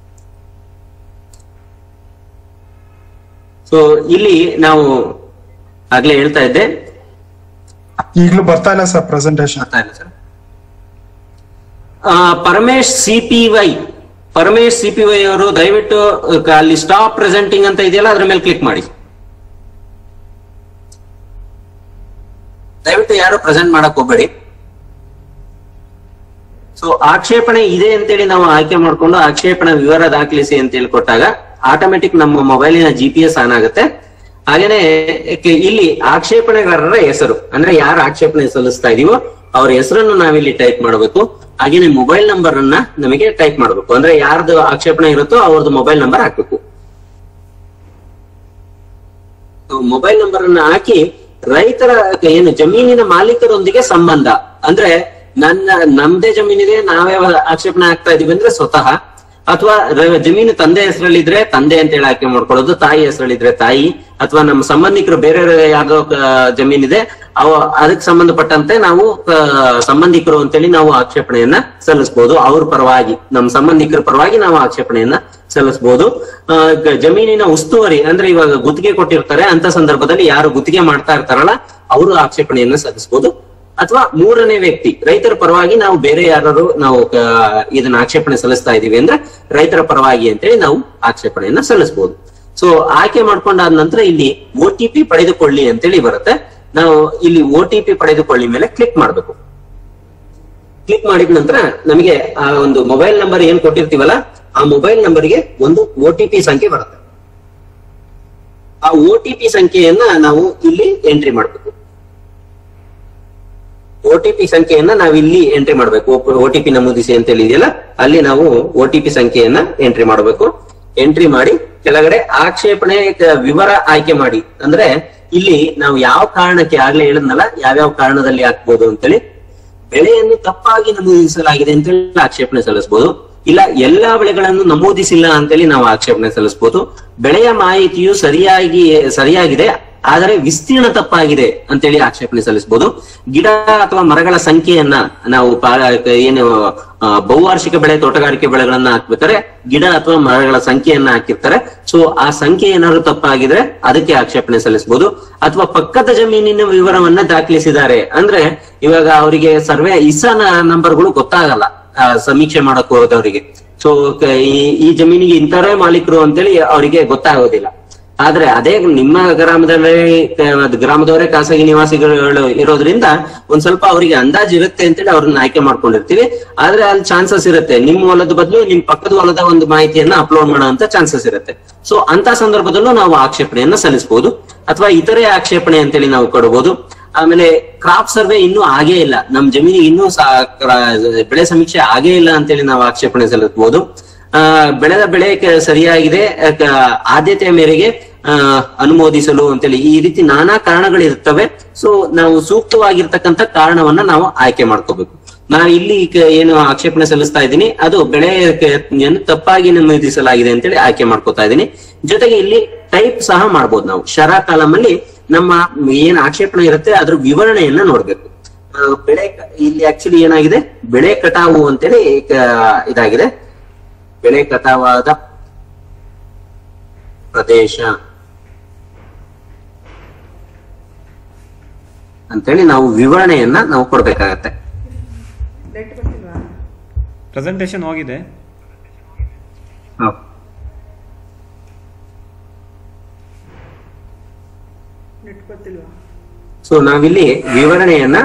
Speaker 2: ಸೊ ಇಲ್ಲಿ ನಾವು ಆಗ್ಲೇ ಹೇಳ್ತಾ ಇದ್ದೆ
Speaker 6: ಈಗಲೂ ಬರ್ತಾ ಇಲ್ಲ ಸರ್ ಪ್ರೆಸೆಂಟೇಶನ್
Speaker 2: ಬರ್ತಾ ಇಲ್ಲ ಸರ್ ಆ, Paramesh C P Y Paramesh C P Y ಅವರು ದಯವಿಟ್ಟು ಅಹ್, ಅಲ್ಲಿ ಸ್ಟಾಪ್ ಪ್ರೆಸೆಂಟಿಂಗ್ ಅಂತ ಇದೆಯಲ್ಲ ಅದ್ರ ಮೇಲೆ ಕ್ಲಿಕ್ ಮಾಡಿ ದಯವಿಟ್ಟು ಯಾರು ಪ್ರೆಸೆಂಟ್ ಮಾಡಕ್ ಹೋಗ್ಬೇಡಿ ಸೊ ಆಕ್ಷೇಪಣೆ ಇದೆ ಅಂತೇಳಿ ನಾವು ಆಯ್ಕೆ ಮಾಡ್ಕೊಂಡು ಆಕ್ಷೇಪಣೆ ವಿವರ ದಾಖಲಿಸಿ ಅಂತ ಹೇಳಿ ಕೊಟ್ಟಾಗ ಆಟೋಮೆಟಿಕ್ ನಮ್ಮ ಮೊಬೈಲಿನ ಜಿ ಪಿ ಎಸ್ ಆನ್ ಆಗುತ್ತೆ ಹಾಗೇನೆ ಕೆ- ಇಲ್ಲಿ ಆಕ್ಷೇಪಣೆಗಾರರ ಹೆಸರು ಅಂದ್ರೆ ಯಾರು ಆಕ್ಷೇಪಣೆ ಸಲ್ಲಿಸ್ತಾ ಇದೀವೋ ಅವ್ರ ಹೆಸರನ್ನು ನಾವಿಲ್ಲಿ ಟೈಪ್ ಮಾಡಬೇಕು ಹಾಗೇನೆ ಮೊಬೈಲ್ ನಂಬರ್ ಅನ್ನ ನಮಗೆ ಟೈಪ್ ಮಾಡಬೇಕು ಅಂದ್ರೆ ಯಾರ್ದು ಆಕ್ಷೇಪಣೆ ಇರುತ್ತೋ ಅವ್ರದ್ದು ಮೊಬೈಲ್ ನಂಬರ್ ಹಾಕ್ಬೇಕು ಮೊಬೈಲ್ ನಂಬರ್ ಅನ್ನ ಹಾಕಿ ರೈತರ ಏನು ಜಮೀನಿನ ಮಾಲೀಕರೊಂದಿಗೆ ಸಂಬಂಧ ಅಂದ್ರೆ ನನ್ನ ನಮ್ದೇ ಜಮೀನಿದೆ ನಾವೇ ಆಕ್ಷೇಪಣೆ ಆಗ್ತಾ ಇದೀವಿ ಅಂದ್ರೆ ಸ್ವತಃ ಅಥವಾ ರ- ಜಮೀನು ತಂದೆ ಹೆಸರಲ್ಲಿದ್ರೆ ತಂದೆ ಅಂತ ಹೇಳಿ ಆಯ್ಕೆ ಮಾಡ್ಕೊಳ್ಳೋದು ತಾಯಿ ಹೆಸರಲ್ಲಿದ್ರೆ ತಾಯಿ ಅಥವಾ ನಮ್ಮ ಸಂಬಂಧಿಕರು ಬೇರೆ ಯಾವ್ದೋ ಆ, ಜಮೀನಿದೆ ಅವ ಅದಕ್ಕೆ ಸಂಬಂಧಪಟ್ಟಂತೆ ನಾವು ಆ, ಸಂಬಂಧಿಕರು ಅಂತೇಳಿ ನಾವು ಆಕ್ಷೇಪಣೆಯನ್ನ ಸಲ್ಲಿಸಬಹುದು ಅವ್ರ ಪರವಾಗಿ ನಮ್ಮ ಸಂಬಂಧಿಕರ ಪರವಾಗಿ ನಾವು ಆಕ್ಷೇಪಣೆಯನ್ನ ಸಲ್ಲಿಸಬಹುದು ಆ, ಗ- ಜಮೀನಿನ ಉಸ್ತುವಾರಿ ಅಂದ್ರೆ ಇವಾಗ ಗುತ್ತಿಗೆ ಕೊಟ್ಟಿರ್ತಾರೆ ಅಂತ ಸಂದರ್ಭದಲ್ಲಿ ಯಾರು ಗುತ್ತಿಗೆ ಮಾಡ್ತಾ ಇರ್ತಾರಲ್ಲ ಅವರು ಆಕ್ಷೇಪಣೆಯನ್ನ ಸಲ್ಲಿಸಬಹುದು ಅಥವಾ ಮೂರನೇ ವ್ಯಕ್ತಿ ರೈತರ ಪರವಾಗಿ ನಾವು ಬೇರೆ ಯಾರು ನಾವು ಆ, ಇದನ್ನ ಆಕ್ಷೇಪಣೆ ಸಲ್ಲಿಸ್ತಾ ಇದೀವಿ ಅಂದ್ರೆ ರೈತರ ಪರವಾಗಿ ಅಂತೇಳಿ ನಾವು ಆಕ್ಷೇಪಣೆಯನ್ನ ಸಲ್ಲಿಸಬಹುದು ಸೊ ಆಯ್ಕೆ ಮಾಡ್ಕೊಂಡಾದ ನಂತರ ಇಲ್ಲಿ ಒ ಟಿ ಪಿ ಪಡೆದುಕೊಳ್ಳಿ ಅಂತೇಳಿ ಬರುತ್ತೆ ನಾವು ಇಲ್ಲಿ ಒ ಟಿ ಪಿ ಪಡೆದುಕೊಳ್ಳಿ ಮೇಲೆ ಕ್ಲಿಕ್ ಮಾಡಬೇಕು ಕ್ಲಿಕ್ ಮಾಡಿದ ನಂತರ ನಮಗೆ ಆ ಒಂದು ಮೊಬೈಲ್ ನಂಬರ್ ಏನ್ ಕೊಟ್ಟಿರ್ತೀವಲ್ಲ ಆ ಮೊಬೈಲ್ ನಂಬರ್ಗೆ ಒಂದು ಒ ಟಿ ಪಿ ಸಂಖ್ಯೆ ಬರುತ್ತೆ ಆ ಒ ಟಿ ಪಿ ಸಂಖ್ಯೆಯನ್ನ ನಾವು ಇಲ್ಲಿ ಎಂಟ್ರಿ ಮಾಡಬೇಕು ಒ ಟಿ ಪಿ ಸಂಖ್ಯೆಯನ್ನ ನಾವು ಇಲ್ಲಿ ಎಂಟ್ರಿ ಮಾಡಬೇಕು ಒ ಟಿ ಪಿ ನಮೂದಿಸಿ ಅಂತ ಹೇಳಿ ಇದೆಯಲ್ಲ ಅಲ್ಲಿ ನಾವು ಒ ಟಿ ಪಿ ಸಂಖ್ಯೆಯನ್ನ ಎಂಟ್ರಿ ಮಾಡಬೇಕು ಎಂಟ್ರಿ ಮಾಡಿ ಕೆಳಗಡೆ ಆಕ್ಷೇಪಣೆ ಕ- ವಿವರ ಆಯ್ಕೆ ಮಾಡಿ ಅಂದ್ರೆ ಇಲ್ಲಿ ನಾವು ಯಾವ ಕಾರಣಕ್ಕೆ ಆಗ್ಲೇ ಹೇಳಿದ್ನಲ್ಲ ಯಾವ್ಯಾವ ಕಾರಣದಲ್ಲಿ ಹಾಕ್ಬೋದು ಅಂತೇಳಿ ಬೆಳೆಯನ್ನು ತಪ್ಪಾಗಿ ನಮೂದಿಸಲಾಗಿದೆ ಅಂತೇಳಿ ಆಕ್ಷೇಪಣೆ ಸಲ್ಲಿಸಬಹುದು ಇಲ್ಲ ಎಲ್ಲಾ ಬೆಳೆಗಳನ್ನು ನಮೂದಿಸಿಲ್ಲ ಅಂತೇಳಿ ನಾವು ಆಕ್ಷೇಪಣೆ ಸಲ್ಲಿಸಬಹುದು ಬೆಳೆಯ ಮಾಹಿತಿಯು ಸರಿಯಾಗಿ ಸರಿಯಾಗಿದೆ ಆದರೆ ವಿಸ್ತೀರ್ಣ ತಪ್ಪಾಗಿದೆ ಅಂತೇಳಿ ಆಕ್ಷೇಪಣೆ ಸಲ್ಲಿಸಬಹುದು ಗಿಡ ಅಥವಾ ಮರಗಳ ಸಂಖ್ಯೆಯನ್ನ ನಾವು ಪಾ- ಏನು ಆ, ಬಹುವಾರ್ಷಿಕ ಬೆಳೆ ತೋಟಗಾರಿಕೆ ಬೆಳೆಗಳನ್ನ ಹಾಕ್ಬೇಕಾದ್ರೆ ಗಿಡ ಅಥವಾ ಮರಗಳ ಸಂಖ್ಯೆಯನ್ನ ಹಾಕಿರ್ತಾರೆ ಸೊ ಆ ಸಂಖ್ಯೆ ಏನಾದ್ರು ತಪ್ಪಾಗಿದ್ರೆ ಅದಕ್ಕೆ ಆಕ್ಷೇಪಣೆ ಸಲ್ಲಿಸಬಹುದು ಅಥವಾ ಪಕ್ಕದ ಜಮೀನಿನ ವಿವರವನ್ನ ದಾಖಲಿಸಿದ್ದಾರೆ ಅಂದ್ರೆ ಇವಾಗ ಅವರಿಗೆ ಸರ್ವೆ ಇಸನ ನಂಬರ್ಗಳು ಗೊತ್ತಾಗಲ್ಲ ಆ, ಸಮೀಕ್ಷೆ ಮಾಡಕ್ ಹೋದವರಿಗೆ ಸೊ ಈ ಜಮೀನಿಗೆ ಇಂಥವರೇ ಮಾಲೀಕರು ಅಂತೇಳಿ ಅವರಿಗೆ ಗೊತ್ತಾಗೋದಿಲ್ಲ ಆದ್ರೆ ಅದೇ ನಿಮ್ಮ ಗ್ರಾಮದಲ್ಲಿ ಕ- ಅದ್ ಗ್ರಾಮದವರೇ ಖಾಸಗಿ ನಿವಾಸಿಗಳು ಇರೋದ್ರಿಂದ ಒಂದ್ ಸ್ವಲ್ಪ ಅವರಿಗೆ ಅಂದಾಜ್ ಇರುತ್ತೆ ಅಂತೇಳಿ ಅವ್ರನ್ನ ಆಯ್ಕೆ ಮಾಡ್ಕೊಂಡಿರ್ತೀವಿ ಆದ್ರೆ ಅಲ್ಲಿ ಚಾನ್ಸಸ್ ಇರುತ್ತೆ ನಿಮ್ ಹೊಲದ ಬದಲು ನಿಮ್ ಪಕ್ಕದ ಹೊಲದ ಒಂದು ಮಾಹಿತಿಯನ್ನ ಅಪ್ಲೋಡ್ ಮಾಡೋ ಅಂತ ಚಾನ್ಸಸ್ ಇರುತ್ತೆ ಸೊ ಅಂತ ಸಂದರ್ಭದಲ್ಲೂ ನಾವು ಆಕ್ಷೇಪಣೆಯನ್ನ ಸಲ್ಲಿಸಬಹುದು ಅಥವಾ ಇತರೆ ಆಕ್ಷೇಪಣೆ ಅಂತೇಳಿ ನಾವು ಕೊಡಬಹುದು ಆಮೇಲೆ ಕ್ರಾಪ್ ಸರ್ವೆ ಇನ್ನೂ ಆಗೇ ಇಲ್ಲ ನಮ್ ಜಮೀನಿಗೆ ಇನ್ನೂ ಸಾ- ಕ್ರ- ಬೆಳೆ ಸಮೀಕ್ಷೆ ಆಗೇ ಇಲ್ಲ ಅಂತೇಳಿ ನಾವು ಆಕ್ಷೇಪಣೆ ಸಲ್ಲಿಸಬಹುದು ಆ, ಬೆಳೆದ ಬೆಳೆ ಕ- ಸರಿಯಾಗಿದೆ ಆ, ಕ- ಆದ್ಯತೆಯ ಮೇರೆಗೆ ಆ, ಅನುಮೋದಿಸಲು ಅಂತೇಳಿ ಈ ರೀತಿ ನಾನಾ ಕಾರಣಗಳಿರ್ತವೆ ಸೊ ನಾವು ಸೂಕ್ತವಾಗಿರ್ತಕ್ಕಂಥ ಕಾರಣವನ್ನ ನಾವು ಆಯ್ಕೆ ಮಾಡ್ಕೋಬೇಕು ನಾನು ಇಲ್ಲಿ ಕ- ಏನು ಆಕ್ಷೇಪಣೆ ಸಲ್ಲಿಸ್ತಾ ಇದ್ದೀನಿ ಅದು ಬೆಳೆ ಕ- ಯನ್ನು ತಪ್ಪಾಗಿ ನಮೂದಿಸಲಾಗಿದೆ ಅಂತೇಳಿ ಆಯ್ಕೆ ಮಾಡ್ಕೋತಾ ಇದ್ದೀನಿ ಜೊತೆಗೆ ಇಲ್ಲಿ ಟೈಪ್ ಸಹ ಮಾಡ್ಬೋದು ನಾವು ಶರ ಕಾಲಮ್ ಅಲ್ಲಿ ನಮ್ಮ ಏನ್ ಆಕ್ಷೇಪಣೆ ಇರುತ್ತೆ ಅದ್ರ ವಿವರಣೆಯನ್ನ ನೋಡ್ಬೇಕು ಆ, ಬೆಳೆ ಕ- ಇಲ್ಲಿ ಆಕ್ಚುಲಿ ಏನಾಗಿದೆ ಬೆಳೆ ಕಟಾವು ಅಂತೇಳಿ ಕ- ಇದಾಗಿದೆ ಬೆಳೆ ಕಟಾವಾದ ಪ್ರದೇಶ ಅಂತೇಳಿ ನಾವು ವಿವರಣೆಯನ್ನ ನಾವು ಕೊಡ್ಬೇಕಾಗತ್ತೆ
Speaker 3: ಪ್ರೆಸೆಂಟೇಷನ್ ಹೋಗಿದೆ
Speaker 2: ಸೊ ನಾವಿಲ್ಲಿ ವಿವರಣೆಯನ್ನ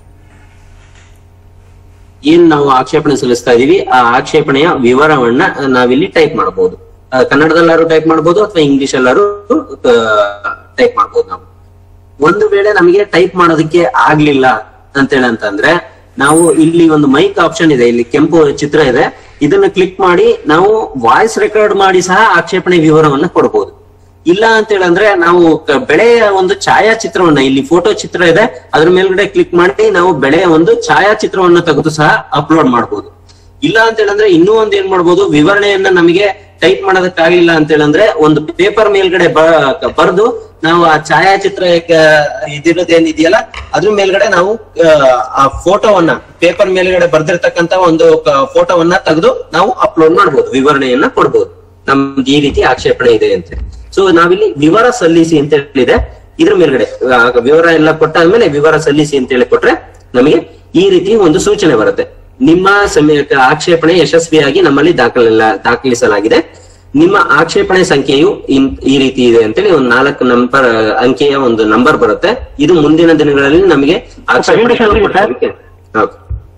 Speaker 2: ಏನ್ ನಾವು ಆಕ್ಷೇಪಣೆ ಸಲ್ಲಿಸ್ತಾ ಇದೀವಿ ಆ ಆಕ್ಷೇಪಣೆಯ ವಿವರವನ್ನ ನಾವಿಲ್ಲಿ ಟೈಪ್ ಮಾಡಬಹುದು ಕನ್ನಡದಲ್ಲಾರು ಟೈಪ್ ಮಾಡಬಹುದು ಅಥವಾ ಇಂಗ್ಲಿಷ್ ಅಲ್ಲಾರು ಟೈಪ್ ಮಾಡಬಹುದು ನಾವು ಒಂದು ವೇಳೆ ನಮಗೆ ಟೈಪ್ ಮಾಡೋದಕ್ಕೆ ಆಗ್ಲಿಲ್ಲ ಅಂತೇಳಿ ಅಂತಂದ್ರೆ ನಾವು ಇಲ್ಲಿ ಒಂದು ಮೈಕ್ ಆಪ್ಷನ್ ಇದೆ ಇಲ್ಲಿ ಕೆಂಪು ಚಿತ್ರ ಇದೆ ಇದನ್ನ ಕ್ಲಿಕ್ ಮಾಡಿ ನಾವು ವಾಯ್ಸ್ ರೆಕಾರ್ಡ್ ಮಾಡಿ ಸಹ ಆಕ್ಷೇಪಣೆ ವಿವರವನ್ನ ಕೊಡಬಹುದು ಇಲ್ಲ ಅಂತ ಹೇಳಂದ್ರೆ ನಾವು ಕ- ಬೆಳೆಯ ಒಂದು ಛಾಯಾಚಿತ್ರವನ್ನ ಇಲ್ಲಿ ಫೋಟೋ ಚಿತ್ರ ಇದೆ ಅದ್ರ ಮೇಲ್ಗಡೆ ಕ್ಲಿಕ್ ಮಾಡಿ ನಾವು ಬೆಳೆಯ ಒಂದು ಛಾಯಾಚಿತ್ರವನ್ನ ತೆಗೆದು ಸಹ ಅಪ್ಲೋಡ್ ಮಾಡಬಹುದು ಇಲ್ಲ ಅಂತ ಹೇಳಂದ್ರೆ ಇನ್ನೂ ಒಂದ್ ಏನ್ ಮಾಡ್ಬೋದು ವಿವರಣೆಯನ್ನ ನಮಗೆ ಟೈಪ್ ಮಾಡೋದಕ್ಕಾಗಿಲ್ಲ ಅಂತ ಹೇಳಂದ್ರೆ ಒಂದು ಪೇಪರ್ ಮೇಲ್ಗಡೆ ಬರೆದು ನಾವು ಆ ಛಾಯಾಚಿತ್ರ ಇದಿರೋದೇನಿದೆಯಲ್ಲ ಅದ್ರ ಮೇಲ್ಗಡೆ ನಾವು ಆ, ಆ ಫೋಟೋವನ್ನ ಪೇಪರ್ ಮೇಲ್ಗಡೆ ಬರ್ದಿರ್ತಕ್ಕಂತ ಒಂದು ಫೋಟೋವನ್ನ ತೆಗೆದು ನಾವು ಅಪ್ಲೋಡ್ ಮಾಡ್ಬೋದು ವಿವರಣೆಯನ್ನ ಕೊಡ್ಬೋದು ನಮ್ದು ಈ ರೀತಿ ಆಕ್ಷೇಪಣೆ ಇದೆ ಅಂತ ಸೊ ನಾವಿಲ್ಲಿ ವಿವರ ಸಲ್ಲಿಸಿ ಅಂತ ಹೇಳಿದೆ ಇದ್ರ ಮೇಲ್ಗಡೆ ಆ, ವಿವರ ಎಲ್ಲ ಕೊಟ್ಟಾದ್ಮೇಲೆ ವಿವರ ಸಲ್ಲಿಸಿ ಅಂತ ಹೇಳಿ ಕೊಟ್ರೆ ನಮಗೆ ಈ ರೀತಿ ಒಂದು ಸೂಚನೆ ಬರುತ್ತೆ ನಿಮ್ಮ ಸಮಯ ಆಕ್ಷೇಪಣೆ ಯಶಸ್ವಿಯಾಗಿ ನಮ್ಮಲ್ಲಿ ದಾಖಲಿಲ್ಲ ದಾಖಲಿಸಲಾಗಿದೆ ನಿಮ್ಮ ಆಕ್ಷೇಪಣೆ ಸಂಖ್ಯೆಯು ಇನ್- ಈ ರೀತಿ ಇದೆ ಅಂತೇಳಿ ಒಂದು ನಾಲ್ಕು ನಂಬರ್ ಅಂಕೆಯ ಒಂದು ನಂಬರ್ ಬರುತ್ತೆ ಇದು ಮುಂದಿನ ದಿನಗಳಲ್ಲಿ ನಮಗೆ ಆಕ್ಷೇಪಣೆ
Speaker 4: Presentation ಹೋಗಿದೆ ಸರ್?
Speaker 2: ಕೊಡೋದಕ್ಕೆ- ಹೌದು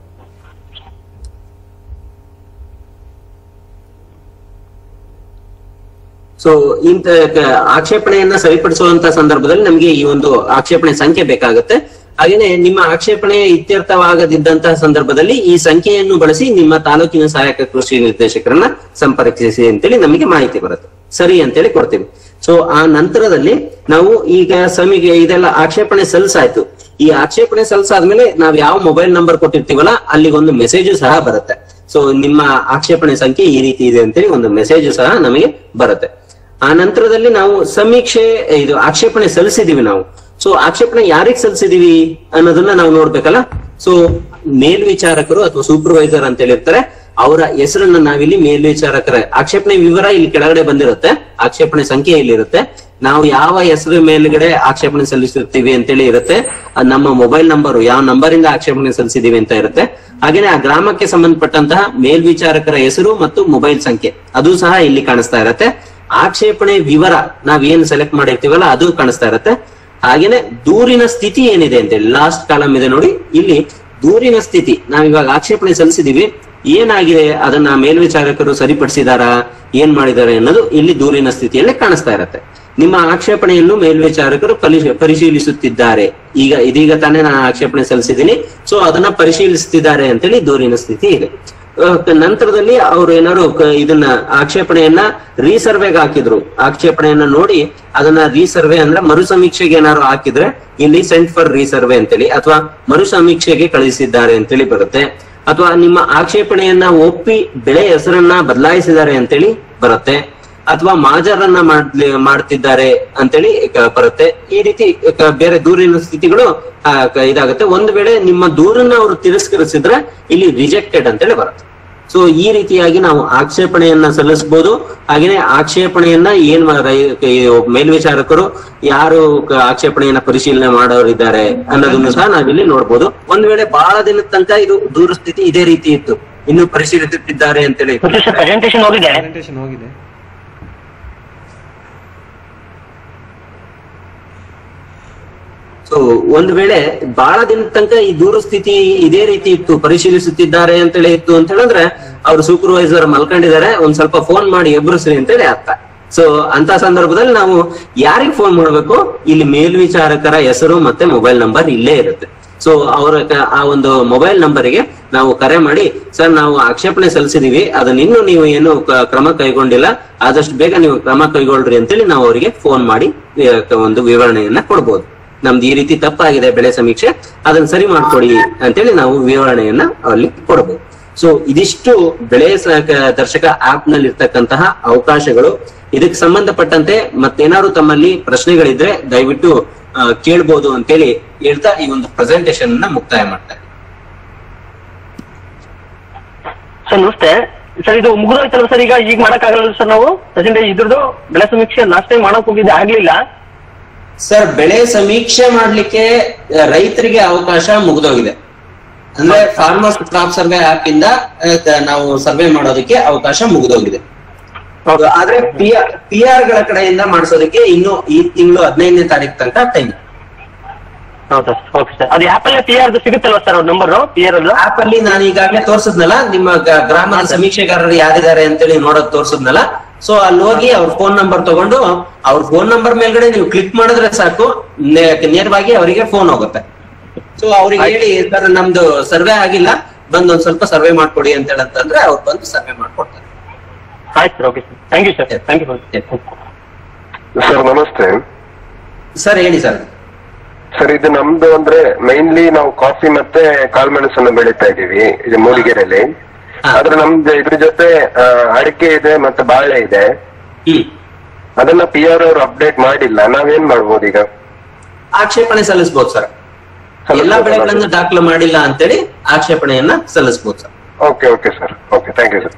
Speaker 2: ಸೊ ಇಂತ ಕ- ಆಕ್ಷೇಪಣೆಯನ್ನ ಸರಿಪಡಿಸುವಂತ ಸಂದರ್ಭದಲ್ಲಿ ನಮಗೆ ಈ ಒಂದು ಆಕ್ಷೇಪಣೆ ಸಂಖ್ಯೆ ಬೇಕಾಗುತ್ತೆ ಹಾಗೇನೆ ನಿಮ್ಮ ಆಕ್ಷೇಪಣೆ ಇತ್ಯರ್ಥವಾಗದಿದ್ದಂತಹ ಸಂದರ್ಭದಲ್ಲಿ ಈ ಸಂಖ್ಯೆಯನ್ನು ಬಳಸಿ ನಿಮ್ಮ ತಾಲೂಕಿನ ಸಹಾಯಕ ಕೃಷಿ ನಿರ್ದೇಶಕರನ್ನ ಸಂಪರ್ಕಿಸಿ ಅಂತೇಳಿ ನಮಗೆ ಮಾಹಿತಿ ಬರುತ್ತೆ ಸರಿ ಅಂತೇಳಿ ಕೊಡ್ತೀವಿ ಸೊ ಆ ನಂತರದಲ್ಲಿ ನಾವು ಈಗ ಸಮಿಗೆ ಇದೆಲ್ಲ ಆಕ್ಷೇಪಣೆ ಸಲ್ಲಿಸಾಯ್ತು ಈ ಆಕ್ಷೇಪಣೆ ಸಲ್ಲಿಸಾದ್ಮೇಲೆ ನಾವ್ ಯಾವ ಮೊಬೈಲ್ ನಂಬರ್ ಕೊಟ್ಟಿರ್ತೀವಲ್ಲ ಅಲ್ಲಿಗೆ ಒಂದು ಮೆಸೇಜ್ ಸಹ ಬರುತ್ತೆ ಸೊ ನಿಮ್ಮ ಆಕ್ಷೇಪಣೆ ಸಂಖ್ಯೆ ಈ ರೀತಿ ಇದೆ ಅಂತೇಳಿ ಒಂದು ಮೆಸೇಜ್ ಸಹ ನಮಗೆ ಬರುತ್ತೆ ಆ ನಂತರದಲ್ಲಿ ನಾವು ಸಮೀಕ್ಷೆ ಇದು ಆಕ್ಷೇಪಣೆ ಸಲ್ಲಿಸಿದೀವಿ ನಾವು ಸೊ ಆಕ್ಷೇಪಣೆ ಯಾರಿಗ್ ಸಲ್ಲಿಸಿದೀವಿ ಅನ್ನೋದನ್ನ ನಾವು ನೋಡ್ಬೇಕಲ್ಲ ಸೊ ಮೇಲ್ವಿಚಾರಕರು ಅಥವಾ ಸೂಪರ್ವೈಸರ್ ಅಂತ ಹೇಳಿರ್ತಾರೆ ಅವರ ಹೆಸರನ್ನ ನಾವಿಲ್ಲಿ ಮೇಲ್ವಿಚಾರಕರ ಆಕ್ಷೇಪಣೆ ವಿವರ ಇಲ್ಲಿ ಕೆಳಗಡೆ ಬಂದಿರುತ್ತೆ ಆಕ್ಷೇಪಣೆ ಸಂಖ್ಯೆ ಇಲ್ಲಿ ಇರುತ್ತೆ ನಾವು ಯಾವ ಹೆಸರು ಮೇಲ್ಗಡೆ ಆಕ್ಷೇಪಣೆ ಸಲ್ಲಿಸಿರ್ತೀವಿ ಅಂತೇಳಿ ಇರುತ್ತೆ ಅದ್ ನಮ್ಮ ಮೊಬೈಲ್ ನಂಬರ್ ಯಾವ ನಂಬರ್ ಇಂದ ಆಕ್ಷೇಪಣೆ ಸಲ್ಲಿಸಿದೀವಿ ಅಂತ ಇರುತ್ತೆ ಹಾಗೇನೆ ಆ ಗ್ರಾಮಕ್ಕೆ ಸಂಬಂಧಪಟ್ಟಂತಹ ಮೇಲ್ವಿಚಾರಕರ ಹೆಸರು ಮತ್ತು ಮೊಬೈಲ್ ಸಂಖ್ಯೆ ಅದು ಸಹ ಇಲ್ಲಿ ಕಾಣಿಸ್ತಾ ಇರುತ್ತೆ ಆಕ್ಷೇಪಣೆ ವಿವರ ನಾವ್ ಏನ್ ಸೆಲೆಕ್ಟ್ ಮಾಡಿರ್ತೀವಲ್ಲ ಅದು ಕಾಣಿಸ್ತಾ ಇರುತ್ತೆ ಹಾಗೇನೆ ದೂರಿನ ಸ್ಥಿತಿ ಏನಿದೆ ಅಂತ ಲಾಸ್ಟ್ ಕಾಲಮ್ ಇದೆ ನೋಡಿ ಇಲ್ಲಿ ದೂರಿನ ಸ್ಥಿತಿ ನಾವ್ ಇವಾಗ ಆಕ್ಷೇಪಣೆ ಸಲ್ಲಿಸಿದೀವಿ ಏನಾಗಿದೆ ಅದನ್ನ ಮೇಲ್ವಿಚಾರಕರು ಸರಿಪಡಿಸಿದಾರಾ ಏನ್ ಮಾಡಿದ್ದಾರೆ ಅನ್ನೋದು ಇಲ್ಲಿ ದೂರಿನ ಸ್ಥಿತಿಯಲ್ಲಿ ಕಾಣಿಸ್ತಾ ಇರುತ್ತೆ ನಿಮ್ಮ ಆಕ್ಷೇಪಣೆಯನ್ನು ಮೇಲ್ವಿಚಾರಕರು ಪಲಿ- ಪರಿಶೀಲಿಸುತ್ತಿದ್ದಾರೆ ಈಗ ಇದೀಗ ತಾನೇ ನಾನು ಆಕ್ಷೇಪಣೆ ಸಲ್ಲಿಸಿದ್ದೀನಿ ಸೊ ಅದನ್ನ ಪರಿಶೀಲಿಸುತ್ತಿದ್ದಾರೆ ಅಂತೇಳಿ ದೂರಿನ ಸ್ಥಿತಿ ಇದೆ ಅಹ್, ನಂತರದಲ್ಲಿ ಅವರು ಏನಾದ್ರು ಕ- ಇದನ್ನ ಆಕ್ಷೇಪಣೆಯನ್ನ ರೀಸರ್ವೆಗೆ ಹಾಕಿದ್ರು ಆಕ್ಷೇಪಣೆಯನ್ನ ನೋಡಿ ಅದನ್ನ ರೀಸರ್ವೆ ಅಂದ್ರೆ ಮರು ಸಮೀಕ್ಷೆಗೆ ಏನಾದ್ರು ಹಾಕಿದ್ರೆ ಇಲ್ಲಿ ಸೆಂಟ್ ಫಾರ್ ರೀಸರ್ವೆ ಅಂತೇಳಿ ಅಥವಾ ಮರು ಸಮೀಕ್ಷೆಗೆ ಕಳಿಸಿದ್ದಾರೆ ಅಂತೇಳಿ ಬರುತ್ತೆ ಅಥವಾ ನಿಮ್ಮ ಆಕ್ಷೇಪಣೆಯನ್ನ ಒಪ್ಪಿ ಬೆಳೆ ಹೆಸರನ್ನ ಬದಲಾಯಿಸಿದ್ದಾರೆ ಅಂತೇಳಿ ಬರುತ್ತೆ ಅಥವಾ ಮಾಜರನ್ನ ಮಾಡ್ಲಿ ಮಾಡ್ತಿದ್ದಾರೆ ಅಂತೇಳಿ ಕ- ಬರುತ್ತೆ ಈ ರೀತಿ ಕ- ಬೇರೆ ದೂರಿನ ಸ್ಥಿತಿಗಳು ಆ, ಕ- ಇದಾಗುತ್ತೆ ಒಂದು ವೇಳೆ ನಿಮ್ಮ ದೂರನ್ನ ಅವರು ತಿರಸ್ಕರಿಸಿದ್ರೆ ಇಲ್ಲಿ ರಿಜೆಕ್ಟೆಡ್ ಅಂತೇಳಿ ಬರುತ್ತೆ ಸೊ ಈ ರೀತಿಯಾಗಿ ನಾವು ಆಕ್ಷೇಪಣೆಯನ್ನ ಸಲ್ಲಿಸಬಹುದು ಹಾಗೇನೆ ಆಕ್ಷೇಪಣೆಯನ್ನ ಏನ್ ಮಾ- ರೈ- ಈ ಮೇಲ್ವಿಚಾರಕರು ಯಾರು ಕ- ಆಕ್ಷೇಪಣೆಯನ್ನ ಪರಿಶೀಲನೆ ಮಾಡೋರಿದ್ದಾರೆ ಅನ್ನೋದನ್ನು ಸಹ ನಾವಿಲ್ಲಿ ನೋಡ್ಬೋದು ಒಂದ್ ವೇಳೆ ಬಹಳ ದಿನದ ತನಕ ಇದು ದೂರ ಸ್ಥಿತಿ ಇದೇ ರೀತಿ ಇತ್ತು ಇನ್ನು ಪರಿಶೀಲಿಸುತ್ತಿದ್ದಾರೆ ಅಂತೇಳಿ
Speaker 4: ಮತ್ತೆ ಸರ್ ಪ್ರೆಸೆಂಟೇಶನ್ ಹೋಗಿದೆ
Speaker 3: ಪ್ರೆಸೆಂಟೇಷನ್ ಹೋಗಿದೆ
Speaker 2: ಸೊ ಒಂದ್ ವೇಳೆ ಬಹಳ ದಿನದ ತನಕ ಈ ದೂರ ಸ್ಥಿತಿ ಇದೇ ರೀತಿ ಇತ್ತು ಪರಿಶೀಲಿಸುತ್ತಿದ್ದಾರೆ ಅಂತೇಳಿ ಇತ್ತು ಅಂತ ಹೇಳಿದ್ರೆ ಅವ್ರು ಸೂಪರ್ವೈಸರ್ ಮಲ್ಕೊಂಡಿದ್ದಾರೆ ಒಂದ್ ಸ್ವಲ್ಪ ಫೋನ್ ಮಾಡಿ ಎಬ್ರಿಸ್ರಿ ಅಂತೇಳಿ ಅರ್ಥ ಸೊ ಅಂತ ಸಂದರ್ಭದಲ್ಲಿ ನಾವು ಯಾರಿಗ್ ಫೋನ್ ಮಾಡ್ಬೇಕು ಇಲ್ಲಿ ಮೇಲ್ವಿಚಾರಕರ ಹೆಸರು ಮತ್ತೆ ಮೊಬೈಲ್ ನಂಬರ್ ಇಲ್ಲೇ ಇರುತ್ತೆ ಸೊ ಅವರ ಕ- ಆ ಒಂದು ಮೊಬೈಲ್ ನಂಬರಿಗೆ ನಾವು ಕರೆ ಮಾಡಿ ಸರ್ ನಾವು ಆಕ್ಷೇಪಣೆ ಸಲ್ಲಿಸಿದೀವಿ ಅದನ್ನ ಇನ್ನು ನೀವು ಏನು ಕ- ಕ್ರಮ ಕೈಗೊಂಡಿಲ್ಲ ಆದಷ್ಟು ಬೇಗ ನೀವು ಕ್ರಮ ಕೈಗೊಳ್ರಿ ಅಂತೇಳಿ ನಾವು ಅವರಿಗೆ ಫೋನ್ ಮಾಡಿ ಆ, ಒಂದು ವಿವರಣೆಯನ್ನ ಕೊಡ್ಬೋದು ನಮ್ದು ಈ ರೀತಿ ತಪ್ಪಾಗಿದೆ ಬೆಳೆ ಸಮೀಕ್ಷೆ ಅದನ್ನ ಸರಿ ಮಾಡ್ಕೊಡಿ ಅಂತೇಳಿ ನಾವು ವಿವರಣೆಯನ್ನ ಅಲ್ಲಿ ಕೊಡಬಹುದು ಸೊ ಇದಿಷ್ಟು ಬೆಳೆ ಸಹಕ- ದರ್ಶಕ ಆಪ್ ನಲ್ಲಿ ಇರ್ತಕ್ಕಂತಹ ಅವಕಾಶಗಳು ಇದಕ್ಕೆ ಸಂಬಂಧಪಟ್ಟಂತೆ ಮತ್ತೇನಾದ್ರು ತಮ್ಮಲ್ಲಿ ಪ್ರಶ್ನೆಗಳಿದ್ರೆ ದಯವಿಟ್ಟು ಆ, ಕೇಳ್ಬೋದು ಅಂತೇಳಿ ಹೇಳ್ತಾ ಈ ಒಂದು ಪ್ರೆಸೆಂಟೇಶನ್ ಅನ್ನ ಮುಕ್ತಾಯ ಮಾಡ್ತಾರೆ
Speaker 4: ಸರ್ ನಮಸ್ತೆ ಸರ್ ಇದು ಮುಗಿದೋಯ್ತಲ್ಲ ಸರ್ ಈಗ ಈಗ ಮಾಡಕ್ಕಾಗಲ್ಲ ಸರ್ ನಾವು ಪ್ರೆಸೆಂಟೇಜ್ ಇದ್ರದ್ದು ಬೆಳೆ ಸಮೀಕ್ಷೆ ಲಾಸ್ಟ್ ಟೈಮ್ ಮಾಡಕ್ ಹೋಗಿದ್ದೆ ಆಗ್ಲಿಲ್ಲ
Speaker 2: ಸರ್ ಬೆಳೆ ಸಮೀಕ್ಷೆ ಮಾಡ್ಲಿಕ್ಕೆ ಆ, ರೈತರಿಗೆ ಅವಕಾಶ ಮುಗಿದೋಗಿದೆ ಅಂದ್ರೆ ಫಾರ್ಮರ್ಸ್ ಕ್ರಾಪ್ ಸರ್ವೆ ಆಪ್ ಇಂದ ಆ, ತ- ನಾವು ಸರ್ವೆ ಮಾಡೋದಕ್ಕೆ ಅವಕಾಶ ಮುಗಿದೋಗಿದೆ ಆದ್ರೆ ಪಿ ಪಿ ಆರ್ ಗಳ ಕಡೆಯಿಂದ ಮಾಡಿಸೋದಕ್ಕೆ ಇನ್ನು ಈ ತಿಂಗಳು ಹದಿನೈದನೇ ತಾರೀಕು ತನಕ ಟೈಮ್
Speaker 4: ಹೌದಾ ಓಕೆ ಸರ್ ಅದು ಆ್ಯಪಲ್ಲೇ ಪಿ ಆರ್ದು ಸಿಗುತ್ತಲ್ವಾ ಸರ್ ಅವ್ರ ನಂಬರು ಪಿ ಆರ್ ಅಲ್ಲೂ
Speaker 2: ಆಪ್ ಅಲ್ಲಿ ನಾನು ಈಗಾಗಲೇ ತೋರ್ಸಿದ್ನಲ್ಲ ನಿಮ್ಮ ಗ- ಗ್ರಾಮದ ಸಮೀಕ್ಷೆಗಾರರು ಯಾರಿದ್ದಾರೆ ಅಂತೇಳಿ ನೋಡೋದ್ ತೋರ್ಸಿದ್ನಲ್ಲ ಸೊ ಅಲ್ಲಿ ಹೋಗಿ ಅವ್ರ ಫೋನ್ ನಂಬರ್ ತಗೊಂಡು ಅವ್ರ ಫೋನ್ ನಂಬರ್ ಮೇಲ್ಗಡೆ ನೀವು ಕ್ಲಿಕ್ ಮಾಡಿದ್ರೆ ಸಾಕು ನೇ- ನೇರವಾಗಿ ಅವರಿಗೆ ಫೋನ್ ಹೋಗುತ್ತೆ ಸೊ ಅವ್ರಿಗೆ ಹೇಳಿ ಸರ್ ನಮ್ದು ಸರ್ವೆ ಆಗಿಲ್ಲ ಬಂದ್ ಒಂದ್ ಸ್ವಲ್ಪ ಸರ್ವೆ ಮಾಡ್ಕೊಡಿ ಅಂತ ಹೇಳಂತಂದ್ರೆ ಅವ್ರು ಬಂದು ಸರ್ವೆ ಮಾಡ್ಕೊಡ್ತಾರೆ
Speaker 4: ಆಯ್ತು sir okay sir thank you sir thank you
Speaker 5: sir ನಮಸ್ತೆ
Speaker 2: ಸರ್ ಹೇಳಿ ಸರ್
Speaker 5: ಸರ್ ಇದು ನಮ್ದು ಅಂದ್ರೆ ಮೈನ್ಲಿ ನಾವು ಕಾಫಿ ಮತ್ತೆ ಕಾಳುಮೆಣಸನ್ನು ಬೆಳೀತಾ ಇದೀವಿ ಇದು ಮೂಡಿಗೆರೆಯಲ್ಲಿ
Speaker 2: ಹಾ.
Speaker 5: ಆದ್ರೆ ನಮ್ದು ಇದ್ರ ಜೊತೆ ಆ, ಅಡಿಕೆ ಇದೆ ಮತ್ತೆ ಬಾಳೆ ಇದೆ
Speaker 2: ಹ್ಮ್
Speaker 5: ಅದನ್ನ ಪಿ ಆರ್ ಅವರು ಅಪ್ಡೇಟ್ ಮಾಡಿಲ್ಲ ನಾವೇನ್ ಮಾಡ್ಬೋದು ಈಗ
Speaker 2: ಆಕ್ಷೇಪಣೆ ಸಲ್ಲಿಸಬಹುದು ಸರ್ ಎಲ್ಲಾ ಬೆಳೆಗಳನ್ನು ದಾಖಲು ಮಾಡಿಲ್ಲ ಅಂತೇಳಿ ಆಕ್ಷೇಪಣೆಯನ್ನ ಸಲ್ಲಿಸಬಹುದು sir
Speaker 5: okay okay sir okay thank you sir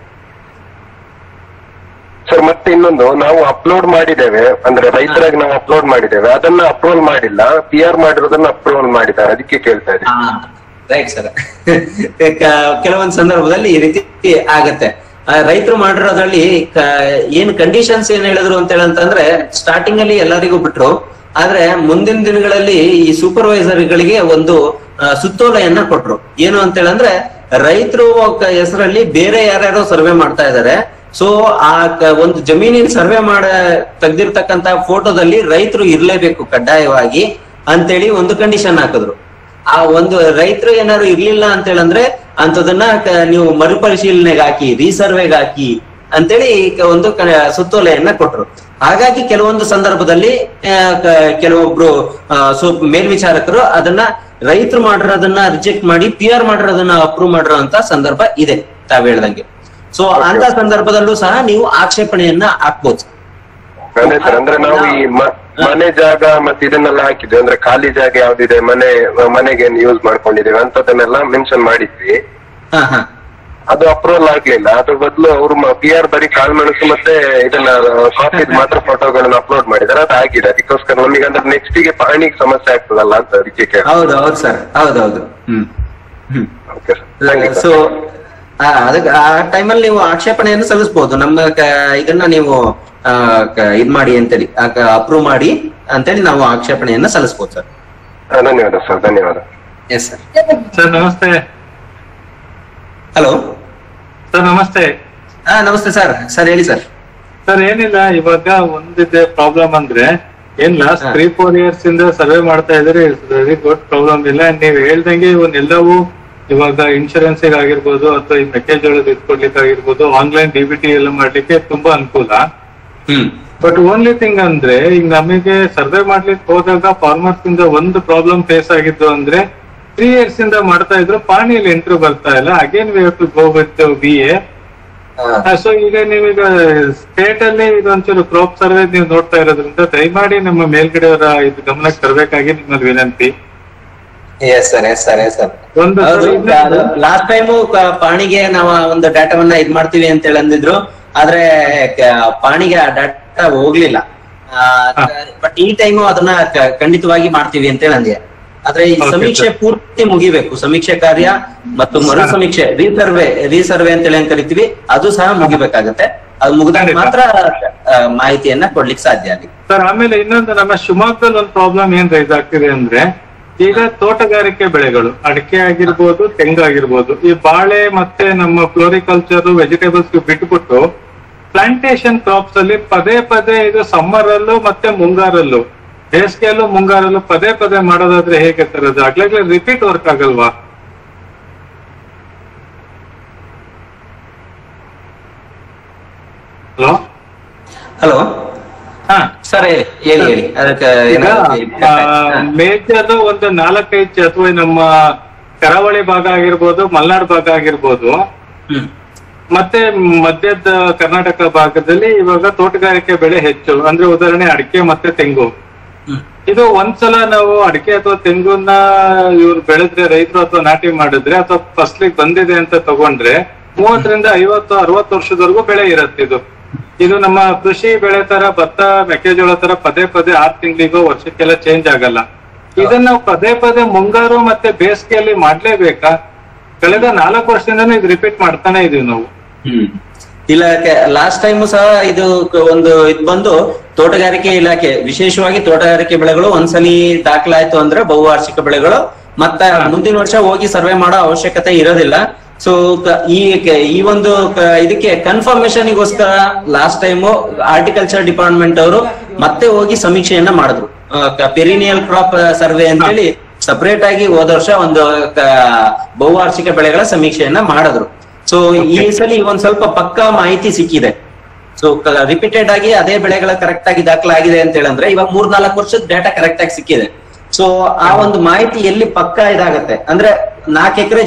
Speaker 5: sir ಮತ್ತೆ ಇನ್ನೊಂದು ನಾವು ಅಪ್ಲೋಡ್ ಮಾಡಿದ್ದೇವೆ ಅಂದ್ರೆ ರೈತರಾಗಿ ನಾವು ಅಪ್ಲೋಡ್ ಮಾಡಿದ್ದೇವೆ ಅದನ್ನ ಅಪ್ರೂವಲ್ ಮಾಡಿಲ್ಲ ಪಿ ಆರ್ ಮಾಡಿರೋದನ್ನ ಅಪ್ರೂವಲ್ ಮಾಡಿದ್ದಾರೆ ಅದಕ್ಕೆ ಕೇಳ್ತಾ ಇದ್ದೀನಿ
Speaker 2: ರೈಟ್ ಸರ್ ಕೆಲವೊಂದ್ ಸಂದರ್ಭದಲ್ಲಿ ಈ ರೀತಿ ಆಗತ್ತೆ ರೈತರು ಮಾಡಿರೋದ್ರಲ್ಲಿ ಕ- ಏನ್ ಕಂಡೀಷನ್ಸ್ ಏನ್ ಹೇಳಿದ್ರು ಅಂತ ಹೇಳಂತಂದ್ರೆ ಸ್ಟಾರ್ಟಿಂಗ್ ಅಲ್ಲಿ ಎಲ್ಲರಿಗೂ ಬಿಟ್ರು ಆದ್ರೆ ಮುಂದಿನ ದಿನಗಳಲ್ಲಿ ಈ ಸೂಪರ್ವೈಸರ್ ಗಳಿಗೆ ಒಂದು ಆ, ಸುತ್ತೋಲೆಯನ್ನ ಕೊಟ್ರು ಏನು ಅಂತ ಹೇಳಂದ್ರೆ ರೈತರು ಹೆಸರಲ್ಲಿ ಬೇರೆ ಯಾರ್ಯಾರೋ ಸರ್ವೆ ಮಾಡ್ತಾ ಇದಾರೆ ಸೊ ಆ ಕ- ಒಂದು ಜಮೀನಿನ ಸರ್ವೆ ಮಾಡ ತೆಗ್ದಿರ್ತಕ್ಕಂತ ಫೋಟೋದಲ್ಲಿ ರೈತರು ಇರ್ಲೇಬೇಕು ಕಡ್ಡಾಯವಾಗಿ ಅಂತೇಳಿ ಒಂದು ಕಂಡೀಷನ್ ಹಾಕಿದ್ರು ಆ ಒಂದು ರೈತರು ಏನಾದ್ರು ಇರ್ಲಿಲ್ಲ ಅಂತ ಹೇಳಂದ್ರೆ ಅಂತದನ್ನ ಕ- ನೀವು ಮರುಪರಿಶೀಲನೆಗೆ ಹಾಕಿ ರೀಸರ್ವೆಗೆ ಹಾಕಿ ಅಂತೇಳಿ ಕ- ಒಂದು ಕ- ಸುತ್ತೋಲೆಯನ್ನ ಕೊಟ್ರು ಹಾಗಾಗಿ ಕೆಲವೊಂದು ಸಂದರ್ಭದಲ್ಲಿ ಆ, ಕ- ಕೆಲವೊಬ್ರು ಆ, ಸೊ ಮೇಲ್ವಿಚಾರಕರು ಅದನ್ನ ರೈತರು ಮಾಡಿರೋದನ್ನ ರಿಜೆಕ್ಟ್ ಮಾಡಿ ಪಿ ಆರ್ ಮಾಡಿರೋದನ್ನ ಅಪ್ರೂವ್ ಮಾಡಿರೋ ಅಂತ ಸಂದರ್ಭ ಇದೆ ತಾವ್ ಹೇಳ್ದಂಗೆ ಸೊ ಅಂತ ಸಂದರ್ಭದಲ್ಲೂ ಸಹ ನೀವು ಆಕ್ಷೇಪಣೆಯನ್ನ ಹಾಕ್ಬೋದು
Speaker 5: ಅದೇ ಸರ್ ಅಂದ್ರೆ ನಾವು ಈ ಮ- ಮನೆ ಜಾಗ ಮತ್ತೆ ಇದನ್ನೆಲ್ಲ ಹಾಕಿದ್ವಿ ಅಂದ್ರೆ ಖಾಲಿ ಜಾಗ ಯಾವ್ದಿದೆ ಮನೆ ಮನೆಗೆ ಯೂಸ್ ಮಾಡ್ಕೊಂಡಿದ್ದೇವೆ ಅಂತದನ್ನೆಲ್ಲ ಮೆನ್ಷನ್ ಮಾಡಿದ್ವಿ
Speaker 2: ಹಾ ಹಾ
Speaker 5: ಅದು ಅಪ್ರೂವಲ್ ಆಗ್ಲಿಲ್ಲ ಅದ್ರ ಬದಲು ಅವರು ಪಿ ಆರ್ ಬರೀ ಕಾಳುಮೆಣಸು ಮತ್ತೆ ಇದನ್ನ ಕಾಫಿ ಮಾತ್ರ ಫೋಟೋಗಳನ್ನ ಅಪ್ಲೋಡ್ ಮಾಡಿದ್ದಾರೆ ಅದು ಆಗಿದೆ ಅದಕ್ಕೋಸ್ಕರ ನಮಗೆ ಅಂದ್ರೆ ನೆಕ್ಸ್ಟ್ ಗೆ ಪಾಣಿಗೆ ಸಮಸ್ಯೆ ಆಗ್ತದಲ್ಲ ಅಂತ ಅದಕ್ಕೆ ಕೇಳಿ
Speaker 2: ಹೌದು ಹೌದು ಸರ್ ಹೌದೌದು hmm hmm
Speaker 5: okay sir thank you
Speaker 2: so ಅದಕ್ಕೆ ಆ ಟೈಮಲ್ಲಿ ನೀವು ಆಕ್ಷೇಪಣೆಯನ್ನು ಸಲ್ಲಿಸಬಹುದು ನಮ್ಮ ಕ- ಇದನ್ನ ನೀವು ಆ, ಕ- ಇದ್ ಮಾಡಿ ಅಂತೇಳಿ ಅಪ್ರೂವ್ ಮಾಡಿ ಅಂತೇಳಿ ನಾವು ಆಕ್ಷೇಪಣೆಯನ್ನ ಸಲ್ಲಿಸಬಹುದು ಸರ್
Speaker 5: ಧನ್ಯವಾದ ಸರ್ ಧನ್ಯವಾದ
Speaker 2: ಎಸ್ ಸರ್
Speaker 7: ಸರ್ ನಮಸ್ತೆ
Speaker 2: ಹಲೋ
Speaker 7: ಸರ್ ನಮಸ್ತೆ
Speaker 2: ಹಾ ನಮಸ್ತೆ ಸರ್ ಸರ್ ಹೇಳಿ ಸರ್
Speaker 7: ಸರ್ ಏನಿಲ್ಲ ಇವಾಗ ಒಂದಿದೆ ಪ್ರಾಬ್ಲಮ್ ಅಂದ್ರೆ ಏನ್ ಲಾಸ್ಟ್
Speaker 2: ಹಾ.
Speaker 7: ತ್ರೀ ಫೋರ್ ಇಯರ್ಸ್ ಇಂದ ಸರ್ವೆ ಮಾಡ್ತಾ ಇದ್ರೆ ವೆರಿ ಗುಡ್ ಪ್ರಾಬ್ಲಮ್ ಇಲ್ಲ ನೀವ್ ಹೇಳ್ದಂಗೆ ಇವನ್ನೆಲ್ಲವೂ ಇವಾಗ ಇನ್ಶೂರೆನ್ಸ್ ಆಗಿರ್ಬೋದು ಅಥವಾ ಈ ಮೆಕ್ಕೆಜೋಳದ ಇದ್ಕೊಡ್ಲಿಕ್ಕೆ ಆಗಿರ್ಬೋದು ಆನ್ಲೈನ್ ಡಿ ಬಿ ಟಿ ಎಲ್ಲ ಮಾಡ್ಲಿಕ್ಕೆ ತುಂಬಾ ಅನುಕೂಲ
Speaker 2: ಹ್ಮ್
Speaker 7: ಬಟ್ ಓನ್ಲಿ ಥಿಂಗ್ ಅಂದ್ರೆ ಈಗ ನಮಗೆ ಸರ್ವೆ ಮಾಡ್ಲಿಕ್ಕೆ ಹೋದಾಗ ಫಾರ್ಮರ್ಸ್ ಇಂದ ಒಂದು ಪ್ರಾಬ್ಲಮ್ ಫೇಸ್ ಆಗಿದ್ದು ಅಂದ್ರೆ ತ್ರೀ ಇಯರ್ಸ್ ಇಂದ ಮಾಡ್ತಾ ಇದ್ರು ಪಾಣಿಯಲ್ಲಿ ಎಂಟ್ರಿ ಬರ್ತಾ ಇಲ್ಲ again we have to go with B A so ಈಗ ನೀವೀಗ ಸ್ಟೇಟ್ ಅಲ್ಲಿ ಇದೊಂಚೂರು ಕ್ರಾಪ್ ಸರ್ವೆ ನೀವು ನೋಡ್ತಾ ಇರೋದ್ರಿಂದ ದಯಮಾಡಿ ನಮ್ಮ ಮೇಲ್ಗಡೆಯವರ ಇದು ಗಮನಕ್ಕೆ ತರಬೇಕಾಗಿ ನಿಮ್ಮಲ್ಲಿ ವಿನಂತಿ
Speaker 2: yes sir yes sir yes sir
Speaker 7: ಒಂದು
Speaker 2: ಹೌದು
Speaker 7: ಸರಿ ಇನ್ನೊಂದು-
Speaker 2: ಲಾಸ್ಟ್ ಟೈಮು ಪಾಣಿಗೆ ನಾವು ಒಂದು ಡಾಟಾವನ್ನ ಇದ್ ಮಾಡ್ತೀವಿ ಅಂತ ಹೇಳಿ ಅಂದಿದ್ರು ಆದ್ರೆ ಕ- ಪಾಣಿಗೆ ಆ ಡಾಟಾ ಹೋಗ್ಲಿಲ್ಲ ಬಟ್ ಈ ಟೈಮು ಅದನ್ನ ಕ- ಖಂಡಿತವಾಗಿ ಮಾಡ್ತೀವಿ ಅಂತ ಹೇಳಿ ಅಂದೆ ಆದ್ರೆ ಈ
Speaker 7: Okay,
Speaker 2: ಸಮೀಕ್ಷೆ
Speaker 7: sir.
Speaker 2: ಪೂರ್ತಿ ಮುಗಿಬೇಕು ಸಮೀಕ್ಷೆ ಕಾರ್ಯ ಮತ್ತು ಮರು ಸಮೀಕ್ಷೆ ರೀಸರ್ವೆ ರೀಸರ್ವೆ ಅಂತ ಹೇಳಿ ಏನ್ ಕರಿತೀವಿ ಅದು ಸಹ ಮುಗಿಬೇಕಾಗತ್ತೆ ಅದು ಮುಗಿದಾಗ
Speaker 7: ಖಂಡಿತ.
Speaker 2: ಮಾತ್ರ ಆ, ಮಾಹಿತಿಯನ್ನ ಕೊಡ್ಲಿಕ್ಕೆ ಸಾಧ್ಯ ಆಗಿದೆ
Speaker 7: ಸರ್ ಆಮೇಲೆ ಇನ್ನೊಂದು ನಮ್ಮ ಶಿವಮೊಗ್ಗದಲ್ಲಿ ಒಂದು ಪ್ರಾಬ್ಲಮ್ ಏನ್ ರೈಸ್ ಆಗ್ತಿದೆ ಅಂದ್ರೆ ಈಗ ತೋಟಗಾರಿಕೆ ಬೆಳೆಗಳು ಅಡಿಕೆ ಆಗಿರ್ಬೋದು ತೆಂಗಾಗಿರ್ಬೋದು ಈ ಬಾಳೆ ಮತ್ತೆ ನಮ್ಮ ಫ್ಲೋರಿಕಲ್ಚರ್ ವೆಜಿಟೇಬಲ್ಸ್ ಬಿಟ್ಬಿಟ್ಟು ಪ್ಲಾಂಟೇಶನ್ ಕ್ರಾಪ್ಸ್ ಅಲ್ಲಿ ಪದೇ ಪದೇ ಇದು ಸಮ್ಮರ್ ಅಲ್ಲೂ ಮತ್ತೆ ಮುಂಗಾರಲ್ಲೂ ಬೇಸಿಗೆಯಲ್ಲೂ ಮುಂಗಾರಲ್ಲೂ ಪದೇ ಪದೇ ಮಾಡೋದಾದ್ರೆ ಹೇಗೆ ಸರ್ ಅದು ಆಗ್ಲಾಗ್ಲೇ ರಿಪೀಟ್ ವರ್ಕ್ ಆಗಲ್ವಾ ಹಲೋ
Speaker 2: ಹಲೋ
Speaker 7: ಹಾ
Speaker 2: ಸರ್ ಹೇಳಿ ಹೇಳಿ ಹೇಳಿ ಅದಕ್ಕೆ ಏನಾದ್ರು
Speaker 7: ಈಗ ಮೇಜರ್ ಒಂದು ನಾಲ್ಕೈದು ಅಥವಾ ನಮ್ಮ ಕರಾವಳಿ ಭಾಗ ಆಗಿರ್ಬೋದು ಮಲೆನಾಡು ಭಾಗ ಆಗಿರ್ಬೋದು
Speaker 2: ಹ್ಮ್
Speaker 7: ಮತ್ತೆ ಮಧ್ಯದ ಕರ್ನಾಟಕ ಭಾಗದಲ್ಲಿ ಇವಾಗ ತೋಟಗಾರಿಕೆ ಬೆಳೆ ಹೆಚ್ಚು ಅಂದ್ರೆ ಉದಾಹರಣೆ ಅಡಿಕೆ ಮತ್ತೆ ತೆಂಗು
Speaker 2: ಹ್ಮ್
Speaker 7: ಇದು ಒಂದ್ಸಲ ನಾವು ಅಡಿಕೆ ಅಥವಾ ತೆಂಗುನ್ನ ಇವ್ರು ಬೆಳೆದ್ರೆ ರೈತರು ಅಥವಾ ನಾಟಿ ಮಾಡಿದ್ರೆ ಅಥವಾ ಫಸ್ಲಿಗೆ ಬಂದಿದೆ ಅಂತ ತಗೊಂಡ್ರೆ ಮೂವತ್ತರಿಂದ ಐವತ್ತು ಅರವತ್ತು ವರ್ಷದವರೆಗೂ ಬೆಳೆ ಇರುತ್ತೆ ಇದು ಇದು ನಮ್ಮ ಕೃಷಿ ಬೆಳೆ ತರ ಭತ್ತ ಮೆಕ್ಕೆಜೋಳ ತರ ಪದೇ ಪದೇ ಆರ್ ತಿಂಗಳಿಗೋ ವರ್ಷಕ್ಕೆಲ್ಲ ಚೇಂಜ್ ಆಗಲ್ಲ ಇದನ್ನ ನಾವು ಪದೇ ಪದೇ ಮುಂಗಾರು ಮತ್ತೆ ಬೇಸಿಗೆಯಲ್ಲಿ ಮಾಡ್ಲೇಬೇಕಾ ಕಳೆದ ನಾಲ್ಕು ವರ್ಷದಿಂದನೂ ಇದು ರಿಪೀಟ್ ಮಾಡ್ತಾನೆ ಇದೀವಿ ನಾವು
Speaker 2: ಹ್ಮ್ ಇಲಾಖೆ ಲಾಸ್ಟ್ ಟೈಮ್ ಸಹ ಇದು ಕ- ಒಂದು ಇದು ಬಂದು ತೋಟಗಾರಿಕೆ ಇಲಾಖೆ ವಿಶೇಷವಾಗಿ ತೋಟಗಾರಿಕೆ ಬೆಳೆಗಳು ಒಂದ್ಸಲಿ ದಾಖಲಾಯ್ತು ಅಂದ್ರೆ ಬಹುವಾರ್ಷಿಕ ಬೆಳೆಗಳು ಮತ್ತೆ ಮುಂದಿನ ವರ್ಷ ಹೋಗಿ ಸರ್ವೆ ಮಾಡೋ ಅವಶ್ಯಕತೆ ಇರೋದಿಲ್ಲ ಸೊ ಈ ಕ- ಈ ಒಂದು ಕ- ಇದಕ್ಕೆ ಕನ್ಫರ್ಮೇಶನ್ ಗೋಸ್ಕರ ಲಾಸ್ಟ್ ಟೈಮ್ ಆರ್ಟಿಕಲ್ಚರ್ ಡಿಪಾರ್ಟ್ಮೆಂಟ್ ಅವರು ಮತ್ತೆ ಹೋಗಿ ಸಮೀಕ್ಷೆಯನ್ನ ಮಾಡಿದ್ರು ಪೆರಿನಿಯಲ್ ಕ್ರಾಪ್ ಸರ್ವೆ ಅಂತೇಳಿ ಸಪರೇಟ್ ಆಗಿ ಹೋದ ವರ್ಷ ಒಂದು ಕ- ಬಹುವಾರ್ಷಿಕ ಬೆಳೆಗಳ ಸಮೀಕ್ಷೆಯನ್ನ ಮಾಡಿದ್ರು ಸೊ ಈ ಸಲ ಒಂದ್ ಸ್ವಲ್ಪ ಪಕ್ಕಾ ಮಾಹಿತಿ ಸಿಕ್ಕಿದೆ ಸೊ ರಿಪೀಟೆಡ್ ಆಗಿ ಅದೇ ಬೆಳೆಗಳ ಕರೆಕ್ಟ್ ಆಗಿ ದಾಖಲಾಗಿದೆ ಅಂತ ಹೇಳಂದ್ರೆ ಇವಾಗ ಮೂರ್ ನಾಲ್ಕು ವರ್ಷದ ಡೇಟಾ ಕರೆಕ್ಟ್ ಆಗಿ ಸಿಕ್ಕಿದೆ ಸೊ ಆ ಒಂದು ಮಾಹಿತಿ ಎಲ್ಲಿ ಪಕ್ಕಾ ಇದಾಗತ್ತೆ ಅಂದ್ರೆ ನಾಲ್ಕು ಎಕರೆ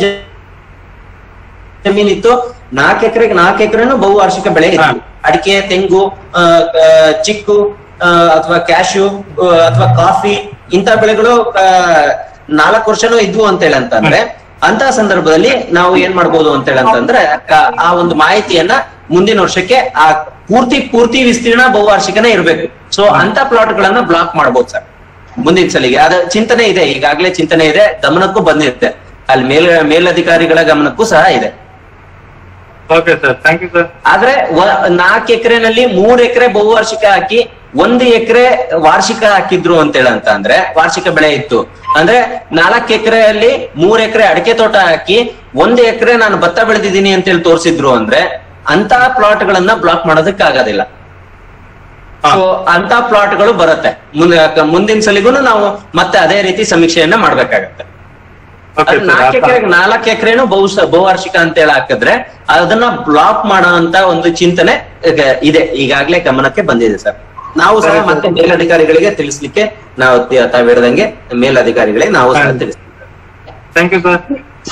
Speaker 2: ಜಮೀನಿತ್ತು ನಾಲ್ಕು ಎಕರೆಗೆ ನಾಲ್ಕು ಎಕರೆನು ಬಹುವಾರ್ಷಿಕ ಬೆಳೆ ಇತ್ತು ಅಡಿಕೆ ತೆಂಗು ಆ, ಆ, ಚಿಕ್ಕು ಅಥವಾ ಕ್ಯಾಶು ಅಥವಾ ಕಾಫಿ ಇಂತ ಬೆಳೆಗಳು ನಾಲ್ಕು ವರ್ಷನೂ ಇದ್ವು ಅಂತ ಹೇಳಿ ಅಂತಂದ್ರೆ ಅಂತ ಸಂದರ್ಭದಲ್ಲಿ ನಾವು ಏನ್ ಮಾಡ್ಬೋದು ಅಂತ ಹೇಳಿ ಅಂತಂದ್ರೆ ಕ- ಆ ಒಂದು ಮಾಹಿತಿಯನ್ನ ಮುಂದಿನ ವರ್ಷಕ್ಕೆ ಆ ಪೂರ್ತಿ ಪೂರ್ತಿ ವಿಸ್ತೀರ್ಣ ಬಹುವಾರ್ಷಿಕನೇ ಇರ್ಬೇಕು ಸೊ ಅಂತ ಪ್ಲಾಟ್ ಗಳನ್ನ ಬ್ಲಾಕ್ ಮಾಡ್ಬೋದು ಸರ್ ಮುಂದಿನ ಸಲಿಗೆ ಅದ ಚಿಂತನೆ ಇದೆ ಈಗಾಗಲೇ ಚಿಂತನೆ ಇದೆ ಗಮನಕ್ಕೂ ಬಂದಿರುತ್ತೆ ಅಲ್ಲಿ ಮೇಲ್ ಮೇಲಧಿಕಾರಿಗಳ ಗಮನಕ್ಕೂ ಸಹ ಇದೆ
Speaker 7: okay sir thank you sir
Speaker 2: ಆದ್ರೆ ನಾಲ್ಕು ಎಕರೆನಲ್ಲಿ ಮೂರ್ ಎಕರೆ ಬಹುವಾರ್ಷಿಕ ಹಾಕಿ ಒಂದು ಎಕರೆ ವಾರ್ಷಿಕ ಹಾಕಿದ್ರು ಅಂತ ಹೇಳಂತ ಅಂದ್ರೆ ವಾರ್ಷಿಕ ಬೆಳೆ ಇತ್ತು ಅಂದ್ರೆ ನಾಲ್ಕು ಎಕರೆಯಲ್ಲಿ ಮೂರ್ ಎಕರೆ ಅಡಿಕೆ ತೋಟ ಹಾಕಿ ಒಂದು ಎಕರೆ ನಾನು ಭತ್ತ ಬೆಳೆದಿದ್ದೀನಿ ಅಂತ ಹೇಳಿ ತೋರಿಸಿದ್ರು ಅಂದ್ರೆ ಅಂತ ಪ್ಲಾಟ್ ಗಳನ್ನ ಬ್ಲಾಕ್ ಮಾಡೋದಕ್ಕೆ ಆಗೋದಿಲ್ಲ ಸೊ ಅಂತ ಪ್ಲಾಟ್ ಗಳು ಬರುತ್ತೆ ಮುಂದೆ ಮುಂದಿನ ಸಲಿಗೂ ನಾವು ಮತ್ತೆ ಅದೇ ರೀತಿ ಸಮೀಕ್ಷೆಯನ್ನ ಮಾಡ್ಬೇಕಾಗತ್ತೆ
Speaker 7: ಓಕೆ
Speaker 2: ಅದು ನಾಲ್ಕು
Speaker 7: ಸರ್
Speaker 2: ಎಕರೆ ನಾಲ್ಕು ಎಕರೆನು ಬಹು ಬಹುವಾರ್ಷಿಕ ಅಂತ ಹೇಳಿ ಹಾಕಿದ್ರೆ ಅದನ್ನ ಬ್ಲಾಕ್ ಮಾಡೋ ಅಂತ ಒಂದು ಚಿಂತನೆ ಈಗ ಇದೆ ಈಗಾಗ್ಲೇ ಗಮನಕ್ಕೆ ಬಂದಿದೆ ಸರ್ ನಾವು ಸಹ ಮತ್ತೆ ಮೇಲಧಿಕಾರಿಗಳಿಗೆ ತಿಳಿಸ್ಲಿಕ್ಕೆ ನಾವು ತ- ತಾವ್ ಹೇಳ್ದಂಗೆ ಮೇಲಧಿಕಾರಿಗಳಿಗೆ ನಾವು ಸಹ ತಿಳಿಸ್ತೀವಿ
Speaker 7: ಥ್ಯಾಂಕ್ ಯು ಸರ್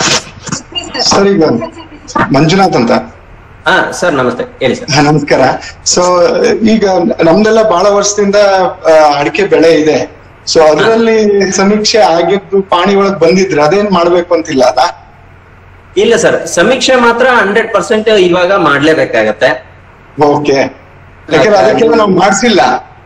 Speaker 6: ಸರ್ ಈಗ ಮಂಜುನಾಥ್ ಅಂತ
Speaker 2: ಹಾ ಸರ್ ನಮಸ್ತೆ ಹೇಳಿ ಸರ್
Speaker 6: ಹಾ, ನಮಸ್ಕಾರ ಸೊ ಈಗ ನಮ್ದೆಲ್ಲ ಬಹಳ ವರ್ಷದಿಂದ ಆ, ಅಡಿಕೆ ಬೆಳೆ ಇದೆ ಸೊ ಅದರಲ್ಲಿ ಸಮೀಕ್ಷೆ ಆಗಿದ್ದು ಪಾಣಿ ಒಳಗ್ ಬಂದಿದ್ರೆ ಅದೇನ್ ಮಾಡ್ಬೇಕು ಅಂತಿಲ್ಲ ಅಲ್ಲ
Speaker 2: ಇಲ್ಲ ಸರ್ ಸಮೀಕ್ಷೆ ಮಾತ್ರ ಹಂಡ್ರೆಡ್ ಪರ್ಸೆಂಟ್ ಇವಾಗ ಮಾಡ್ಲೇಬೇಕಾಗತ್ತೆ
Speaker 6: ಓಕೆ ಯಾಕಂದ್ರೆ ಅದಕ್ಕೆಲ್ಲ ನಾವು ಮಾಡ್ಸಿಲ್ಲ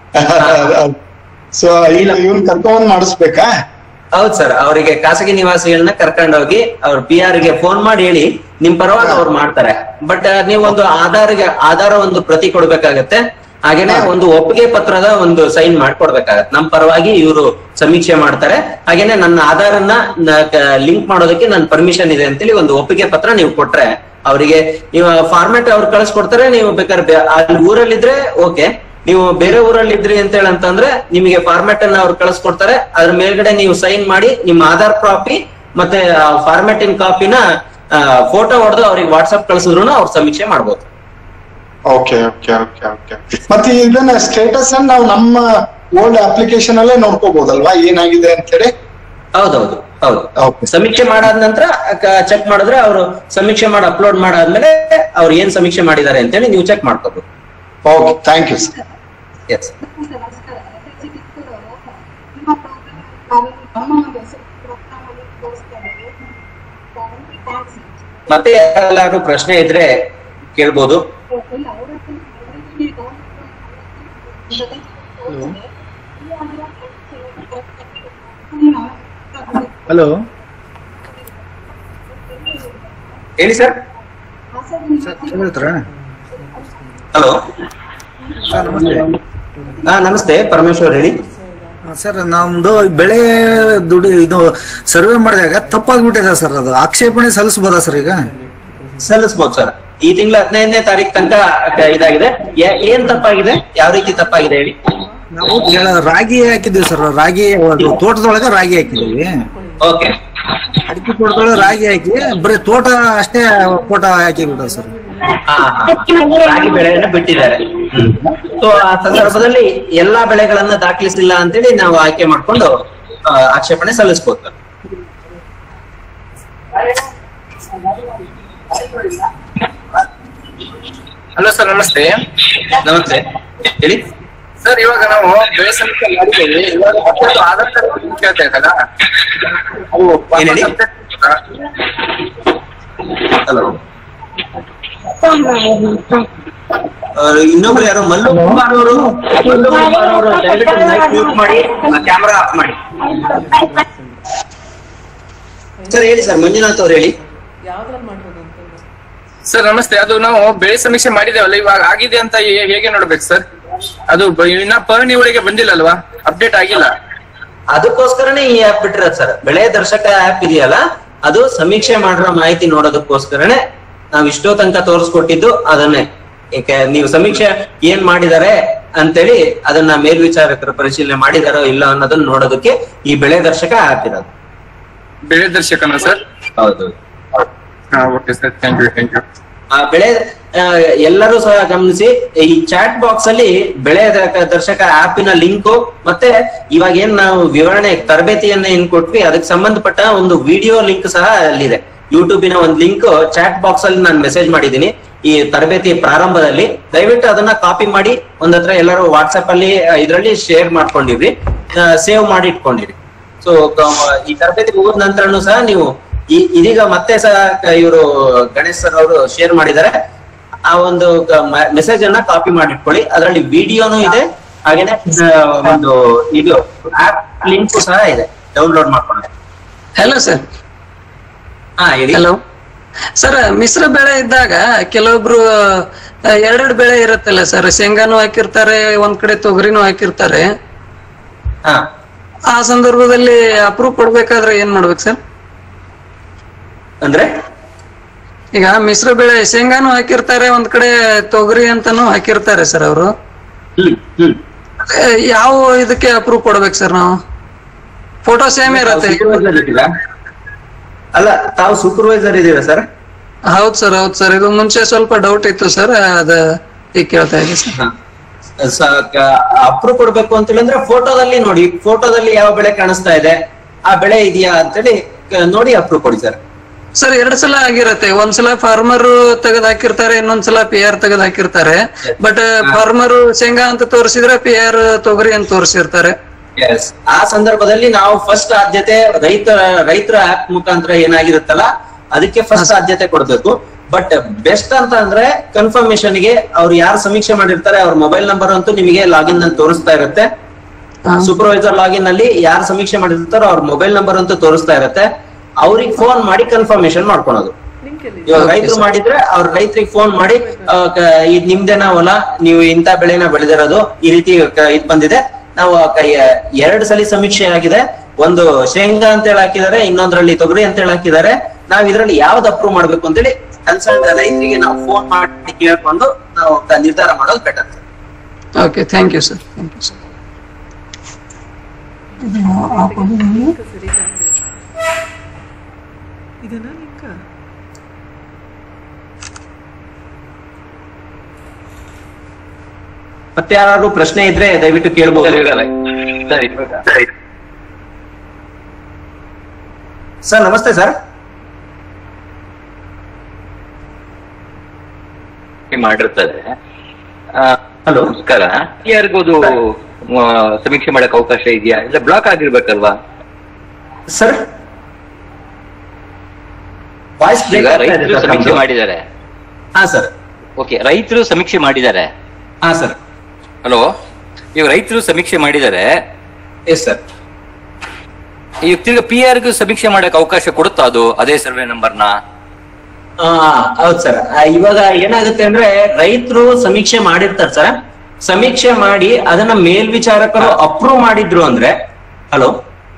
Speaker 6: ಸೊ ಈಗ ಇವ್ನ್ ಕರ್ಕೊಂಡ್ ಮಾಡಿಸ್ಬೇಕಾ
Speaker 2: ಹೌದ್ ಸರ್ ಅವರಿಗೆ ಖಾಸಗಿ ನಿವಾಸಿಗಳನ್ನ ಕರ್ಕೊಂಡೋಗಿ ಅವ್ರ ಪಿ ಆರ್ ಗೆ ಫೋನ್ ಮಾಡಿ ಹೇಳಿ ನಿಮ್ ಪರವಾಗಿ ಅವ್ರು ಮಾಡ್ತಾರೆ ಬಟ್ ನೀವು ಒಂದು ಆಧಾರ್ಗೆ ಆಧಾರ ಒಂದು ಪ್ರತಿ ಕೊಡ್ಬೇಕಾಗತ್ತೆ ಹಾಗೇನೆ ಒಂದು ಒಪ್ಪಿಗೆ ಪತ್ರದ ಒಂದು ಸೈನ್ ಮಾಡ್ಕೊಡ್ಬೇಕಾಗತ್ತೆ ನಮ್ ಪರವಾಗಿ ಇವರು ಸಮೀಕ್ಷೆ ಮಾಡ್ತಾರೆ ಹಾಗೇನೆ ನನ್ನ ಆಧಾರನ್ನ ಲಿಂಕ್ ಮಾಡೋದಕ್ಕೆ ನನ್ನ ಪರ್ಮಿಷನ್ ಇದೆ ಅಂತೇಳಿ ಒಂದು ಒಪ್ಪಿಗೆ ಪತ್ರ ನೀವು ಕೊಟ್ರೆ ಅವರಿಗೆ ನೀವು ಫಾರ್ಮೆಟ್ ಅವ್ರು ಕಳಿಸ್ಕೊಡ್ತಾರೆ ನೀವು ಬೇಕಾದ್ರೆ ಬೆ- ಅಲ್ಲಿ ಊರಲ್ಲಿದ್ರೆ ಓಕೆ ನೀವು ಬೇರೆ ಊರಲ್ಲಿ ಇದ್ರಿ ಅಂತ ಹೇಳಿ ಅಂತಂದ್ರೆ ನಿಮಗೆ ಫಾರ್ಮೆಟ್ ಅನ್ನ ಅವ್ರು ಕಳಿಸ್ಕೊಡ್ತಾರೆ ಅದ್ರ ಮೇಲ್ಗಡೆ ನೀವು ಸೈನ್ ಮಾಡಿ ನಿಮ್ಮ ಆಧಾರ್ ಕಾಪಿ ಮತ್ತೆ ಫಾರ್ಮೆಟಿನ್ ಕಾಪಿನ ಫೋಟೋ ಹೊಡೆದು ಅವ್ರಿಗೆ ವಾಟ್ಸ್ಆಪ್ ಕಳಿಸಿದ್ರು ಅವ್ರು ಸಮೀಕ್ಷೆ ಮಾಡ್ಬೋದು
Speaker 6: ಓಕೆ ಓಕೆ ಓಕೆ ಓಕೆ ಮತ್ತೆ ಇದನ್ನ ಸ್ಟೇಟಸ್ ಅನ್ನ ನಾವು ನಮ್ಮ ಓಲ್ಡ್ ಅಪ್ಲಿಕೇಶನ್ ಅಲ್ಲೇ ನೋಡ್ಕೋಬಹುದಲ್ವಾ ಏನಾಗಿದೆ ಅಂತ ಹೇಳಿ
Speaker 2: ಹೌದೌದು ಹೌದು
Speaker 6: Okay.
Speaker 2: ಸಮೀಕ್ಷೆ ಮಾಡಾದ ನಂತರ ಚೆಕ್ ಮಾಡಿದ್ರೆ ಅವರು ಸಮೀಕ್ಷೆ ಮಾಡಿ ಅಪ್ಲೋಡ್ ಮಾಡಾದ್ಮೇಲೆ ಅವ್ರು ಏನ್ ಸಮೀಕ್ಷೆ ಮಾಡಿದ್ದಾರೆ ಅಂತೇಳಿ ನೀವು ಚೆಕ್ ಮಾಡ್ಕೋಬಹುದು
Speaker 6: okay thank you sir
Speaker 2: yes ಮತ್ತೆ ಯಾರಾದ್ರೂ ಪ್ರಶ್ನೆ ಇದ್ರೆ ಕೇಳ್ಬೋದು
Speaker 8: ಹಲೋ
Speaker 2: ಹೇಳಿ ಸರ್
Speaker 8: ಹೇಳ್ತಾರ
Speaker 2: ಹಲೋ ಹಾ ನಮಸ್ತೆ ಪರಮೇಶ್ವರ್ ಹೇಳಿ
Speaker 8: ಸರ್ ನಮ್ದು ಬೆಳೆ ದುಡ್ಡು ಇದು ಸರ್ವೆ ಮಾಡಿದಾಗ ತಪ್ಪಾಗ್ಬಿಟ್ಟಿದೆ ಸರ್ ಅದು ಆಕ್ಷೇಪಣೆ ಸಲ್ಲಿಸ್ಬೋದಾ ಸರ್ ಈಗ
Speaker 2: ಸಲ್ಲಿಸ್ಬೋದು ಸರ್ ಈ ತಿಂಗಳ ಹದಿನೈದನೇ ತಾರೀಕು ತನಕ ಇದಾಗಿದೆ ಏ- ಏನ್ ತಪ್ಪಾಗಿದೆ ಯಾವ ರೀತಿ ತಪ್ಪಾಗಿದೆ ಹೇಳಿ
Speaker 8: ನಾವು ಕೆಳ- ರಾಗಿ ಹಾಕಿದ್ವಿ ಸರ್ ರಾಗಿ ಅದು ತೋಟದೊಳಗೆ ರಾಗಿ ಹಾಕಿದ್ವಿ
Speaker 2: ಓಕೆ
Speaker 8: ಅಡಿಕೆ ತೋಟದೊಳಗೆ ರಾಗಿ ಹಾಕಿ ಬರೀ ತೋಟ ಅಷ್ಟೇ ಫೋಟೋ ಹಾಕಿಬಿಟ್ಟು ಸರ್
Speaker 2: ಹಾ ಹಾ. ರಾಗಿ ಬೆಳೆಯನ್ನ ಬಿಟ್ಟಿದ್ದಾರೆ ಸೊ ಆ ಸಂದರ್ಭದಲ್ಲಿ ಎಲ್ಲಾ ಬೆಳೆಗಳನ್ನ ದಾಖಲಿಸಿಲ್ಲ ಅಂತೇಳಿ ನಾವು ಆಯ್ಕೆ ಮಾಡ್ಕೊಂಡು ಆ, ಆಕ್ಷೇಪಣೆ ಸಲ್ಲಿಸ್ಬೋದು ಸರ್.
Speaker 9: ಹಲೋ ಸರ್ ನಮಸ್ತೆ
Speaker 2: ನಮಸ್ತೆ ಹೇಳಿ
Speaker 9: ಸರ್ ಇವಾಗ ನಾವು ಬೆಳೆ ಸಮೀಕ್ಷೆ ಮಾಡಿದ್ದೇವೆ ಇವಾಗ ಮತ್ತೊಂದು ಆಧಾರ್ ಕಾರ್ಡ್ ಬಗ್ಗೆ ಕೇಳ್ತಾ ಇದ್ದಲ್ಲ ಅದು
Speaker 2: ಏನ್ ಹೇಳಿ? ಹಲೋ ಇನ್ನೊಬ್ರು ಯಾರೋ ಮಲ್ಲು ಕುಮಾರ್ ಅವರು ಮಲ್ಲು ಕುಮಾರ್ ಅವರು ದಯವಿಟ್ಟು ಮೈಕ್ ಮ್ಯೂಟ್ ಮಾಡಿ ಕ್ಯಾಮ್ರಾ ಆಫ್ ಮಾಡಿ ಸರ್ ಹೇಳಿ ಸರ್ ಮಂಜುನಾಥ್ ಅವ್ರು ಹೇಳಿ
Speaker 9: ಸರ್ ನಮಸ್ತೆ ಅದು ನಾವು ಬೆಳೆ ಸಮೀಕ್ಷೆ ಮಾಡಿದೇವಲ್ಲ ಇವಾಗ ಆಗಿದೆ ಅಂತ ಹೇ- ಹೇಗೆ ನೋಡ್ಬೇಕು ಸರ್ ಅದು ಬ- ಇನ್ನ ಪರ್ಣಿ ಒಳಗೆ ಬಂದಿಲ್ಲ ಅಲ್ವಾ ಅಪ್ಡೇಟ್ ಆಗಿಲ್ಲ
Speaker 2: ಅದಕ್ಕೋಸ್ಕರನೇ ಈ ಆಪ್ ಬಿಟ್ಟಿರೋದು ಸರ್ ಬೆಳೆ ದರ್ಶಕ ಆಪ್ ಇದೆಯಲ್ಲ ಅದು ಸಮೀಕ್ಷೆ ಮಾಡಿರೋ ಮಾಹಿತಿ ನೋಡೋದಕ್ಕೋಸ್ಕರನೇ ನಾವ್ ಇಷ್ಟೋ ತನಕ ತೋರಿಸ್ಕೊಟ್ಟಿದ್ದು ಅದನ್ನೇ ಏಕೆ ನೀವು ಸಮೀಕ್ಷೆ ಏನ್ ಮಾಡಿದ್ದಾರೆ ಅಂತೇಳಿ ಅದನ್ನ ಮೇಲ್ವಿಚಾರಕರು ಪರಿಶೀಲನೆ ಮಾಡಿದಾರೋ ಇಲ್ಲ ಅನ್ನೋದನ್ನ ನೋಡೋದಕ್ಕೆ ಈ ಬೆಳೆ ದರ್ಶಕ ಆಪ್ ಇರೋದು
Speaker 9: ಬೆಳೆ ದರ್ಶಕನ ಸರ್
Speaker 2: ಹೌದು
Speaker 9: ಹಾ okay sir thank you thank you
Speaker 2: ಆ ಬೆಳೆ ಆ, ಎಲ್ಲರೂ ಸಹ ಗಮನಿಸಿ ಈ ಚಾಟ್ ಬಾಕ್ಸ್ ಅಲ್ಲಿ ಬೆಳೆ ದ- ದರ್ಶಕ ಆಪಿನ ಲಿಂಕ್ ಮತ್ತೆ ಇವಾಗ ಏನ್ ನಾವು ವಿವರಣೆ ತರಬೇತಿಯನ್ನ ಏನ್ ಕೊಟ್ವಿ ಅದಕ್ಕೆ ಸಂಬಂಧಪಟ್ಟ ಒಂದು ವಿಡಿಯೋ ಲಿಂಕ್ ಸಹ ಅಲ್ಲಿದೆ ಯೂಟ್ಯೂಬಿನ ಒಂದು ಲಿಂಕ್ ಚಾಟ್ ಬಾಕ್ಸ್ ಅಲ್ಲಿ ನಾನು ಮೆಸೇಜ್ ಮಾಡಿದ್ದೀನಿ ಈ ತರಬೇತಿ ಪ್ರಾರಂಭದಲ್ಲಿ ದಯವಿಟ್ಟು ಅದನ್ನ ಕಾಪಿ ಮಾಡಿ ಒಂದ್ ಹತ್ರ ಎಲ್ಲರೂ ವಾಟ್ಸ್ಆಪ್ ಅಲ್ಲಿ ಇದರಲ್ಲಿ ಶೇರ್ ಮಾಡ್ಕೊಂಡಿವ್ರಿ ಸೇವ್ ಮಾಡಿ ಇಟ್ಕೊಂಡಿರಿ ಸೊ ಈ ತರಬೇತಿ ಮುಗಿದ ನಂತರನು ಸಹ ನೀವು ಈ- ಇದೀಗ ಮತ್ತೆ ಸಹ ಇವರು ಗಣೇಶ್ ಸರ್ ಅವರು ಶೇರ್ ಮಾಡಿದ್ದಾರೆ ಆ ಒಂದು ಮೆಸೇಜ್ ಅನ್ನ ಕಾಪಿ ಮಾಡಿ ಇಟ್ಕೊಳ್ಳಿ ಅದರಲ್ಲಿ ವಿಡಿಯೋನು ಇದೆ ಹಾಗೇನೆ ಆ, ಒಂದು ಇದು ಆಪ್ ಲಿಂಕ್ ಸಹ ಇದೆ ಡೌನ್ಲೋಡ್ ಮಾಡ್ಕೊಂಡು
Speaker 10: ಹಲೋ ಸರ್
Speaker 2: ಹಾ ಹೇಳಿ
Speaker 10: ಹಲೋ ಸರ್ ಮಿಶ್ರ ಬೆಳೆ ಇದ್ದಾಗ ಕೆಲವೊಬ್ರು ಆ, ಎರಡೆರಡು ಬೆಳೆ ಇರುತ್ತಲ್ಲ ಸರ್ ಶೇಂಗಾನು ಹಾಕಿರ್ತಾರೆ ಒಂದ್ ಕಡೆ ತೊಗರಿನೂ ಹಾಕಿರ್ತಾರೆ
Speaker 2: ಹಾ
Speaker 10: ಆ ಸಂದರ್ಭದಲ್ಲಿ ಅಪ್ರೂವ್ ಕೊಡ್ಬೇಕಾದ್ರೆ ಏನ್ ಮಾಡ್ಬೇಕು ಸರ್
Speaker 2: ಅಂದ್ರೆ
Speaker 10: ಈಗ ಮಿಶ್ರ ಬೆಳೆ ಶೇಂಗಾನು ಹಾಕಿರ್ತಾರೆ ಒಂದ್ ಕಡೆ ತೊಗರಿ ಅಂತಾನು ಹಾಕಿರ್ತಾರೆ ಸರ್ ಅವರು
Speaker 2: ಹ್ಮ್ ಹ್ಮ್
Speaker 10: ಯಾವ ಇದಕ್ಕೆ ಅಪ್ರೂವ್ ಕೊಡ್ಬೇಕು ಸರ್ ನಾವು ಫೋಟೋ ಸೇಮ್ ಇರತ್ತೆ
Speaker 2: Supervisor ಇದ್ದೀರಾ? ಅಲ್ಲ ತಾವು ಸೂಪರ್ವೈಸರ್ ಇದೀರಾ ಸರ್
Speaker 10: ಹೌದ್ ಸರ್ ಹೌದ್ ಸರ್ ಇದು ಮುಂಚೆ ಸ್ವಲ್ಪ ಡೌಟ್ ಇತ್ತು ಸರ್ ಅದ ಈಗ ಕೇಳ್ತಾ ಇದೆ ಸರ್
Speaker 2: ಅಪ್ರೂವ್ ಕೊಡ್ಬೇಕು ಅಂತ ಹೇಳಿದ್ರೆ ಫೋಟೋದಲ್ಲಿ ನೋಡಿ ಫೋಟೋದಲ್ಲಿ ಯಾವ ಬೆಳೆ ಕಾಣಿಸ್ತಾ ಇದೆ ಆ ಬೆಳೆ ಇದೆಯಾ ಅಂತೇಳಿ ಕ- ನೋಡಿ ಅಪ್ರೂವ್ ಕೊಡಿ ಸರ್
Speaker 10: ಸರ್ ಎರಡ್ ಸಲ ಆಗಿರತ್ತೆ ಒಂದ್ಸಲ ಫಾರ್ಮರ್ ತೆಗೆದ್ ಹಾಕಿರ್ತಾರೆ ಇನ್ನೊಂದ್ಸಲ ಪಿ ಆರ್ ತೆಗೆದ್ ಹಾಕಿರ್ತಾರೆ ಬಟ್ ಫಾರ್ಮರ್ ಶೇಂಗಾ ಅಂತ ತೋರಿಸಿದ್ರೆ ಪಿ ಆರ್ ತೊಗರಿ ಅಂತ ತೋರಿಸಿರ್ತಾರೆ
Speaker 2: Yes. ಆ ಸಂದರ್ಭದಲ್ಲಿ ನಾವು ಫಸ್ಟ್ ಆದ್ಯತೆ ರೈತ ರೈತರ ಆಪ್ ಮುಖಾಂತರ ಏನಾಗಿರುತ್ತಲ್ಲ ಅದಕ್ಕೆ ಫಸ್ಟ್ ಆದ್ಯತೆ ಕೊಡ್ಬೇಕು ಬಟ್ ಬೆಸ್ಟ್ ಅಂತ ಅಂದ್ರೆ ಕನ್ಫರ್ಮೇಶನ್ ಗೆ ಅವ್ರು ಯಾರು ಸಮೀಕ್ಷೆ ಮಾಡಿರ್ತಾರೆ ಅವ್ರ ಮೊಬೈಲ್ ನಂಬರ್ ಅಂತೂ ನಿಮಗೆ ಲಾಗಿನ್ ಅಲ್ಲಿ ತೋರಿಸ್ತಾ ಇರುತ್ತೆ ಸೂಪರ್ವೈಸರ್ ಲಾಗಿನ್ ಅಲ್ಲಿ ಯಾರು ಸಮೀಕ್ಷೆ ಮಾಡಿರ್ತಾರೋ ಅವ್ರ ಮೊಬೈಲ್ ನಂಬರ್ ಅಂತೂ ತೋರಿಸ್ತಾ ಇರುತ್ತೆ ಅವ್ರಿಗೆ ಫೋನ್ ಮಾಡಿ ಕನ್ಫರ್ಮೇಶನ್ ಮಾಡ್ಕೊಳೋದು ಇವಾಗ ರೈತರು ಮಾಡಿದ್ರೆ ಅವ್ರ ರೈತರಿಗೆ ಫೋನ್ ಮಾಡಿ ಆ, ಕ- ಇದ್ ನಿಮ್ದೇನ ಹೊಲ ನೀವು ಇಂತ ಬೆಳೆನ ಬೆಳೆದಿರೋದು ಈ ರೀತಿ ಕ- ಇದ್ ಬಂದಿದೆ ನಾವು ಆ ಕ- ಎ- ಎರಡ್ ಸಲ ಸಮೀಕ್ಷೆ ಆಗಿದೆ ಒಂದು ಶೇಂಗಾ ಅಂತ ಹೇಳಿ ಹಾಕಿದ್ದಾರೆ ಇನ್ನೊಂದ್ರಲ್ಲಿ ತೊಗರಿ ಅಂತ ಹೇಳಿ ಹಾಕಿದ್ದಾರೆ ನಾವ್ ಇದ್ರಲ್ಲಿ ಯಾವ್ದು ಅಪ್ರೂವ್ ಮಾಡ್ಬೇಕು ಅಂತೇಳಿ ಕನ್ಸಲ್ಟ್ ರೈತರಿಗೆ ನಾವು ಫೋನ್ ಮಾಡಿ ಕೇಳ್ಕೊಂಡು ನಾವು ಕ- ನಿರ್ಧಾರ ಮಾಡೋದು better
Speaker 10: okay thank you sir thank you sir
Speaker 2: ಮತ್ತೆ ಯಾರು ಪ್ರಶ್ನೆ ಇದ್ರೆ ದಯವಿಟ್ಟು ಕೇಳ್ಬೋದು ಸರ್ ನಮಸ್ತೆ ಸರ್
Speaker 11: ಮಾಡಿರ್ತಾರೆ
Speaker 2: ಹಲೋ
Speaker 11: ನಮಸ್ಕಾರ ಯಾರಿಗೋದು ಸಮೀಕ್ಷೆ ಮಾಡಕ್ ಅವಕಾಶ ಇದೆಯಾ ಇಲ್ಲ ಬ್ಲಾಕ್ ಆಗಿರ್ಬೇಕಲ್ವಾ
Speaker 2: ಸರ್ ವಾಯ್ಸ್
Speaker 11: ಈಗ ರೈತರು ಸಮೀಕ್ಷೆ ಮಾಡಿದ್ದಾರೆ
Speaker 2: ಹಾ ಸರ್
Speaker 11: ಓಕೆ ರೈತರು ಸಮೀಕ್ಷೆ ಮಾಡಿದ್ದಾರೆ
Speaker 2: ಹಾ ಸರ್
Speaker 11: ಹಲೋ ಈಗ ರೈತರು ಸಮೀಕ್ಷೆ ಮಾಡಿದ್ದಾರೆ
Speaker 2: ಎಸ್ ಸರ್
Speaker 11: ಈಗ ತಿರ್ಗ ಪಿ ಆರ್ಗೂ ಸಮೀಕ್ಷೆ ಮಾಡಕ್ ಅವಕಾಶ ಕೊಡುತ್ತಾ ಅದು ಅದೇ ಸರ್ವೆ ನಂಬರ್ನ
Speaker 2: ಆ, ಹೌದ್ ಸರ್ ಆ, ಇವಾಗ ಏನಾಗುತ್ತೆ ಅಂದ್ರೆ ರೈತರು ಸಮೀಕ್ಷೆ ಮಾಡಿರ್ತಾರೆ ಸರ್ ಸಮೀಕ್ಷೆ ಮಾಡಿ ಅದನ್ನ ಮೇಲ್ವಿಚಾರಕರು ಅಪ್ರೂವ್ ಮಾಡಿದ್ರು ಅಂದ್ರೆ ಹಲೋ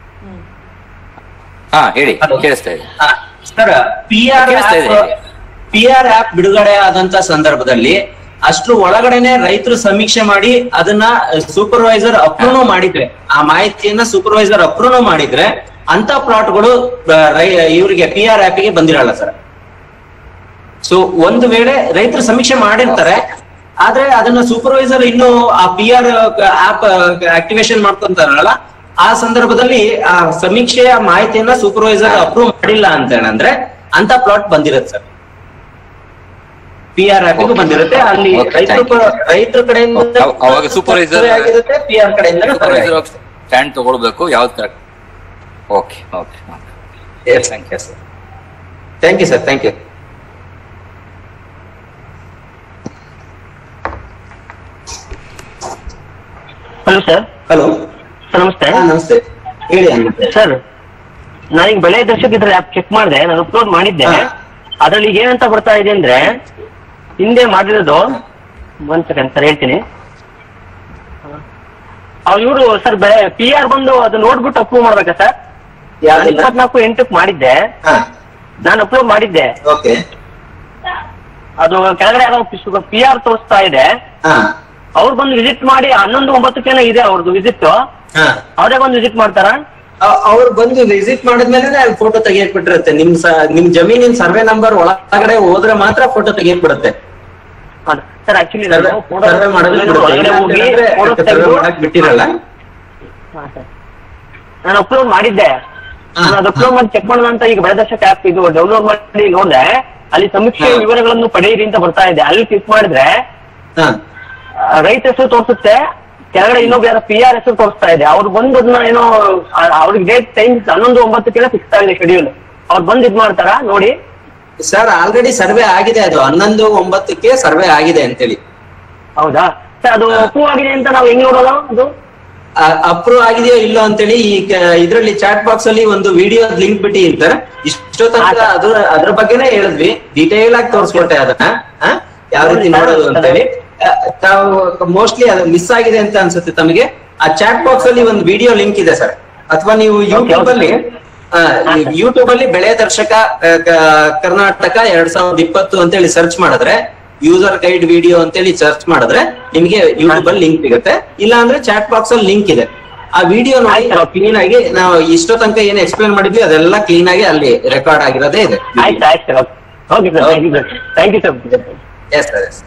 Speaker 11: ಹಾ ಹೇಳಿ ಕೇಳಿಸ್ತಾ ಇದೆ
Speaker 2: ಸರ್ ಪಿ ಆರ್
Speaker 11: ಕೇಳಿಸ್ತಾ ಇದೆ.
Speaker 2: ಪಿ ಆರ್ ಆಪ್ ಬಿಡುಗಡೆ ಆದಂತ ಸಂದರ್ಭದಲ್ಲಿ ಅಷ್ಟು ಒಳಗಡೆನೆ ರೈತರು ಸಮೀಕ್ಷೆ ಮಾಡಿ ಅದನ್ನ ಸೂಪರ್ವೈಸರ್ ಅಪ್ರೂವ್ ಮಾಡಿದ್ರೆ ಆ ಮಾಹಿತಿಯನ್ನ ಸೂಪರ್ವೈಸರ್ ಅಪ್ರೂವ್ ಮಾಡಿದ್ರೆ ಅಂತ ಪ್ಲಾಟ್ಗಳು ಇವರಿಗೆ ಪಿ ಆರ್ ಆಪ್ ಗೆ ಬಂದಿರಲ್ಲ ಸರ್ ಸೊ ಒಂದು ವೇಳೆ ರೈತರು ಸಮೀಕ್ಷೆ ಮಾಡಿರ್ತಾರೆ ಆದ್ರೆ ಅದನ್ನ ಸೂಪರ್ವೈಸರ್ ಇನ್ನು ಆ ಪಿ ಆರ್ ಆಪ್ ಆಕ್ಟಿವೇಶನ್ ಮಾಡ್ಕೊಂತಾರಲ್ಲ ಆ ಸಂದರ್ಭದಲ್ಲಿ ಆ ಸಮೀಕ್ಷೆಯ ಮಾಹಿತಿಯನ್ನ ಸೂಪರ್ವೈಸರ್ ಅಪ್ರೂವ್ ಮಾಡಿಲ್ಲ ಅಂತ ಏನಂದ್ರೆ ಅಂತ ಪ್ಲಾಟ್ ಬಂದಿರುತ್ತೆ ಸರ್ ಪಿ ಆರ್ ಆಪ್ ಬಂದಿರುತ್ತೆ ಅಲ್ಲಿ ರೈತರ ರೈತರ ಕಡೆಯಿಂದ
Speaker 11: ಅವ- ಅವಾಗ supervisor-
Speaker 2: survey ಆಗಿರುತ್ತೆ ಪಿ ಆರ್ ಕಡೆಯಿಂದ
Speaker 11: ಸ್ಟ್ಯಾಂಡ್ ತಗೊಳ್ಬೇಕು ಯಾವ್ದು correct okay okay
Speaker 2: thank you sir thank you sir thank you
Speaker 4: hello sir
Speaker 2: hello
Speaker 4: sir ನಮಸ್ತೆ
Speaker 2: ನಮಸ್ತೆ ಹೇಳಿ ಹನುಮಂತೆ.
Speaker 4: ಸರ್ ನಾನೀಗ ಬೆಳೆ ದರ್ಶಕ ಇದ್ರೆ ಆಪ್ ಚೆಕ್ ಮಾಡಿದೆ ನಾನು ಅಪ್ಲೋಡ್ ಮಾಡಿದ್ದೆ ಅದ್ರಲ್ಲಿ ಈಗ ಏನಂತ ಬರ್ತಾ ಇದೆ ಅಂದ್ರೆ ಹಿಂದೆ ಮಾಡಿರೋದು ಒಂದ್ ಸೆಕೆಂಡ್ ಸರ್ ಹೇಳ್ತೀನಿ ಇವರು ಸರ್ ಪಿ ಆರ್ ಬಂದು ಅದು ನೋಡ್ಬಿಟ್ಟು ಅಪ್ರೂವ್ ಮಾಡ್ಬೇಕಾ ಸರ್ ನಾನು ಇಪ್ಪತ್ನಾಲ್ಕು ಎಂಟಕ್ಕೆ ಮಾಡಿದ್ದೆ ನಾನು ಅಪ್ಲೋಡ್ ಮಾಡಿದ್ದೆ
Speaker 2: ಓಕೆ
Speaker 4: ಅದು ಕೆಳಗಡೆ ಯಾರೋ ಪಿ ಆರ್ ತೋರಿಸ್ತಾ ಇದೆ ಅವ್ರು ಬಂದು ವಿಸಿಟ್ ಮಾಡಿ ಹನ್ನೊಂದು ಒಂಬತ್ತಕ್ಕೇನೋ ಇದೆ ಅವ್ರದ್ದು ವಿಸಿಟ್ ಅವರೇ ಬಂದು ವಿಸಿಟ್ ಮಾಡ್ತಾರಾ
Speaker 2: ಅವ್ರು ಬಂದು ವಿಸಿಟ್ ಮಾಡಿದ್ಮೇಲೆ ಅಲ್ಲಿ ಫೋಟೋ ತೆಗಿಯಕ್ ಬಿಟ್ಟಿರುತ್ತೆ ನಿಮ್ ಸ ನಿಮ್ ಜಮೀನಿನ ಸರ್ವೆ ನಂಬರ್ ಒಳಗಡೆ ಹೋದ್ರೆ ಮಾತ್ರ ಫೋಟೋ ತೆಗಿಯಕ್ ಬಿಡುತ್ತೆ
Speaker 4: ಸರ್ ಆಕ್ಚುಲಿ
Speaker 2: ಸರ್ವೆ ಮಾಡಕ್ ಬಿಡುತ್ತೆ ಇಲ್ಲ ಅಂತಂದ್ರೆ ಸರ್ವೆ ಮಾಡಕ್ ಬಿಟ್ಟಿರಲ್ಲ
Speaker 4: ನಾನು ಅಪ್ಲೋಡ್ ಮಾಡಿದ್ದೆ ನಾನು ಅದು ಅಪ್ಲೋಡ್ ಮಾಡಿ ಚೆಕ್ ಮಾಡೋಣ ಅಂತ ಈಗ ಬೆಳೆದರ್ಶಕ ಆಪ್ ಇದು ಡೌನ್ಲೋಡ್ ಮಾಡಿ ನೋಡಿದೆ ಅಲ್ಲಿ ಸಮೀಕ್ಷೆ ವಿವರಗಳನ್ನು ಪಡೆಯಿರಿ ಅಂತ ಬರ್ತಾ ಇದೆ ಅಲ್ಲಿ ಕ್ಲಿಕ್ ಮಾಡಿದ್ರೆ ಆ, ರೈತ ಹೆಸರು ತೋರಿಸುತ್ತೆ ಕೆಳಗಡೆ ಇನ್ನೊಬ್ಬ ಯಾರೋ ಪಿ ಆರ್ ಹೆಸರು ತೋರಿಸ್ತಾ ಇದೆ ಅವ್ರು ಬಂದು ಅದನ್ನ ಏನೋ ಆ, ಅವ್ರಿಗೆ ಡೇಟ್ ಟೈಮ್ ಹನ್ನೊಂದು ಒಂಬತ್ತಕ್ಕೆಲ್ಲ ಫಿಕ್ಸ್ ಆಗಿದೆ ಶೆಡ್ಯೂಲ್ ಅವ್ರು ಬಂದು ಇದ್ ಮಾಡ್ತಾರಾ ನೋಡಿ
Speaker 2: ಸರ್ ಆಲ್ರೆಡಿ ಸರ್ವೆ ಆಗಿದೆ ಅದು ಹನ್ನೊಂದು ಒಂಬತ್ತಕ್ಕೆ ಸರ್ವೆ ಆಗಿದೆ ಅಂತೇಳಿ
Speaker 4: ಹೌದಾ ಸರ್ ಅದು ಅಪ್ರೂವ್ ಆಗಿದೆ ಅಂತ ನಾವು ಹೆಂಗ್ ನೋಡೋದು ಅದು
Speaker 2: ಅಪ್ರೂವ್ ಆಗಿದೆಯೋ ಇಲ್ಲೋ ಅಂತೇಳಿ ಈ ಕ- ಇದ್ರಲ್ಲಿ ಚಾಟ್ ಬಾಕ್ಸ್ ಅಲ್ಲಿ ಒಂದು ವಿಡಿಯೋ ಲಿಂಕ್ ಬಿಟ್ಟಿ ಇರ್ತಾರೆ ಇಷ್ಟೋ ತನಕ ಅದ್ರ ಅದ್ರ ಬಗ್ಗೆನೇ ಹೇಳಿದ್ವಿ ಡೀಟೇಲ್ ಆಗಿ ತೋರಿಸ್ಕೊಟ್ಟೆ ಅದನ್ನ ಆ? ಯಾವ ರೀತಿ ನೋಡೋದು ಅಂತೇಳಿ ಆ, ತಾವು ಮೋಸ್ಟ್ಲಿ ಅದು ಮಿಸ್ ಆಗಿದೆ ಅಂತ ಅನ್ಸುತ್ತೆ ತಮಗೆ ಆ ಚಾಟ್ ಬಾಕ್ಸ್ ಅಲ್ಲಿ ಒಂದು ವಿಡಿಯೋ ಲಿಂಕ್ ಇದೆ ಸರ್ ಅಥವಾ ನೀವು ಯೂಟ್ಯೂಬ್ ಅಲ್ಲಿ ಯೂಟ್ಯೂಬ್ ಅಲ್ಲಿ ಬೆಳೆ ದರ್ಶಕ ಆ, ಕ- ಕರ್ನಾಟಕ ಎರಡ್ ಸಾವಿರದ ಇಪ್ಪತ್ತು ಅಂತೇಳಿ ಸರ್ಚ್ ಮಾಡಿದ್ರೆ ಯೂಸರ್ ಗೈಡ್ ವಿಡಿಯೋ ಅಂತೇಳಿ ಸರ್ಚ್ ಮಾಡಿದ್ರೆ ನಿಮಗೆ ಯೂಟ್ಯೂಬ್ ಅಲ್ಲಿ ಲಿಂಕ್ ಸಿಗುತ್ತೆ ಇಲ್ಲ ಅಂದ್ರೆ ಚಾಟ್ ಬಾಕ್ಸ್ ಅಲ್ಲಿ ಲಿಂಕ್ ಇದೆ ಆ ವಿಡಿಯೋ ನೋಡಿ ಕ್ಲೀನ್ ಆಗಿ ನಾವು ಇಷ್ಟೋ ತನಕ ಏನ್ ಎಕ್ಸ್ಪ್ಲೇನ್ ಮಾಡಿದ್ವಿ ಅದೆಲ್ಲ ಕ್ಲೀನ್ ಆಗಿ ಅಲ್ಲಿ ರೆಕಾರ್ಡ್ ಆಗಿರೋದೇ ಇದೆ
Speaker 4: ಆಯ್ತು ಆಯ್ತು sir okay sir thank you sir thank you sir
Speaker 2: yes sir yes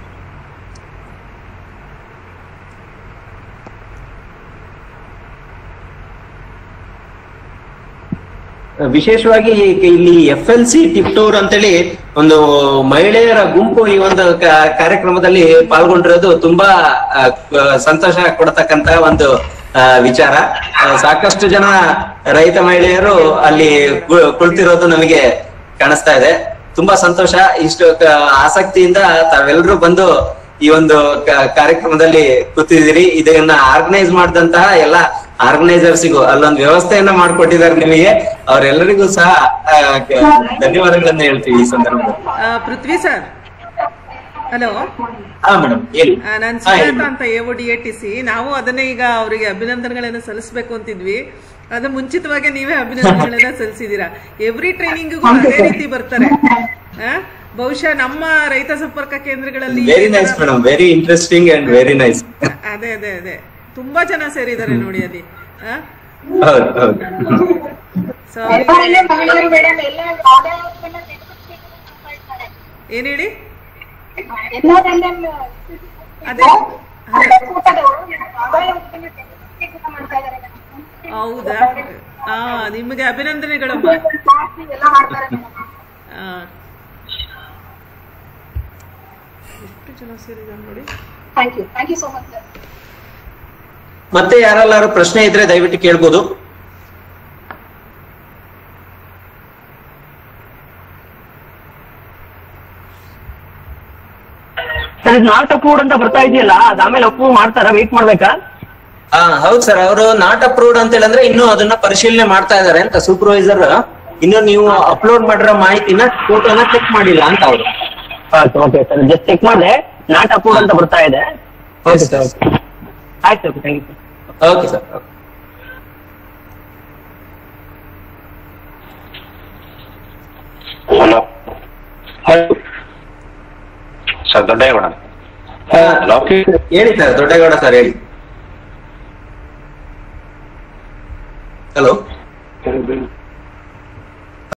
Speaker 2: ವಿಶೇಷವಾಗಿ ಇಲ್ಲಿ ಎಫ್ ಎಲ್ ಸಿ ಟಿಪ್ಟೂರ್ ಅಂತೇಳಿ ಒಂದು ಮಹಿಳೆಯರ ಗುಂಪು ಈ ಒಂದು ಕ- ಕಾರ್ಯಕ್ರಮದಲ್ಲಿ ಪಾಲ್ಗೊಂಡಿರೋದು ತುಂಬಾ ಆ, ಕ- ಸಂತೋಷ ಕೊಡತಕ್ಕಂತ ಒಂದು ಆ, ವಿಚಾರ ಆ, ಸಾಕಷ್ಟು ಜನ ರೈತ ಮಹಿಳೆಯರು ಅಲ್ಲಿ ಕು- ಕುಳಿತಿರೋದು ನಮಗೆ ಕಾಣಿಸ್ತಾ ಇದೆ ತುಂಬಾ ಸಂತೋಷ ಇಷ್ಟು ಕ- ಆಸಕ್ತಿಯಿಂದ ತಾವೆಲ್ಲರೂ ಬಂದು ಈ ಒಂದು ಕ- ಕಾರ್ಯಕ್ರಮದಲ್ಲಿ ಕೂತಿದ್ದೀರಿ ಇದನ್ನ ಆರ್ಗನೈಸ್ ಮಾಡಿದಂತಹ ಎಲ್ಲ ಆರ್ಗನೈಸರ್ಸಿಗೂ ಅಲ್ಲೊಂದು ವ್ಯವಸ್ಥೆಯನ್ನ ಮಾಡ್ಕೊಟ್ಟಿದ್ದಾರೆ ನಿಮಗೆ ಅವರೆಲ್ಲರಿಗೂ ಸಹ ಆ, ಕ- ಧನ್ಯವಾದಗಳನ್ನ ಹೇಳ್ತೀವಿ ಈ ಸಂದರ್ಭದಲ್ಲಿ
Speaker 12: ಆ, ಪೃಥ್ವಿ ಸರ್ ಹಲೋ
Speaker 2: ಹಾ ಮೇಡಮ್ ಹೇಳಿ
Speaker 12: ನಾನು
Speaker 2: ಹಾ, ಹೇಳಿ.
Speaker 12: ಸುಜಾತ ಅಂತ A D A T C ನಾವು ಅದನ್ನೇ ಈಗ ಅವರಿಗೆ ಅಭಿನಂದನೆಗಳನ್ನು ಸಲ್ಲಿಸಬೇಕು ಅಂತಿದ್ವಿ ಅದು ಮುಂಚಿತವಾಗಿ ನೀವೇ ಅಭಿನಂದನೆಗಳನ್ನ ಸಲ್ಲಿಸಿದೀರಾ ಎವ್ರಿ ಟ್ರೈನಿಂಗಿಗೂ ಅದೇ ರೀತಿ ಬರ್ತಾರೆ ಆ? ಬಹುಶಃ ನಮ್ಮ ರೈತ ಸಂಪರ್ಕ ಕೇಂದ್ರಗಳಲ್ಲಿ
Speaker 2: very nice madam very interesting and very nice
Speaker 12: ಅದೇ ಅದೇ ಅದೇ ತುಂಬಾ ಜನ ಸೇರಿದ್ದಾರೆ ನೋಡಿ ಅಲ್ಲಿ ಆ?
Speaker 2: ಹೌದು ಹೌದು
Speaker 12: ಸೊ ಏನ್ ಹೇಳಿ ಅದೇ ಹೌದಾ ಆ ನಿಮಗೆ ಅಭಿನಂದನೆಗಳಮ್ಮ ಆ. ಎಷ್ಟು ಜನ ಸೇರಿದ್ದಾರೆ ನೋಡಿ
Speaker 13: thank you thank you so much sir
Speaker 2: ಮತ್ತೆ ಯಾರೆಲ್ಲಾರು ಪ್ರಶ್ನೆ ಇದ್ರೆ ದಯವಿಟ್ಟು ಕೇಳ್ಬೋದು
Speaker 4: ಸರ್ ಇದು ನಾಟ್ ಅಪ್ರೂವ್ಡ್ ಅಂತ ಬರ್ತಾ ಇದೆಯಲ್ಲ ಅದು ಆಮೇಲೆ ಅಪ್ರೂವ್ ಮಾಡ್ತಾರಾ ವೇಟ್ ಮಾಡ್ಬೇಕಾ
Speaker 2: ಹಾ ಹೌದು ಸರ್ ಅವರು ನಾಟ್ ಅಪ್ರೂವ್ಡ್ ಅಂತ ಹೇಳಿದ್ರೆ ಇನ್ನು ಅದನ್ನ ಪರಿಶೀಲನೆ ಮಾಡ್ತಾ ಇದಾರೆ ಅಂತ ಸೂಪರ್ವೈಸರ್ ಇನ್ನು ನೀವು ಅಪ್ಲೋಡ್ ಮಾಡಿರೋ ಮಾಹಿತಿನ ಫೋಟೋನ ಚೆಕ್ ಮಾಡಿಲ್ಲ ಅಂತ ಅವರು
Speaker 4: ಓಕೆ ಸರ್ ಜಸ್ಟ್ ಚೆಕ್ ಮಾಡಿದೆ ನಾಟ್ ಅಪ್ರೂವ್ಡ್ ಅಂತ ಬರ್ತಾ ಇದೆ ಓಕೆ ಸರ್ ಆಯ್ತು sir thank you
Speaker 2: okay sir
Speaker 5: hello sir Doddegowda hello
Speaker 2: ಹೇಳಿ ಸರ್ ದೊಡ್ಡಗೌಡ ಸರ್ ಹೇಳಿ ಹಲೋ